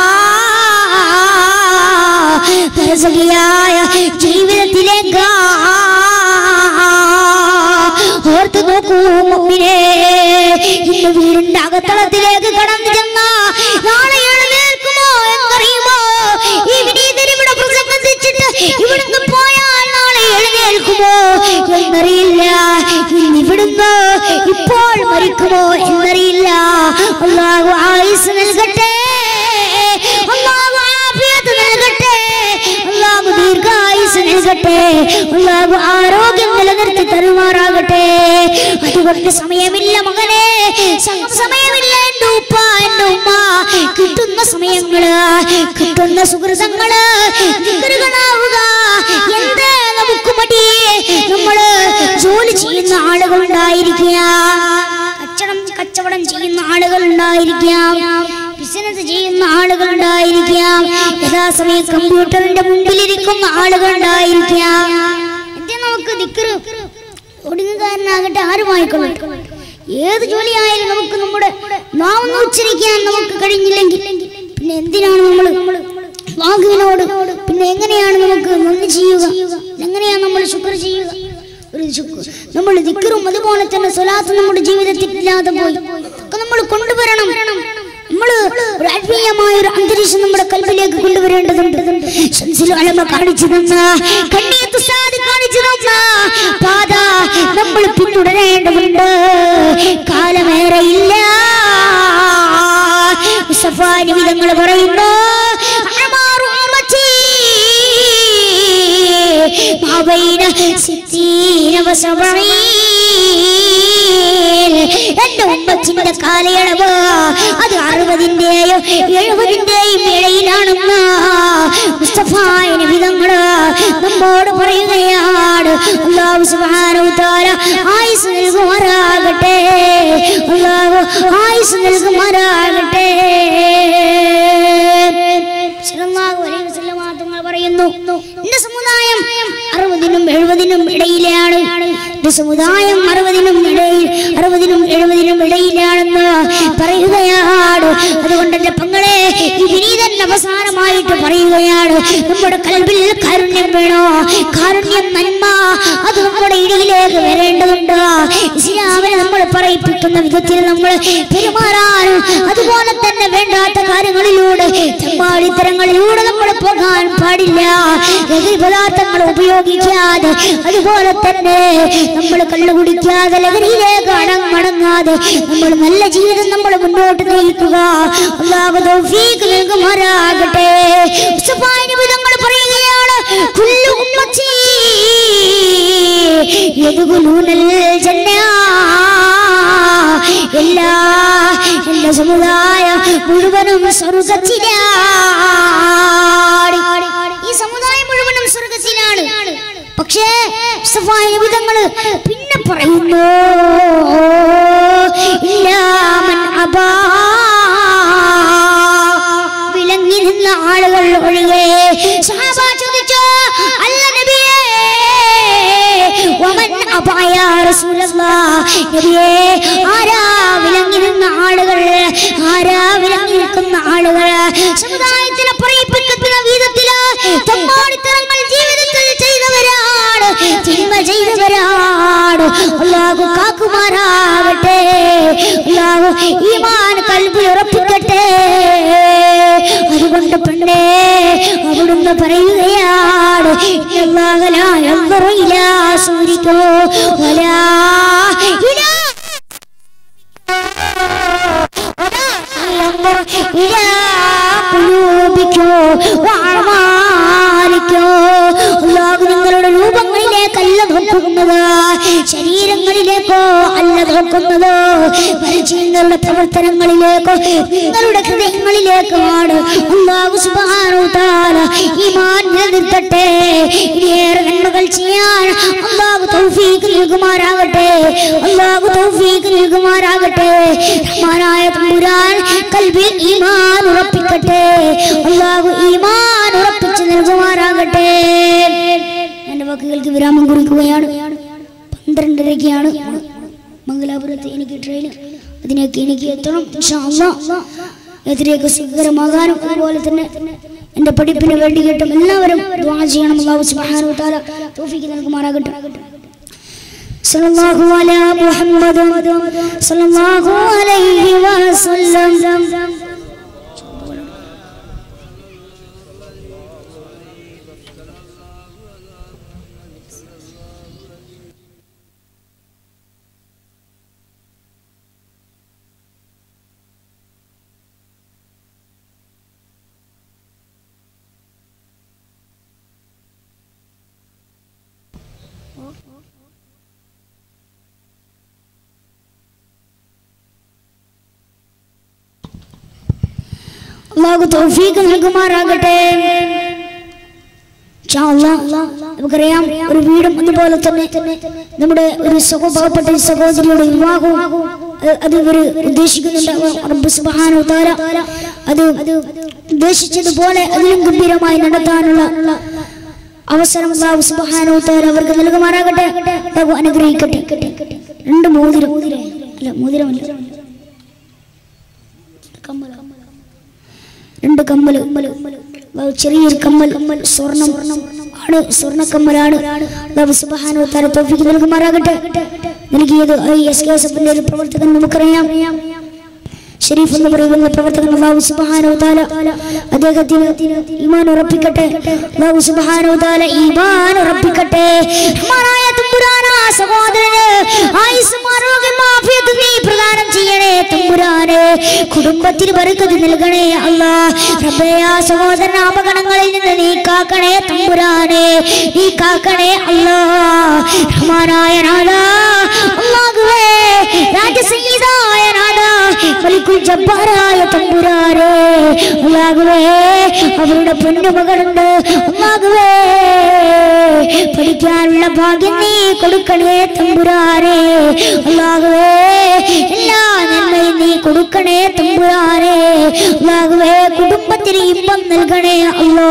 പരസഖിയായ ജീവിതത്തിലേക്കാ ഓർത്തു നോക്കൂ മുമ്പിനെ ഇന്ന് വീടിന്റെ അകത്തളത്തിലേക്ക് കടന്നു ചെന്ന നാളെ എഴുന്നേൽക്കുമോ എന്നറിയുമോ ഈ വിനീതൻ ഇവിടെ പ്രസംഗിച്ചിട്ട് ഇവിടുന്ന് പോയാൽ നാളെ എഴുന്നേൽക്കുമോ എന്നറിയില്ല ഇന്ന് ഇവിടുന്ന് ഇപ്പോൾ മരിക്കുമോ എന്നറിയില്ല അള്ളാഹു ആയുസ് നൽകട്ടെ അള്ളാഹു ആഫിയത്ത് നൽകട്ടെ അള്ളാഹു ദീർഘായുസ് നൽകട്ടെ അള്ളാഹു ആരോഗ്യം നിലനിർത്തി തരുമാറാകട്ടെ അതുകൊണ്ട് സമയമില്ല മകനെ സ- സമയമില്ല എന്റെ ഉപ്പ എന്റെ ഉമ്മ കിട്ടുന്ന സമയങ്ങള് കിട്ടുന്ന സുഹൃതങ്ങള് ദിക്റുകളാവുക എന്ത് നമുക്ക് മടി നമ്മള് ജോലി ചെയ്യുന്ന ആളുകൾ ഉണ്ടായിരിക്കുക കച്ചവടം കച്ചവടം ചെയ്യുന്ന ആളുകൾ ഉണ്ടായിരിക്കാം ബിസിനസ് ചെയ്യുന്ന ആളുകൾ ഉണ്ടായിരിക്കാം യഥാസമയം കമ്പ്യൂട്ടറിന്റെ മുമ്പിലിരിക്കുന്ന ആളുകൾ ഉണ്ടായിരിക്കാം എന്തേ നമുക്ക് ദിക്കറ് ഒടുങ്ങുകാരനാകട്ടെ ആരുമായിക്കൊള്ളട്ടെ ഏത് ജോലിയായാലും നമുക്ക് നമ്മുടെ നാമൊന്ന് ഉച്ചരിക്കാൻ നമുക്ക് കഴിഞ്ഞില്ലെങ്കിൽ പിന്നെ എന്തിനാണ് നമ്മൾ വാഹുവിനോട് പിന്നെ എങ്ങനെയാണ് നമുക്ക് നന്ദി ചെയ്യുക എങ്ങനെയാണ് നമ്മൾ ശുക്ർ ചെയ്യുക ഒരു ശുക്ർ നമ്മൾ ദിക്കറും അതുപോലെ തന്നെ സ്വലാത്തും നമ്മുടെ ജീവിതത്തിൽ ഇല്ലാതെ പോയി ഒക്കെ നമ്മൾ കൊണ്ടുവരണം നമ്മള് ഒരു ആത്മീയമായ ഒരു അന്തരീക്ഷം നമ്മുടെ കൽവിലേക്ക് കൊണ്ടുവരേണ്ടതുണ്ട് ഷംസുൽ അലമ കാണിച്ചു തന്ന കണ്ണീത്ത് സാദ് കാണിച്ചു തന്ന പാത നമ്മൾ പിന്തുടരേണ്ടതുണ്ട് കാലമേറെയില്ല വിധങ്ങൾ പറയുന്നു അമാറു ഉമ്മത്തി ما بين ستين وسبعين എന്റെ ഉമ്മത്തിന്റെ കാലയളവ് അത് അറുപതിന്റെയോ എഴുപതിന്റെയും ഇടയിലാണെന്ന് മുസ്തഫായ വിധങ്ങള് നമ്മോട് പറയുകയാണ് അള്ളാഹു സുബ്ഹാനഹു തആല ആയുസ് നൽകുമാറാകട്ടെ അള്ളാഹു ആയുസ് നൽകുമാറാകട്ടെ സല്ലല്ലാഹു അലൈഹി വസല്ലമ തങ്ങൾ പറയുന്നു എന്റെ സമുദായം അറുപതിനും എഴുപതിനും ഇടയിലാണ് എന്റെ സമുദായം അറുപതിനും ഇടയിൽ അറുപതിനും എഴുപതിനും ഇടയിലാണെന്ന് പറയുകയാണ് അതുകൊണ്ട് എന്റെ പങ്ങളെ ഈ വിനീതൻ അവസാനമായിട്ട് പറയുകയാണ് നമ്മുടെ കൽവിൽ കാരുണ്യം വേണോ കാരുണ്യം നന്മ അത് നമ്മുടെ ഇടയിലേക്ക് വരേണ്ടതുണ്ട് ഇസ്ലാമിനെ നമ്മൾ പറയിപ്പിക്കുന്ന വിധത്തിൽ നമ്മൾ പെരുമാറാനും അതുപോലെ തന്നെ വേണ്ടാത്ത കാര്യങ്ങളിലൂടെ തെമ്മാടിത്തരങ്ങളിലൂടെ നമ്മൾ പോകാൻ പാടില്ല ലഹരി പദാർത്ഥങ്ങൾ ഉപയോഗിക്കാതെ അതുപോലെ തന്നെ നമ്മൾ കള്ളു കുടിക്കാതെ ലഹരിയിലേക്ക് അടങ് മടങ്ങാതെ നമ്മൾ നല്ല ജീവിതം നമ്മൾ മുന്നോട്ട് നയിക്കുക അള്ളാഹു തൗഫീഖ് നൽകുമാറാകട്ടെ മുസ്തഫാ നബി തങ്ങൾ പറയുകയാണ് കുല്ലു ഉമ്മത്തി യദ്ഖുലൂനൽ ജന്ന എല്ലാ എന്റെ സമുദായം മുഴുവനും സ്വർഗത്തിലാണ് ഈ സമുദായം മുഴുവനും സ്വർഗത്തിലാണ് പക്ഷേ മുസ്തഫായ വിധങ്ങള് പിന്നെ പറയുന്നു ഇല്ലാമൻ അബാ വിളങ്ങി നിന്ന ആളുകൾ ഒഴികെ സഹാബ ചോദിച്ചു അല്ല നബിയേ വമൻ അബായ റസൂലല്ലാഹ് നബിയേ ആരാ വിളങ്ങി നിന്ന ആളുകൾ ആരാ വിളങ്ങി നിൽക്കുന്ന ആളുകൾ സമുദായത്തിനെ പറയിപ്പിക്കുന്ന വിധത്തില് തമ്മാടിത്തരങ്ങൾ ജീവിതത്തിൽ ചെയ്തവരാണ് തിന്മ ചെയ്തവരാണ് അള്ളാഹു കാക്കുമാറാകട്ടെ അല്ലാഹു ഈമാൻ കൽബിൽ ഉറപ്പിക്കട്ടെ അതുകൊണ്ട് പെണ്ണേ അവിടുന്ന് പറയുകയാണ് അല്ലാഹു ലാ യൻദുറു ഇലാ സൂരിക്കോ വലാ ഇലാ ينظر إلى قلوبكم وأعمالكم അല്ലാഹു നിങ്ങളുടെ രൂപങ്ങളിലേക്കല്ല നോക്കുന്നത് ശരീരങ്ങളിലേക്കോ അല്ല നോക്കുന്നത് മറിച്ച് നിങ്ങളുടെ പ്രവർത്തനങ്ങളിലേക്കോ നിങ്ങളുടെ ഹൃദയങ്ങളിലേക്കുമാണ് അല്ലാഹു സുബ്ഹാനഹു വ തആല ഈമാൻ നിലനിർത്തട്ടെ ഇനിയേറെ നന്മകൾ ചെയ്യാൻ അല്ലാഹു തൗഫീഖ് നൽകുമാറാകട്ടെ അല്ലാഹു തൗഫീഖ് നൽകുമാറാകട്ടെ റഹ്മാനായ തമ്പുരാൻ കൽബിൽ ഈമാൻ ഉറപ്പിക്കട്ടെ അല്ലാഹു ഈമാൻ ഉറപ്പിച്ച് നൽകുമാറാകട്ടെ എന്റെ വാക്കുകൾക്ക് വിരാമം കുറിക്കുകയാണ് പന്ത്രണ്ടരയ്ക്കാണ് മംഗലാപുരത്ത് എനിക്ക് ട്രെയിൻ അതിനൊക്കെ എനിക്ക് എത്തണം ഇൻഷാ അല്ലാഹ് എതിരേക്ക് സുഖകരമാകാനും അതുപോലെ തന്നെ എന്റെ പഠിപ്പിന് വേണ്ടി കേട്ടും എല്ലാവരും ദുആ ചെയ്യണം അല്ലാഹു സുബ്ഹാനഹു വ തആല തൗഫീഖ് നൽകുമാറാകട്ടെ صلى الله على محمد صلى الله عليه وسلم അള്ളാഹു തൗഫീഖ് നൽകുമാറാകട്ടെ ഇൻഷാ അല്ലാഹ് നമുക്കറിയാം ഒരു വീടും അതുപോലെ തന്നെ നമ്മുടെ ഒരു സഹോപാവപ്പെട്ട ഒരു സഹോദരിയുടെ വിവാഹവും അത് അത് ഇവർ ഉദ്ദേശിക്കുന്നുണ്ട് റബ്ബ് സുബ്ഹാനഹു വ തആല അത് അത് ഉദ്ദേശിച്ചതുപോലെ അതിലും ഗംഭീരമായി നടത്താനുള്ള അവസരം അല്ലാഹു സുബ്ഹാനഹു വ തആല അവർക്ക് നൽകുമാറാകട്ടെ അല്ലാഹു അനുഗ്രഹിക്കട്ടെ രണ്ട് മോതിരം അല്ല മോതിരമല്ല കമ്മൽ രണ്ട് കമ്മൽ അല്ലാഹു ചെറിയൊരു കമ്മൽ സ്വർണം ആണ് സ്വർണ്ണ കമ്മലാണ് അല്ലാഹു സുബ്ഹാനഹു വ തആല തൗഫീഖ് നൽകുമാറാകട്ടെ നൽകിയത് ഐ എസ് കെ എസ് എഫിന്റെ ഒരു പ്രവർത്തകൻ നമുക്കറിയാം ഷരീഫ് എന്ന് പറയുന്ന പ്രവർത്തകൻ അല്ലാഹു സുബ്ഹാനഹു വ തആല അദ്ദേഹത്തിന് ഈമാൻ ഉറപ്പിക്കട്ടെ അല്ലാഹു സുബ്ഹാനഹു വ തആല ഈമാൻ ഉറപ്പിക്കട്ടെ റഹ്മാനായ തമ്പുരാന സഹോദരന് ആയുസ്സും ആരോഗ്യം ആഫിയത്തും നീ പ്രദാനം ചെയ്യണേ തമ്പുരാനെ കുടുംബത്തിന് ബർക്കത്ത് നൽകണേ അല്ലാ റബ്ബേ ആ സഹോദരൻ അപകടങ്ങളിൽ നിന്ന് നീ കാക്കണേ തമ്പുരാനെ നീ കാക്കണേ അല്ലാ റഹ്മാനായ നാഥാ അല്ലാഹുവേ രാജസംഗീതായ നാഥാ മലിക്കുൽ ജബ്ബാറായ തമ്പുരാനെ അല്ലാഹുവേ അവരുടെ പൊന്നുമകളുണ്ട് അല്ലാഹുവേ പഠിക്കാനുള്ള ഭാഗ്യം നീ കൊടുക്കണേ തമ്പുരാനെ അല്ലാഹുവേ എല്ലാ നന്മയും നീ കൊടുക്കണേ തമ്പുരാനെ അല്ലാഹുവേ കുടുംബത്തിന് ഇമ്പം നൽകണേ അല്ലോ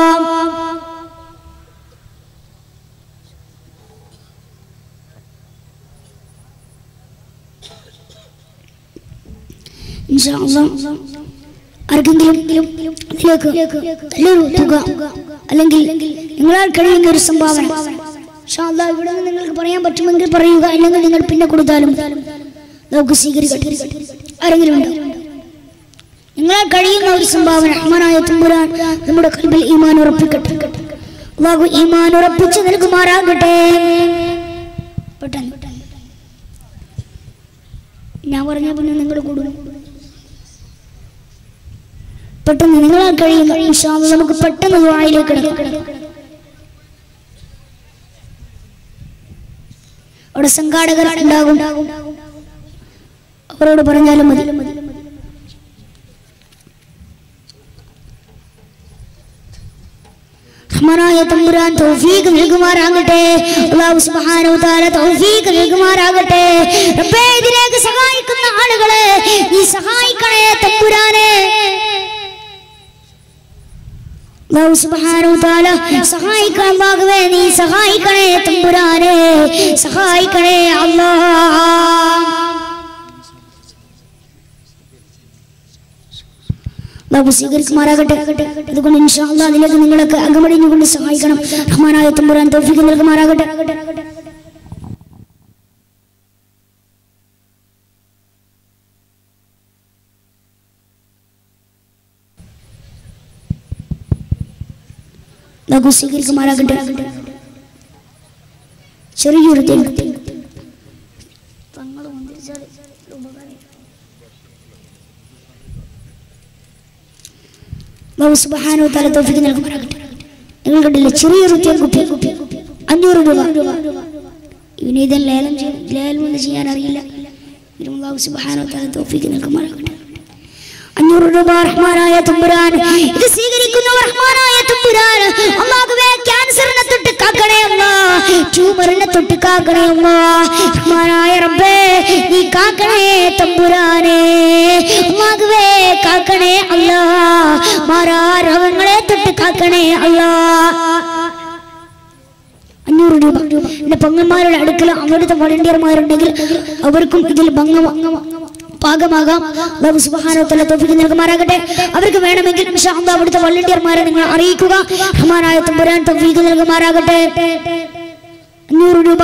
ഇൻഷാ അല്ലാഹ് ആർക്കെങ്കിലും ഇതിലേക്ക് നല്ലൊരു തുക അല്ലെങ്കിൽ നിങ്ങളാൽ കഴിയുന്ന ഒരു സംഭാവന ഇൻഷാ അല്ലാഹ് ഇവിടെ നിന്ന് നിങ്ങൾക്ക് പറയാൻ പറ്റുമെങ്കിൽ പറയുക അല്ലെങ്കിൽ നിങ്ങൾ പിന്നെ കൊടുത്താലും നമുക്ക് സ്വീകരിക്കട്ടെ ആരെങ്കിലും ഉണ്ടോ നിങ്ങളാൽ കഴിയുന്ന ഒരു സംഭാവന റഹ്മാനായ തമ്പുരാൻ നമ്മുടെ കൽബിൽ ഈമാൻ ഉറപ്പിക്കട്ടെ അള്ളാഹു ഈമാൻ ഉറപ്പിച്ച് നൽകുമാറാകട്ടെ പെട്ടെന്ന് ഞാൻ പറഞ്ഞ പിന്നെ നിങ്ങൾ കൂടും പെട്ടെന്ന് നിങ്ങളാൽ കഴിയുന്ന ഇൻഷാ അല്ലാഹ് നമുക്ക് പെട്ടെന്ന് വായിലേക്ക് കിടക്കാം അവിടെ സംഘാടകർ ഉണ്ടാകും അവരോട് പറഞ്ഞാലും മതി റഹ്മാനായ തമ്പുരാൻ തൗഫീഖ് നൽകുമാറാകട്ടെ അല്ലാഹു സുബ്ഹാനഹു തആല തൗഫീഖ് നൽകുമാറാകട്ടെ റബ്ബേ ഇതിലേക്ക് സഹായിക്കുന്ന ആളുകളെ നീ സഹായിക്കണേ തമ്പുരാനെ അല്ലാഹു സുബ്ഹാനഹു തആല സഹായിക്കണം അല്ലാഹുവേ നീ സഹായിക്കണേ തമ്പുരാനെ സഹായിക്കണേ അല്ലാഹ് ബാബു സ്വീകരിക്കുമാറാകട്ടെ അതുകൊണ്ട് ഇൻഷാ അല്ലാഹ് അതിലേക്ക് നിങ്ങളൊക്കെ അകമടിഞ്ഞുകൊണ്ട് സഹായിക്കണം റഹ്മാനായ തമ്പുരാൻ തൗഫീഖ് നൽകുമാറാകട്ടെ നമുക്ക് സ്വീകരിക്കുമാറാകട്ടെ ചെറിയൊരു തേൻ ബാബു സുബ്ഹാനഹു വ തആല തൗഫീഖ് നൽകുമാറാകട്ടെ നിങ്ങൾ കണ്ടില്ലേ ചെറിയൊരു തേൻ കുപ്പി അഞ്ഞൂറ് രൂപ ഇവന് ഇതെല്ലാം ലേലം ചെയ്യ- ലേലം ഒന്നും ചെയ്യാൻ അറിയില്ല ഇതിനും അല്ലാഹു സുബ്ഹാനഹു വ തആല തൗഫീഖ് നൽകുമാറാകട്ടെ അഞ്ഞൂറ് രൂപ റഹ്മാനായ തമ്പുരാൻ ഇത് സ്വീകരിക്കുന്ന റഹ്മാനായ തമ്പുരാൻ അള്ളാഹുവേ ക്യാൻസറിനെ തൊട്ട് കാക്കണേ അല്ല ട്യൂമറിനെ തൊട്ട് കാക്കണേ അല്ല റഹ്മാനായ റബ്ബേ നീ കാക്കണേ തമ്പുരാനെ അള്ളാഹുവേ കാക്കണേ അല്ല മാറാ രോഗങ്ങളെ തൊട്ട് കാക്കണേ അല്ല അഞ്ഞൂറ് രൂപ എന്റെ പെങ്ങന്മാരുടെ അടുക്കൽ അവിടുത്തെ വളണ്ടിയർമാരുണ്ടെങ്കിൽ അവർക്കും ഇതിൽ ഭംഗം പാകമാകാം അല്ലാഹു സുബ്ഹാനഹു വ തആല തൗഫീഖ് നൽകുമാറാകട്ടെ അവർക്ക് വേണമെങ്കിൽ ഇൻഷാ അല്ലാഹ് അവിടുത്തെ വളണ്ടിയർമാരെ നിങ്ങൾ അറിയിക്കുക റഹ്മാനായ തമ്പുരാൻ തൗഫീഖ് നൽകുമാറാകട്ടെ അഞ്ഞൂറ് രൂപ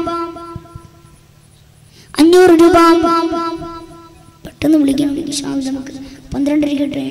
അഞ്ഞൂറ് രൂപ പെട്ടെന്ന് വിളിക്കണം ഇൻഷാ അല്ലാഹ് നമുക്ക് പന്ത്രണ്ടരയ്ക്ക്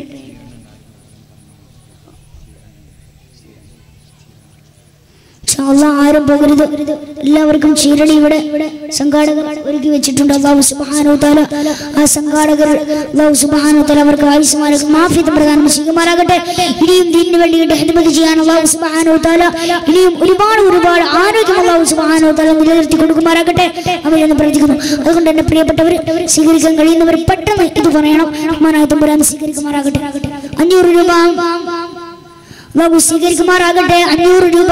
ഇൻഷാ അല്ലാഹ് ആരും പോകരുത് എല്ലാവർക്കും ചീരടി ഇവിടെ സംഘാടകർ ഒരുക്കി വെച്ചിട്ടുണ്ട് അള്ളാഹു സുബ്ഹാനഹു തആല ആ സംഘാടകർ അള്ളാഹു സുബ്ഹാനഹു തആല അവർക്ക് ആയുസ്മാരക്കും മാഫിയത്തും പ്രദാനം ചെയ്യുമാറാകട്ടെ ഇനിയും ദീനിന് വേണ്ടിയിട്ട് ഹിദ്മത്ത് ചെയ്യാൻ അള്ളാഹു സുബ്ഹാനഹു തആല ഇനിയും ഒരുപാട് ഒരുപാട് ആരോഗ്യം അള്ളാഹു സുബ്ഹാനഹു തആല നിലനിർത്തി കൊടുക്കുമാറാകട്ടെ അവരെന്ന് പ്രാർത്ഥിക്കുന്നു അതുകൊണ്ട് എന്നെ പ്രിയപ്പെട്ടവർ സ്വീകരിക്കാൻ കഴിയുന്നവർ പെട്ടെന്ന് ഇത് പറയണം റഹ്മാനായ തമ്പുരാൻ സ്വീകരിക്കുമാറാകട്ടെ അഞ്ഞൂറ് രൂപ ബാബു സ്വീകരിക്കുമാറാകട്ടെ അഞ്ഞൂറ് രൂപ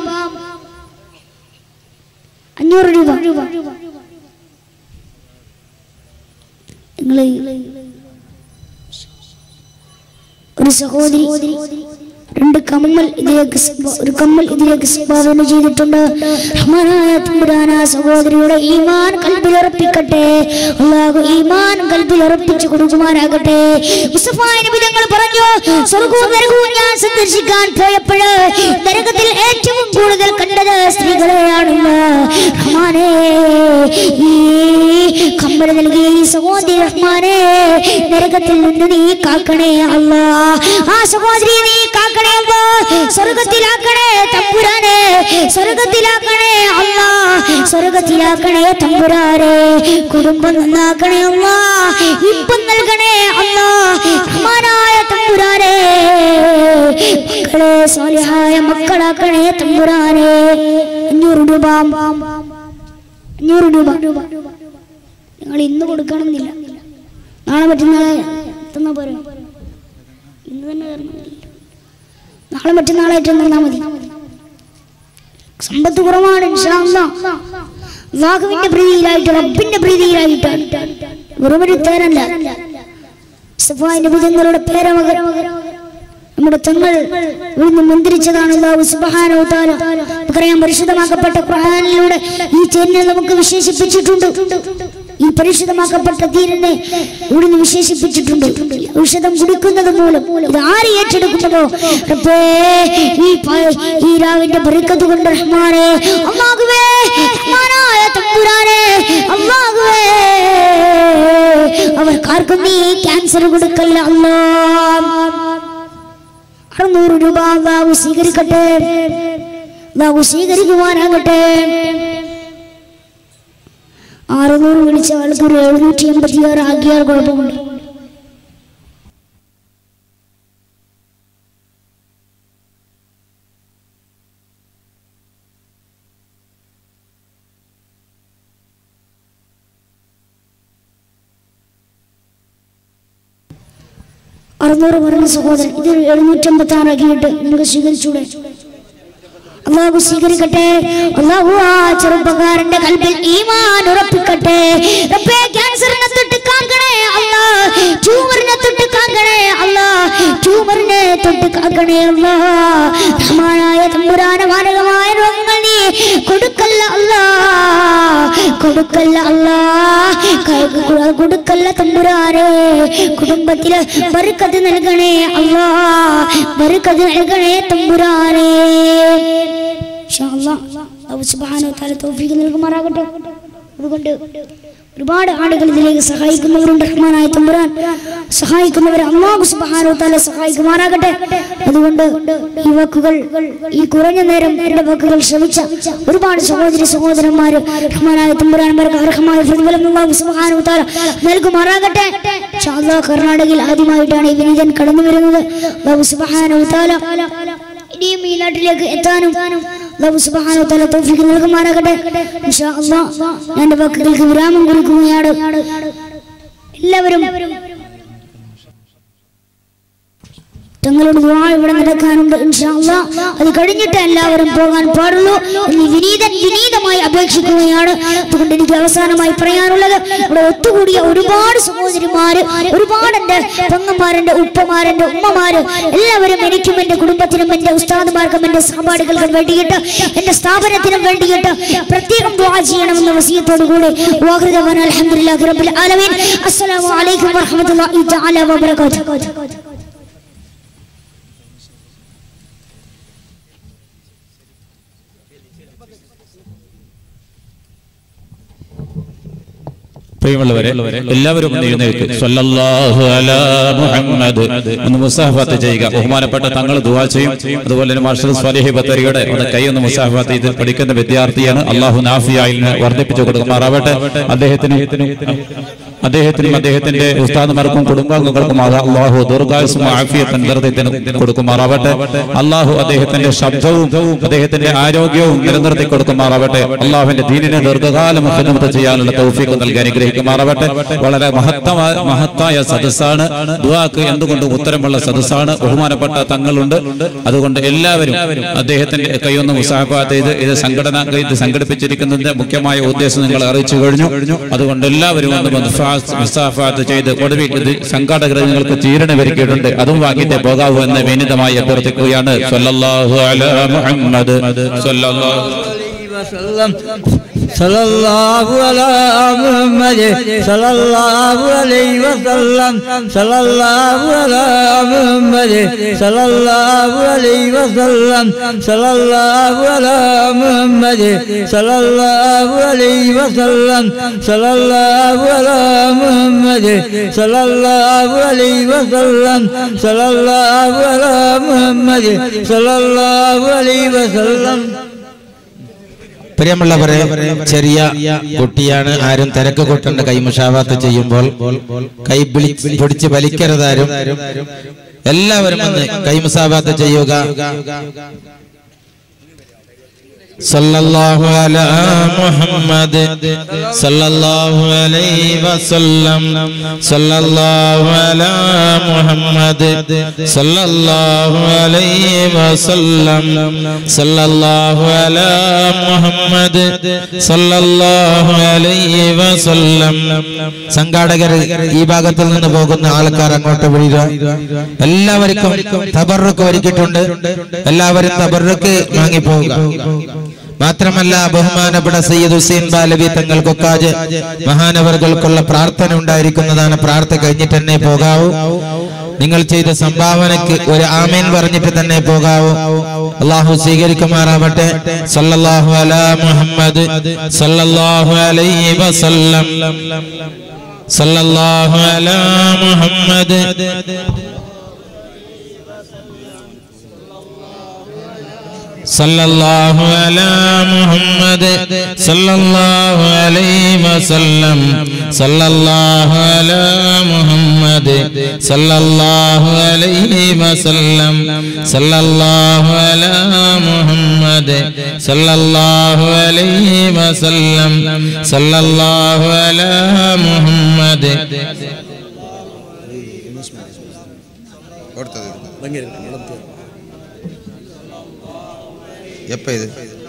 അഞ്ഞൂറ് രൂപ നിങ്ങൾ ഒരു സഹോദരി രണ്ട് കമ്മൽ ഇതിലേക്ക് സംഭ- ഒരു കമ്മൽ ഇതിലേക്ക് സംഭാവന ചെയ്തിട്ടുണ്ട് റഹ്മാനായ തമ്പുരാൻ ആ സഹോദരിയുടെ ഈമാൻ കൽബിലുറപ്പിക്കട്ടെ അള്ളാഹു ഈമാൻ കൽബിലുറപ്പിച്ചു കൊടുക്കുമാറാകട്ടെ മുസ്തഫായ നബി തങ്ങൾ പറഞ്ഞു സ്വർഗവും നരകവും ഞാൻ സന്ദർശിക്കാൻ പോയപ്പോൾ നരകത്തിൽ ഏറ്റവും കൂടുതൽ കണ്ടത് സ്ത്രീകളെയാണല്ലോ റഹ്മാനേ ഈ കമ്മൽ നൽകിയ ഈ സഹോദരി റഹ്മാനെ നരകത്തിൽ നിന്ന് നീ കാക്കണേ അല്ല ആ സഹോദരി നീ കാക്കണേ അല്ല സ്വർഗത്തിലാക്കണേ തമ്പുരാനെ സ്വർഗത്തിലാക്കണേ അല്ല സ്വർഗത്തിലാക്കണേ തമ്പുരാനെ കുടുംബം നന്നാക്കണേ അല്ല ഇപ്പം നൽകണേ അല്ല റഹ്മാനായ തമ്പുരാനെ മക്കളെ സ്വാലിഹായ മക്കളാക്കണേ തമ്പുരാനെ അഞ്ഞൂറ് രൂപ അഞ്ഞൂറ് രൂപ നിങ്ങൾ ഇന്ന് കൊടുക്കണമെന്നില്ല നാളെ മറ്റന്നാളെ തന്നാ പോരെ ഇന്ന് തന്നെ തരണമെന്നില്ല നാളെ മറ്റന്നാളായിട്ട് തന്നാൽ മതി സമ്പത്ത് കുറവാണ് ഇൻഷാ അല്ലാഹ്. അല്ലാഹുവിന്റെ പ്രീതിയിലായിട്ട് റബ്ബിന്റെ പ്രീതിയിലായിട്ട് വെറുമൊരു തേനല്ല സഫായിന്റെ ഭുജങ്ങളുടെ പേരമകര നമ്മുടെ തങ്ങൾ ഇവിടുന്ന് മന്ത്രിച്ചതാണ് അല്ലാഹു സുബ്ഹാനഹു തആല നമുക്കറിയാം പരിശുദ്ധമാക്കപ്പെട്ട ഖുർആനിലൂടെ ഈ ചേരിനെ നമുക്ക് വിശേഷിപ്പിച്ചിട്ടുണ്ട് ഈ പരിശുദ്ധമാക്കപ്പെട്ട തീരനെ ഇവിടുന്ന് വിശേഷിപ്പിച്ചിട്ടുണ്ട് ഔഷധം കുടിക്കുന്നത് മൂലം ഇത് ആര് ഏറ്റെടുക്കുന്നതോ റബ്ബേ ഈ പ- ഈ രാവിന്റെ ബർക്കത്ത് കൊണ്ട് റഹ്മാനെ അല്ലാഹുവേ റഹ്മാനായ തമ്പുരാനെ അല്ലാഹുവേ അവർക്കാർക്കും നീ ക്യാൻസർ കൊടുക്കല്ല അല്ലാ അറുന്നൂറ് രൂപ അള്ളാഹു സ്വീകരിക്കട്ടെ അള്ളാഹു സ്വീകരിക്കുവാനാകട്ടെ അറുന്നൂറ് വിളിച്ച ആൾക്ക് ഒരു എഴുന്നൂറ്റി എൺപത്തി ആറ് ആക്കിയാൽ കുഴപ്പമുണ്ട് അറുന്നൂറ് പറഞ്ഞ സഹോദരൻ ഇത് എഴുന്നൂറ്റി അമ്പത്തി ആറ് ആക്കിയിട്ട് നിങ്ങൾക്ക് സ്വീകരിച്ചൂടെ അള്ളാഹു സ്വീകരിക്കട്ടെ അള്ളാഹു ആ ചെറുപ്പക്കാരന്റെ കൽബിൽ ഈമാൻ ഉറപ്പിക്കട്ടെ റബ്ബേ ക്യാൻസറിനെ തൊട്ട് കാക്കണേ അല്ലാ ട്യൂമറിനെ തൊട്ട് കാക്കണേ അല്ലാ ട്യൂമറിനെ തൊട്ട് കാക്കണേ അല്ലാ റഹ്മാനായ തമ്പുരാന മാരകമായ രോഗങ്ങൾ നീ കൊടുക്കല്ല അല്ലാ കൊടുക്കല്ല അല്ലാ ക- കൊടുക്കല്ല തമ്പുരാനെ കുടുംബത്തില് ബർക്കത്ത് നൽകണേ അല്ലാ ബർക്കത്ത് നൽകണേ തമ്പുരാനെ ഇൻഷാ അല്ലാ. അല്ലാഹു സുബ്ഹാനഹു വ തആല തൗഫീഖ് നൽകുമാറാകട്ടെ അതുകൊണ്ട് ഒരുപാട് ആളുകൾ ഇതിലേക്ക് സഹായിക്കുന്നവരുണ്ട് റഹ്മാനായ തമ്പുരാൻ സഹായിക്കുന്നവരെ അള്ളാഹു സുബ്ഹാനഹു തആല സഹായിക്കുമാറാകട്ടെ അതുകൊണ്ട് ഈ വാക്കുകൾ ഈ കുറഞ്ഞ നേരം എന്റെ വാക്കുകൾ ശ്രമിച്ച ഒരുപാട് സഹോദരി സഹോദരന്മാർ റഹ്മാനായ തമ്പുരാൻമാർക്ക് അർഹമായ പ്രതിഫലം അള്ളാഹു സുബ്ഹാനഹു തആല നൽകുമാറാകട്ടെ ഇൻഷാ അല്ലാഹ് കർണാടകയിൽ ആദ്യമായിട്ടാണ് ഈ വിനീതൻ കടന്നു വരുന്നത് അള്ളാഹു സുബ്ഹാനഹു തആല ഇനിയും ഈ നാട്ടിലേക്ക് എത്താനും അല്ലാഹു സുബ്ഹാനഹു വ തആല തൗഫീഖ് നൽകുമാറാകട്ടെ ഇൻഷാ അല്ലാഹ് ഞാൻ എൻ്റെ വാക്കുകൾക്ക് വിരാമം കുറിക്കുകയാണ് എല്ലാവരും തങ്ങളോട് ദുആ ഇവിടെ നടക്കാനുണ്ട് ഇൻഷാ അല്ലാഹ് അത് കഴിഞ്ഞിട്ട് എല്ലാവരും പോകാൻ പാടുള്ളൂ എന്ന് വിനീതൻ വിനീതമായി അപേക്ഷിക്കുകയാണ് അതുകൊണ്ട് എനിക്ക് അവസാനമായി പറയാനുള്ളത് ഇവിടെ ഒത്തുകൂടിയ ഒരുപാട് സഹോദരിമാര് ഒരുപാട് എൻ്റെ പെങ്ങന്മാരെൻ്റെ ഉപ്പമാരെൻ്റെ ഉമ്മമാര് എല്ലാവരും എനിക്കും എൻ്റെ കുടുംബത്തിനും എൻ്റെ ഉസ്താദുമാർക്കും എൻ്റെ സഹപാഠികൾക്കും വേണ്ടിയിട്ട് എൻ്റെ സ്ഥാപനത്തിനും വേണ്ടിയിട്ട് പ്രത്യേകം ദുആ ചെയ്യണമെന്ന വസിയത്തോടു കൂടി വാഹൃദവാൻ അൽഹംദുലില്ലാഹി റബ്ബിൽ ആലമീൻ അസ്സലാമു അലൈക്കും വറഹ്മത്തുള്ളാഹി തആല വബറകാതുഹു പ്രിയമുള്ളവരെ എല്ലാവരും ഒന്ന് എഴുന്നേൽക്കും സ്വല്ലല്ലാഹു അലാ മുഹമ്മദ് ഒന്ന് മുസാഫാത്ത് ചെയ്യുക ബഹുമാനപ്പെട്ട തങ്ങൾ ദുആ ചെയ്യും അതുപോലെ തന്നെ മാർഷൽ സ്വാലിഹി ബത്തരിയുടെ ഒന്ന് കൈ ഒന്ന് മുസാഫാത്ത് ചെയ്ത് പഠിക്കുന്ന വിദ്യാർത്ഥിയാണ് അള്ളാഹു നാഫിയായി വർദ്ധിപ്പിച്ചു കൊടുക്കുമാറാവട്ടെ അദ്ദേഹത്തിന് അദ്ദേഹത്തിനും അദ്ദേഹത്തിന്റെ ഉസ്താദുമാർക്കും കുടുംബാംഗങ്ങൾക്കും അത് അള്ളാഹു ദീർഘായുസും ആഫിയത്തും നിർദ്ദത്തിന് കൊടുക്കുമാറാവട്ടെ അള്ളാഹു അദ്ദേഹത്തിന്റെ ശബ്ദവും അദ്ദേഹത്തിന്റെ ആരോഗ്യവും നിലനിർത്തി കൊടുക്കുമാറാവട്ടെ അള്ളാഹുവിന്റെ ദീനിനെ ദീർഘകാലം ഹിദമത്ത് ചെയ്യാനുള്ള തൗഫീഖ് നൽകി അനുഗ്രഹിക്കുമാറാവട്ടെ വളരെ മഹത്തമായ മഹത്തായ സദസ്സാണ് ദുആക്ക് എന്തുകൊണ്ട് ഉത്തരമുള്ള സദസ്സാണ് ബഹുമാനപ്പെട്ട തങ്ങളുണ്ട് അതുകൊണ്ട് എല്ലാവരും അദ്ദേഹത്തിന്റെ കൈയൊന്ന് മുസാഫാത്ത് ചെയ്ത് ഇത് സംഘടന ഇത് സംഘടിപ്പിച്ചിരിക്കുന്നതിന്റെ മുഖ്യമായ ഉദ്ദേശം നിങ്ങൾ അറിയിച്ചു കഴിഞ്ഞു അതുകൊണ്ട് എല്ലാവരും ഒന്ന് മുസാ- മുസാഫാത്ത് ചെയ്ത് ഒടുവിൽ ഇത് സംഘാടകർ നിങ്ങൾക്ക് ചീരണ ഒരുക്കിയിട്ടുണ്ട് അതും വാങ്ങിയിട്ട് പോകാവൂ എന്ന് വിനീതമായി അഭ്യർത്ഥിക്കുകയാണ് സല്ലല്ലാഹു അലാ മുഹമ്മദ് സല്ലല്ലാഹു وسلم صلى الله على محمد صلى الله عليه وسلم صلى الله على محمد صلى الله عليه وسلم صلى الله على محمد صلى الله عليه وسلم صلى الله على محمد صلى الله عليه وسلم صلى الله على محمد صلى الله عليه وسلم പ്രിയമുള്ളവരെ ചെറിയ കുട്ടിയാണ് ആരും തിരക്ക് കൂട്ടേണ്ട കൈമുഷാവാത്ത് ചെയ്യുമ്പോൾ കൈ പിടി- പിടിച്ച് വലിക്കരുതാരും എല്ലാവരും വന്ന് കൈമുസാവാത്ത് ചെയ്യുക സല്ലല്ലാഹു അലാ മുഹമ്മദ് സല്ലല്ലാഹു അലൈഹി വസല്ലം സല്ലല്ലാഹു അലാ മുഹമ്മദ് സല്ലല്ലാഹു അലൈഹി വസല്ലം സല്ലല്ലാഹു അലാ മുഹമ്മദ് സല്ലല്ലാഹു അലൈഹി വസല്ലം സംഘാടകർ ഈ ഭാഗത്തിൽ നിന്ന് പോകുന്ന ആൾക്കാർ അങ്ങോട്ട് വിടുക എല്ലാവർക്കും തബറുക്ക് ഒരുക്കിയിട്ടുണ്ട് എല്ലാവരും തബറുക്ക് വാങ്ങിപ്പോവുക മാത്രമല്ല ബഹുമാനപ്പെട്ട സയ്യിദ് ഹുസൈൻ ബാലവി തങ്ങൾക്കൊക്കാജ് മഹാനവർകൾക്കുള്ള പ്രാർത്ഥന ഉണ്ടായിരിക്കുന്നതാണ് പ്രാർത്ഥന കഴിഞ്ഞിട്ട് തന്നെ പോകാവൂ നിങ്ങൾ ചെയ്ത സംഭാവനയ്ക്ക് ഒരു ആമീൻ പറഞ്ഞിട്ട് തന്നെ പോകാവൂ അള്ളാഹു സ്വീകരിക്കുമാറാവട്ടെ സല്ലല്ലാഹു അലാ മുഹമ്മദ് സല്ലല്ലാഹു അലൈഹി വസല്ലം സല്ലല്ലാഹു അലാ മുഹമ്മദ് صلى الله على محمد صلى الله عليه وسلم صلى الله على محمد صلى الله عليه وسلم صلى الله على محمد صلى الله عليه وسلم صلى الله على محمد എപ്പ ഇത്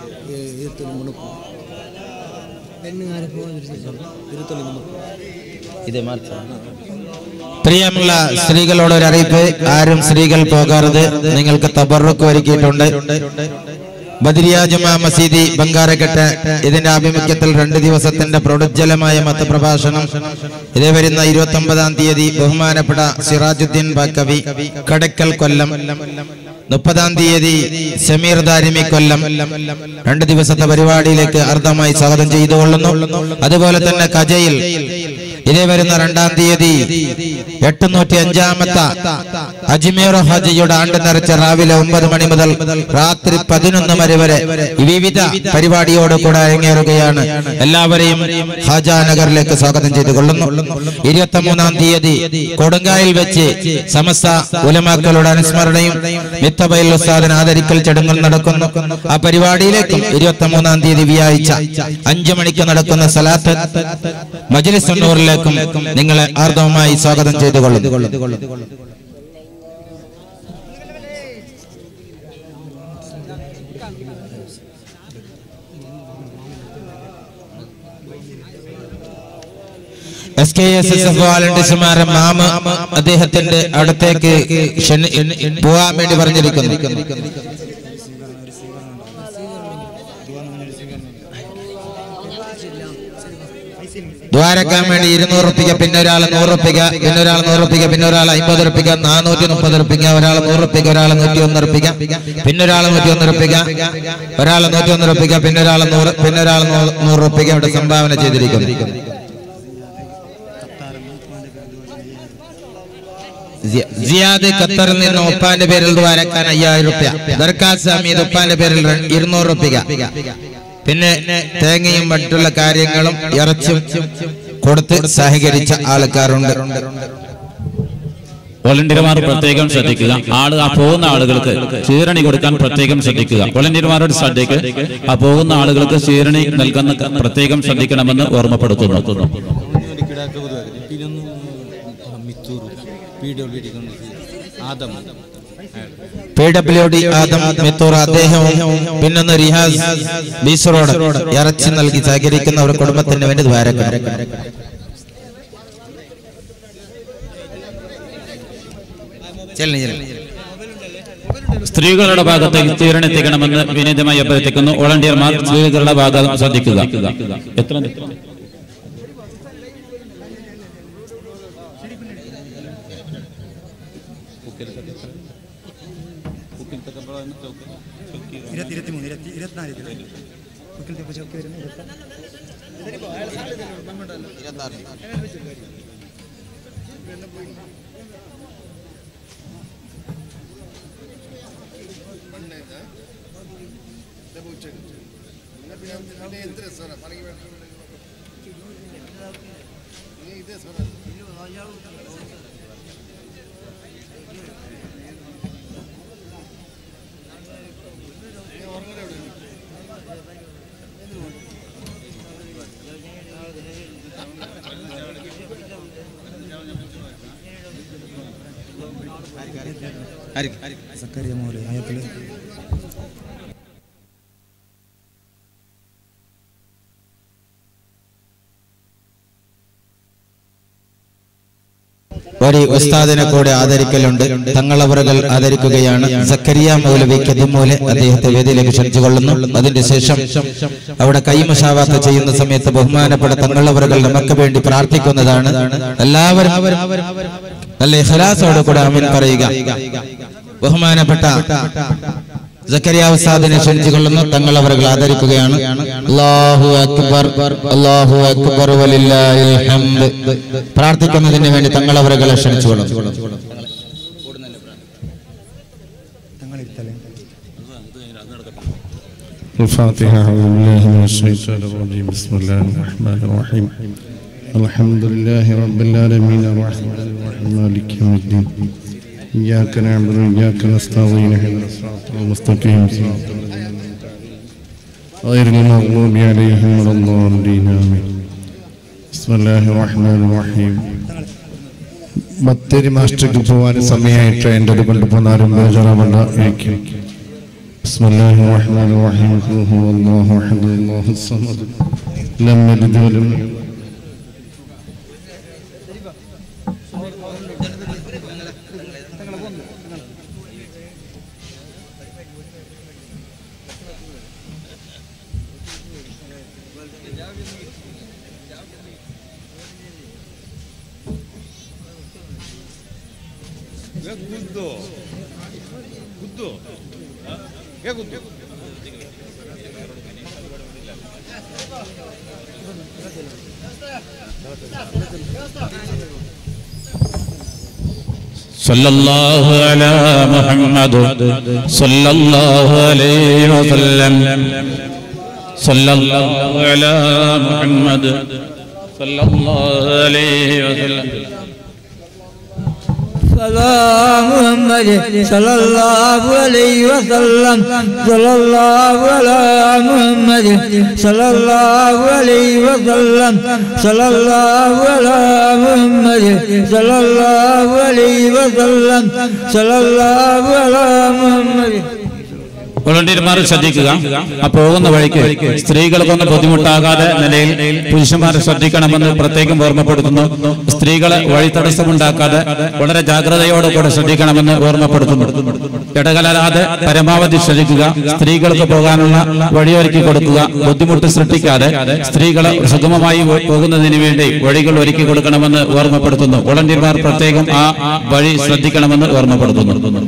പ്രിയമുള്ള സ്ത്രീകളോട് ഒരു അറിയിപ്പ് ആരും സ്ത്രീകൾ പോകരുത് നിങ്ങൾക്ക് തബറുക്ക് ഒരുക്കിയിട്ടുണ്ട് ബദരിയ ജുമാ മസീദി ബംഗാരക്കെട്ട് ഇതിന്റെ ആഭിമുഖ്യത്തിൽ രണ്ട് ദിവസത്തിന്റെ പ്രൗഢജ്ജലമായ മതപ്രഭാഷണം ഇതേ വരുന്ന ഇരുപത്തി ഒമ്പതാം തീയതി ബഹുമാനപ്പെട്ട സിറാജുദ്ദീൻ ബാക്കവി കടക്കൽ കൊല്ലം മുപ്പതാം തീയതി സമീർ ദാരിമി കൊല്ലം രണ്ട് ദിവസത്തെ പരിപാടിയിലേക്ക് അർദ്ധമായി സ്വാഗതം ചെയ്തുകൊള്ളുന്നു അതുപോലെ തന്നെ കജയിൽ ഇതേ വരുന്ന രണ്ടാം തീയതി എട്ടുനൂറ്റി അഞ്ചാമത്തെ അജ്മീർ ഹജിയുടെ ആണ്ട് നിറച്ച രാവിലെ ഒമ്പത് മണി മുതൽ രാത്രി പതിനൊന്ന് മണി വരെ വിവിധ പരിപാടിയോട് കൂടെ അരങ്ങേറുകയാണ് എല്ലാവരെയും ഹാജാനഗറിലേക്ക് സ്വാഗതം ചെയ്തു കൊള്ളുന്നു ഇരുപത്തി മൂന്നാം തീയതി കൊടുങ്കായിൽ വെച്ച് സമസ്ത ഉലമാക്കളുടെ അനുസ്മരണയും മിത്തബൈൽ ഉസ്താദിന് ആദരിക്കൽ ചടങ്ങുകൾ നടക്കുന്നു ആ പരിപാടിയിലേക്കും ഇരുപത്തി മൂന്നാം തീയതി വ്യാഴ്ച അഞ്ചു മണിക്ക് നടക്കുന്ന സലാത്ത് മജ്ലിസ് ഉണ്ണൂറിലേക്കും നിങ്ങളെ ആർദ്രമായി സ്വാഗതം ചെയ്തു കൊള്ളുന്നു S K S S F വാലണ്ടിയർമാരെ മാമ അദ്ദേഹത്തിന്റെ അടുത്തേക്ക് ക്ഷണി- പോകാൻ വേണ്ടി പറഞ്ഞിരിക്കുന്നു ദ്വാരക്കാൻ വേണ്ടി ഇരുന്നൂറ് റുപ്പിക പിന്നെ ഒരാൾ നൂറ് റുപ്പിക പിന്നെ ഒരാൾ നൂറ് റുപ്പിക പിന്നെ ഒരാൾ അമ്പത് റുപ്പിക നാനൂറ്റി മുപ്പത് റുപ്പിക ഒരാൾ നൂറ് റുപ്പിക ഒരാൾ നൂറ്റി ഒന്ന് റുപ്പിക പിന്നെ ഒരാൾ നൂറ്റി ഒന്ന് റുപ്പിക ഒരാൾ നൂറ്റി ഒന്ന് റുപ്പിക പിന്നെ ഒരാൾ നൂറ് പിന്നെ ഒരാൾ നൂ- നൂറ് റുപ്പിക ഇവിടെ സംഭാവന ചെയ്തിരിക്കുന്നു സിയ- സിയാദ് ഖത്തറിൽ നിന്ന് ഉപ്പാന്റെ പേരിൽ ദ്വാരക്കാൻ അയ്യായിരം റുപ്യ ദർക്കാസ് ഹമീദ് ഉപ്പാന്റെ പേരിൽ ര- ഇരുന്നൂറ് റുപ്യ പിന്നെ തേങ്ങയും മറ്റുള്ള കാര്യങ്ങളും ഇറച്ചും കൊടുത്ത് സഹകരിച്ച ആൾക്കാരുണ്ട് വോളണ്ടിയർമാർ പ്രത്യേകം ശ്രദ്ധിക്കുക ആള് ആ പോകുന്ന ആളുകൾക്ക് ചീരണി കൊടുക്കാൻ പ്രത്യേകം ശ്രദ്ധിക്കുക വോളണ്ടിയർമാരുടെ ശ്രദ്ധയ്ക്ക് ആ പോകുന്ന ആളുകൾക്ക് ചീരണി നൽകുന്ന ക- പ്രത്യേകം ശ്രദ്ധിക്കണമെന്ന് ഓർമ്മപ്പെടുത്തുന്നു P W D Adam Mithoor അദ്ദേഹവും പിന്നൊന്ന് റിഹാസ് ബീസറോട് ഇറച്ചി നൽകി സഹകരിക്കുന്ന ഒരു കുടുംബത്തിന് വേണ്ടി ദ്വാരക്കാൻ ചെല്ലി ചെല്ലി സ്ത്രീകളുടെ ഭാഗത്തേക്ക് ചീരണി എത്തിക്കണമെന്ന് വിനീതമായി അഭ്യർത്ഥിക്കുന്നു വോളണ്ടിയർമാർ സ്ത്രീകളുടെ ഭാഗം ശ്രദ്ധിക്കുക എത്ര ഇരുപത്തി ഇരുപത്തിമൂന്ന് ഇരുപത്തി ഇരുപത്തിനാല് കുക്കിലത്തെ ചൊക്കെ വരുന്ന ഇരുപത്തി സക്കറിയ മോല് അയാൾക്കുള്ള ഒരു ഉസ്താദിനെ കൂടെ ആദരിക്കലുണ്ട് തങ്ങളവറുകൾ ആദരിക്കുകയാണ് സക്കരിയ മൗലവി കതിമൂലെ അദ്ദേഹത്തെ വേദിയിലേക്ക് ക്ഷണിച്ചുകൊള്ളുന്നു അതിന്റെ ശേഷം അവിടെ കൈമശാവാത്ത ചെയ്യുന്ന സമയത്ത് ബഹുമാനപ്പെട്ട തങ്ങളവറുകൾ നമുക്ക് വേണ്ടി പ്രാർത്ഥിക്കുന്നതാണ് എല്ലാവരും നല്ല ഇഖലാസോട് കൂടെ അമീൻ പറയുക ബഹുമാനപ്പെട്ട സക്കരിയ ഉസ്താദിനെ ക്ഷണിച്ചുകൊള്ളുന്നു തങ്ങളവറുകൾ ആദരിക്കുകയാണ് അല്ലാഹു അക്ബർ അല്ലാഹു അക്ബർ വലില്ലാഹിൽ ഹംദ് പ്രാർത്ഥിക്കുന്നതിന് വേണ്ടി തങ്ങളവറുകളെ ക്ഷണിച്ചുകൊള്ളുന്നു തങ്ങളിരുത്തല്ലേ الفاتحة أعوذ بالله من الشيطان الرجيم بسم الله الرحمن الرحيم الحمد لله رب العالمين الرحمن الرحيم مالك يوم الدين إياك نعبد وإياك نستعين اهدنا الصراط المستقيم صراط الذين أنعمت عليهم غير المغضوب عليهم ولا الضالين آمين بسم الله الرحمن الرحيم ബത്തേരി മാസ്റ്റർക്ക് പോകാൻ സമയമായിട്ട് എൻ്റെ അത് കൊണ്ടുപോകുന്നാലും ബേജാറാവണ്ട എനിക്ക് بسم الله الرحمن الرحيم قل هو الله احد الله الصمد لم يلد ولم يولد صلى الله على محمد صلى الله عليه وسلم صلى الله على محمد صلى الله عليه وسلم سلام محمد صلى الله عليه وسلم صلى الله على محمد صلى الله عليه وسلم صلى الله على محمد صلى الله عليه وسلم صلى الله على محمد വോളണ്ടിയർമാർ ശ്രദ്ധിക്കുക ആ പോകുന്ന വഴിക്ക് സ്ത്രീകൾക്കൊന്നും ബുദ്ധിമുട്ടാകാതെ നിലയിൽ പുരുഷന്മാരെ ശ്രദ്ധിക്കണമെന്ന് പ്രത്യേകം ഓർമ്മപ്പെടുത്തുന്നു സ്ത്രീകളെ വഴി തടസ്സമുണ്ടാക്കാതെ വളരെ ജാഗ്രതയോടെ കൂടെ ശ്രദ്ധിക്കണമെന്ന് ഓർമ്മപ്പെടുത്തുന്നു ഇടകലരാതെ പരമാവധി ശ്രദ്ധിക്കുക സ്ത്രീകൾക്ക് പോകാനുള്ള വഴിയൊരുക്കി കൊടുക്കുക ബുദ്ധിമുട്ട് സൃഷ്ടിക്കാതെ സ്ത്രീകളെ സുഗമമായി പോകുന്നതിന് വേണ്ടി വഴികൾ ഒരുക്കി കൊടുക്കണമെന്ന് ഓർമ്മപ്പെടുത്തുന്നു വോളണ്ടിയർമാർ പ്രത്യേകം ആ വഴി ശ്രദ്ധിക്കണമെന്ന് ഓർമ്മപ്പെടുത്തുന്നു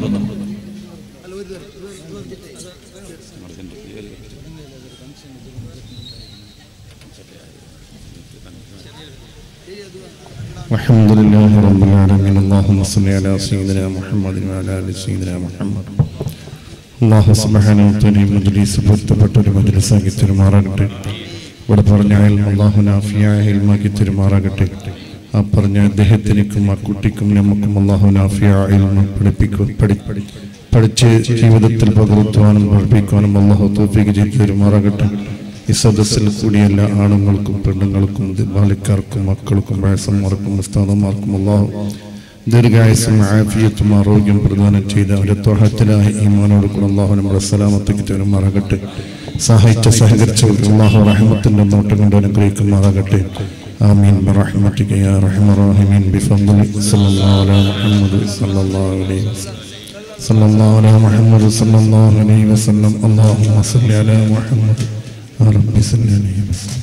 الحمد لله رب العالمين اللهم صل على سيدنا محمد وعلى ال سيدنا محمد അള്ളാഹു സുബ്ഹാനഹു മജ്ലിസ് പൊരുത്തപ്പെട്ട ഒരു മജ്ലിസാക്കി തിരുമാറാകട്ടെ ഇവിടെ പറഞ്ഞ അയൽമ അള്ളാഹു നാഫിയായ ഇൽമാക്കി തിരുമാറാകട്ടെ ആ പറഞ്ഞ അദ്ദേഹത്തിനും ആ കുട്ടിക്കും നമുക്കും അള്ളാഹു നാഫിയ ഇൽമ പഠിപ്പിക്കും പഠി പഠിച്ച് ജീവിതത്തിൽ പകർത്തുവാനും പഠിപ്പിക്കുവാനും അള്ളാഹു തോഫിക്ക് ചെയ്ത് തിരുമാറാകട്ടെ ഈ സദസ്സിൽ കൂടിയ എല്ലാ ആണുങ്ങൾക്കും പെണ്ണുങ്ങൾക്കും ബാലിക്കാർക്കും മക്കൾക്കും വയസ്സന്മാർക്കും ഉസ്താദന്മാർക്കും അള്ളാഹു ദീർഘായുസും ആഫിയത്തും ആരോഗ്യം പ്രദാനം ചെയ്ത അവരെ ത്വഹത്തിലായ ഈമാനോട് കൂടെ അള്ളാഹു നമ്മുടെ സലാമത്തേക്ക് തരുമാറാകട്ടെ സഹായിച്ച സഹകരിച്ചവർക്ക് അള്ളാഹു റഹ്മത്തിന്റെ നോട്ടം കൊണ്ട് അനുഗ്രഹിക്കുമാറാകട്ടെ ആമീൻ ബിറഹ്മതിക യാ റഹ്മർ റഹീമീൻ ബിഫദ്ലി സല്ലല്ലാഹു അലൈഹി മുഹമ്മദ് സല്ലല്ലാഹു അലൈഹി വസല്ലം صلى الله على محمد صلى الله عليه وسلم اللهم صل على محمد يا رب صل عليه وسلم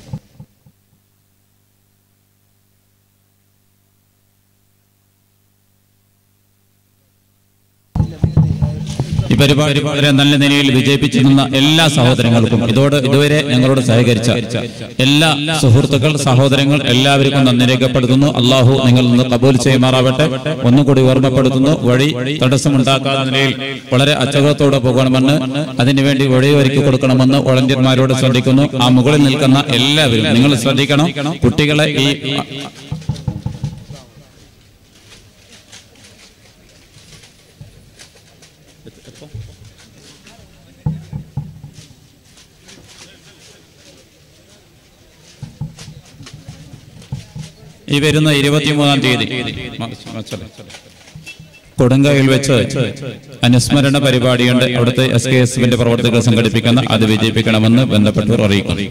ഈ പരിപാടി വളരെ നല്ല നിലയിൽ വിജയിപ്പിച്ചു നിന്ന എല്ലാ സഹോദരങ്ങൾക്കും ഇതോട് ഇതുവരെ ഞങ്ങളോട് സഹകരിച്ച എല്ലാ സുഹൃത്തുക്കൾ സഹോദരങ്ങൾ എല്ലാവർക്കും നന്ദി രേഖപ്പെടുത്തുന്നു അള്ളാഹു നിങ്ങൾ നിന്ന് കബൂൽ ചെയ്യുമാറാവട്ടെ ഒന്നുകൂടി ഓർമ്മപ്പെടുത്തുന്നു വഴി തടസ്സമുണ്ടാക്കാത്ത നിലയിൽ വളരെ അച്ചകത്തോടെ പോകണമെന്ന് അതിനുവേണ്ടി വഴി ഒരുക്കി കൊടുക്കണമെന്ന് വോളണ്ടിയർമാരോട് ശ്രദ്ധിക്കുന്നു ആ മുകളിൽ നിൽക്കുന്ന എല്ലാവരും നിങ്ങൾ ശ്രദ്ധിക്കണം കുട്ടികളെ ഈ ഈ വരുന്ന ഇരുപത്തിമൂന്നാം തീയതി കൊടുങ്കായിൽ വെച്ച് അനുസ്മരണ പരിപാടിയുണ്ട് അവിടുത്തെ എസ് കെ എസ് എഫിന്റെ പ്രവർത്തകർ സംഘടിപ്പിക്കുന്ന അത് വിജയിപ്പിക്കണമെന്ന് ബന്ധപ്പെട്ടവർ അറിയിക്കുന്നു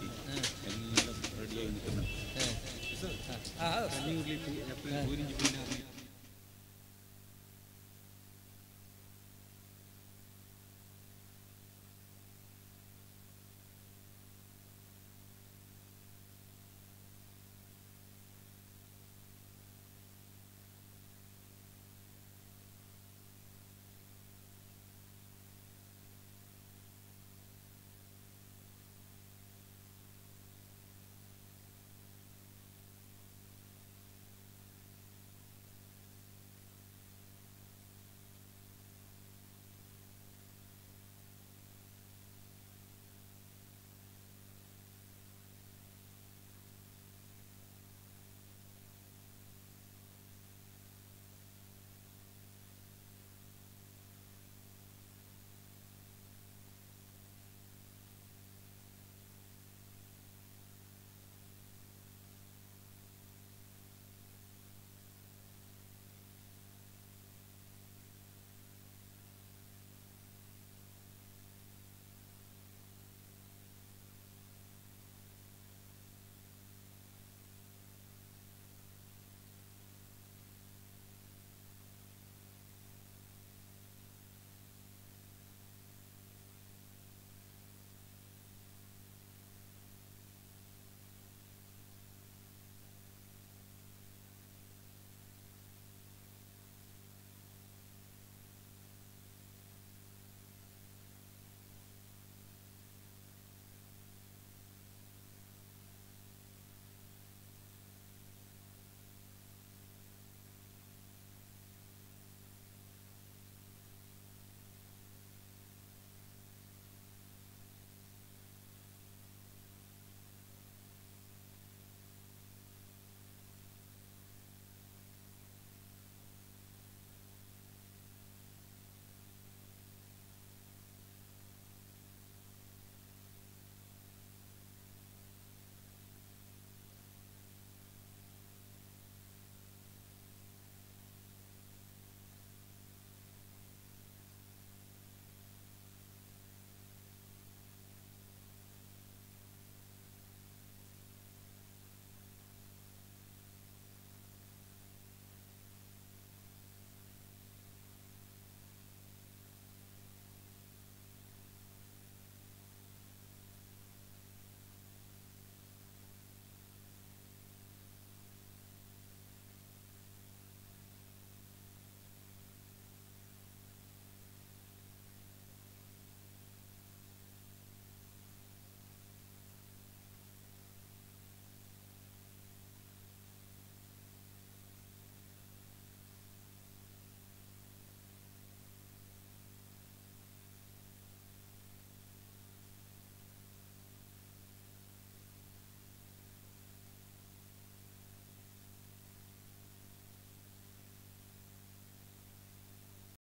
ആ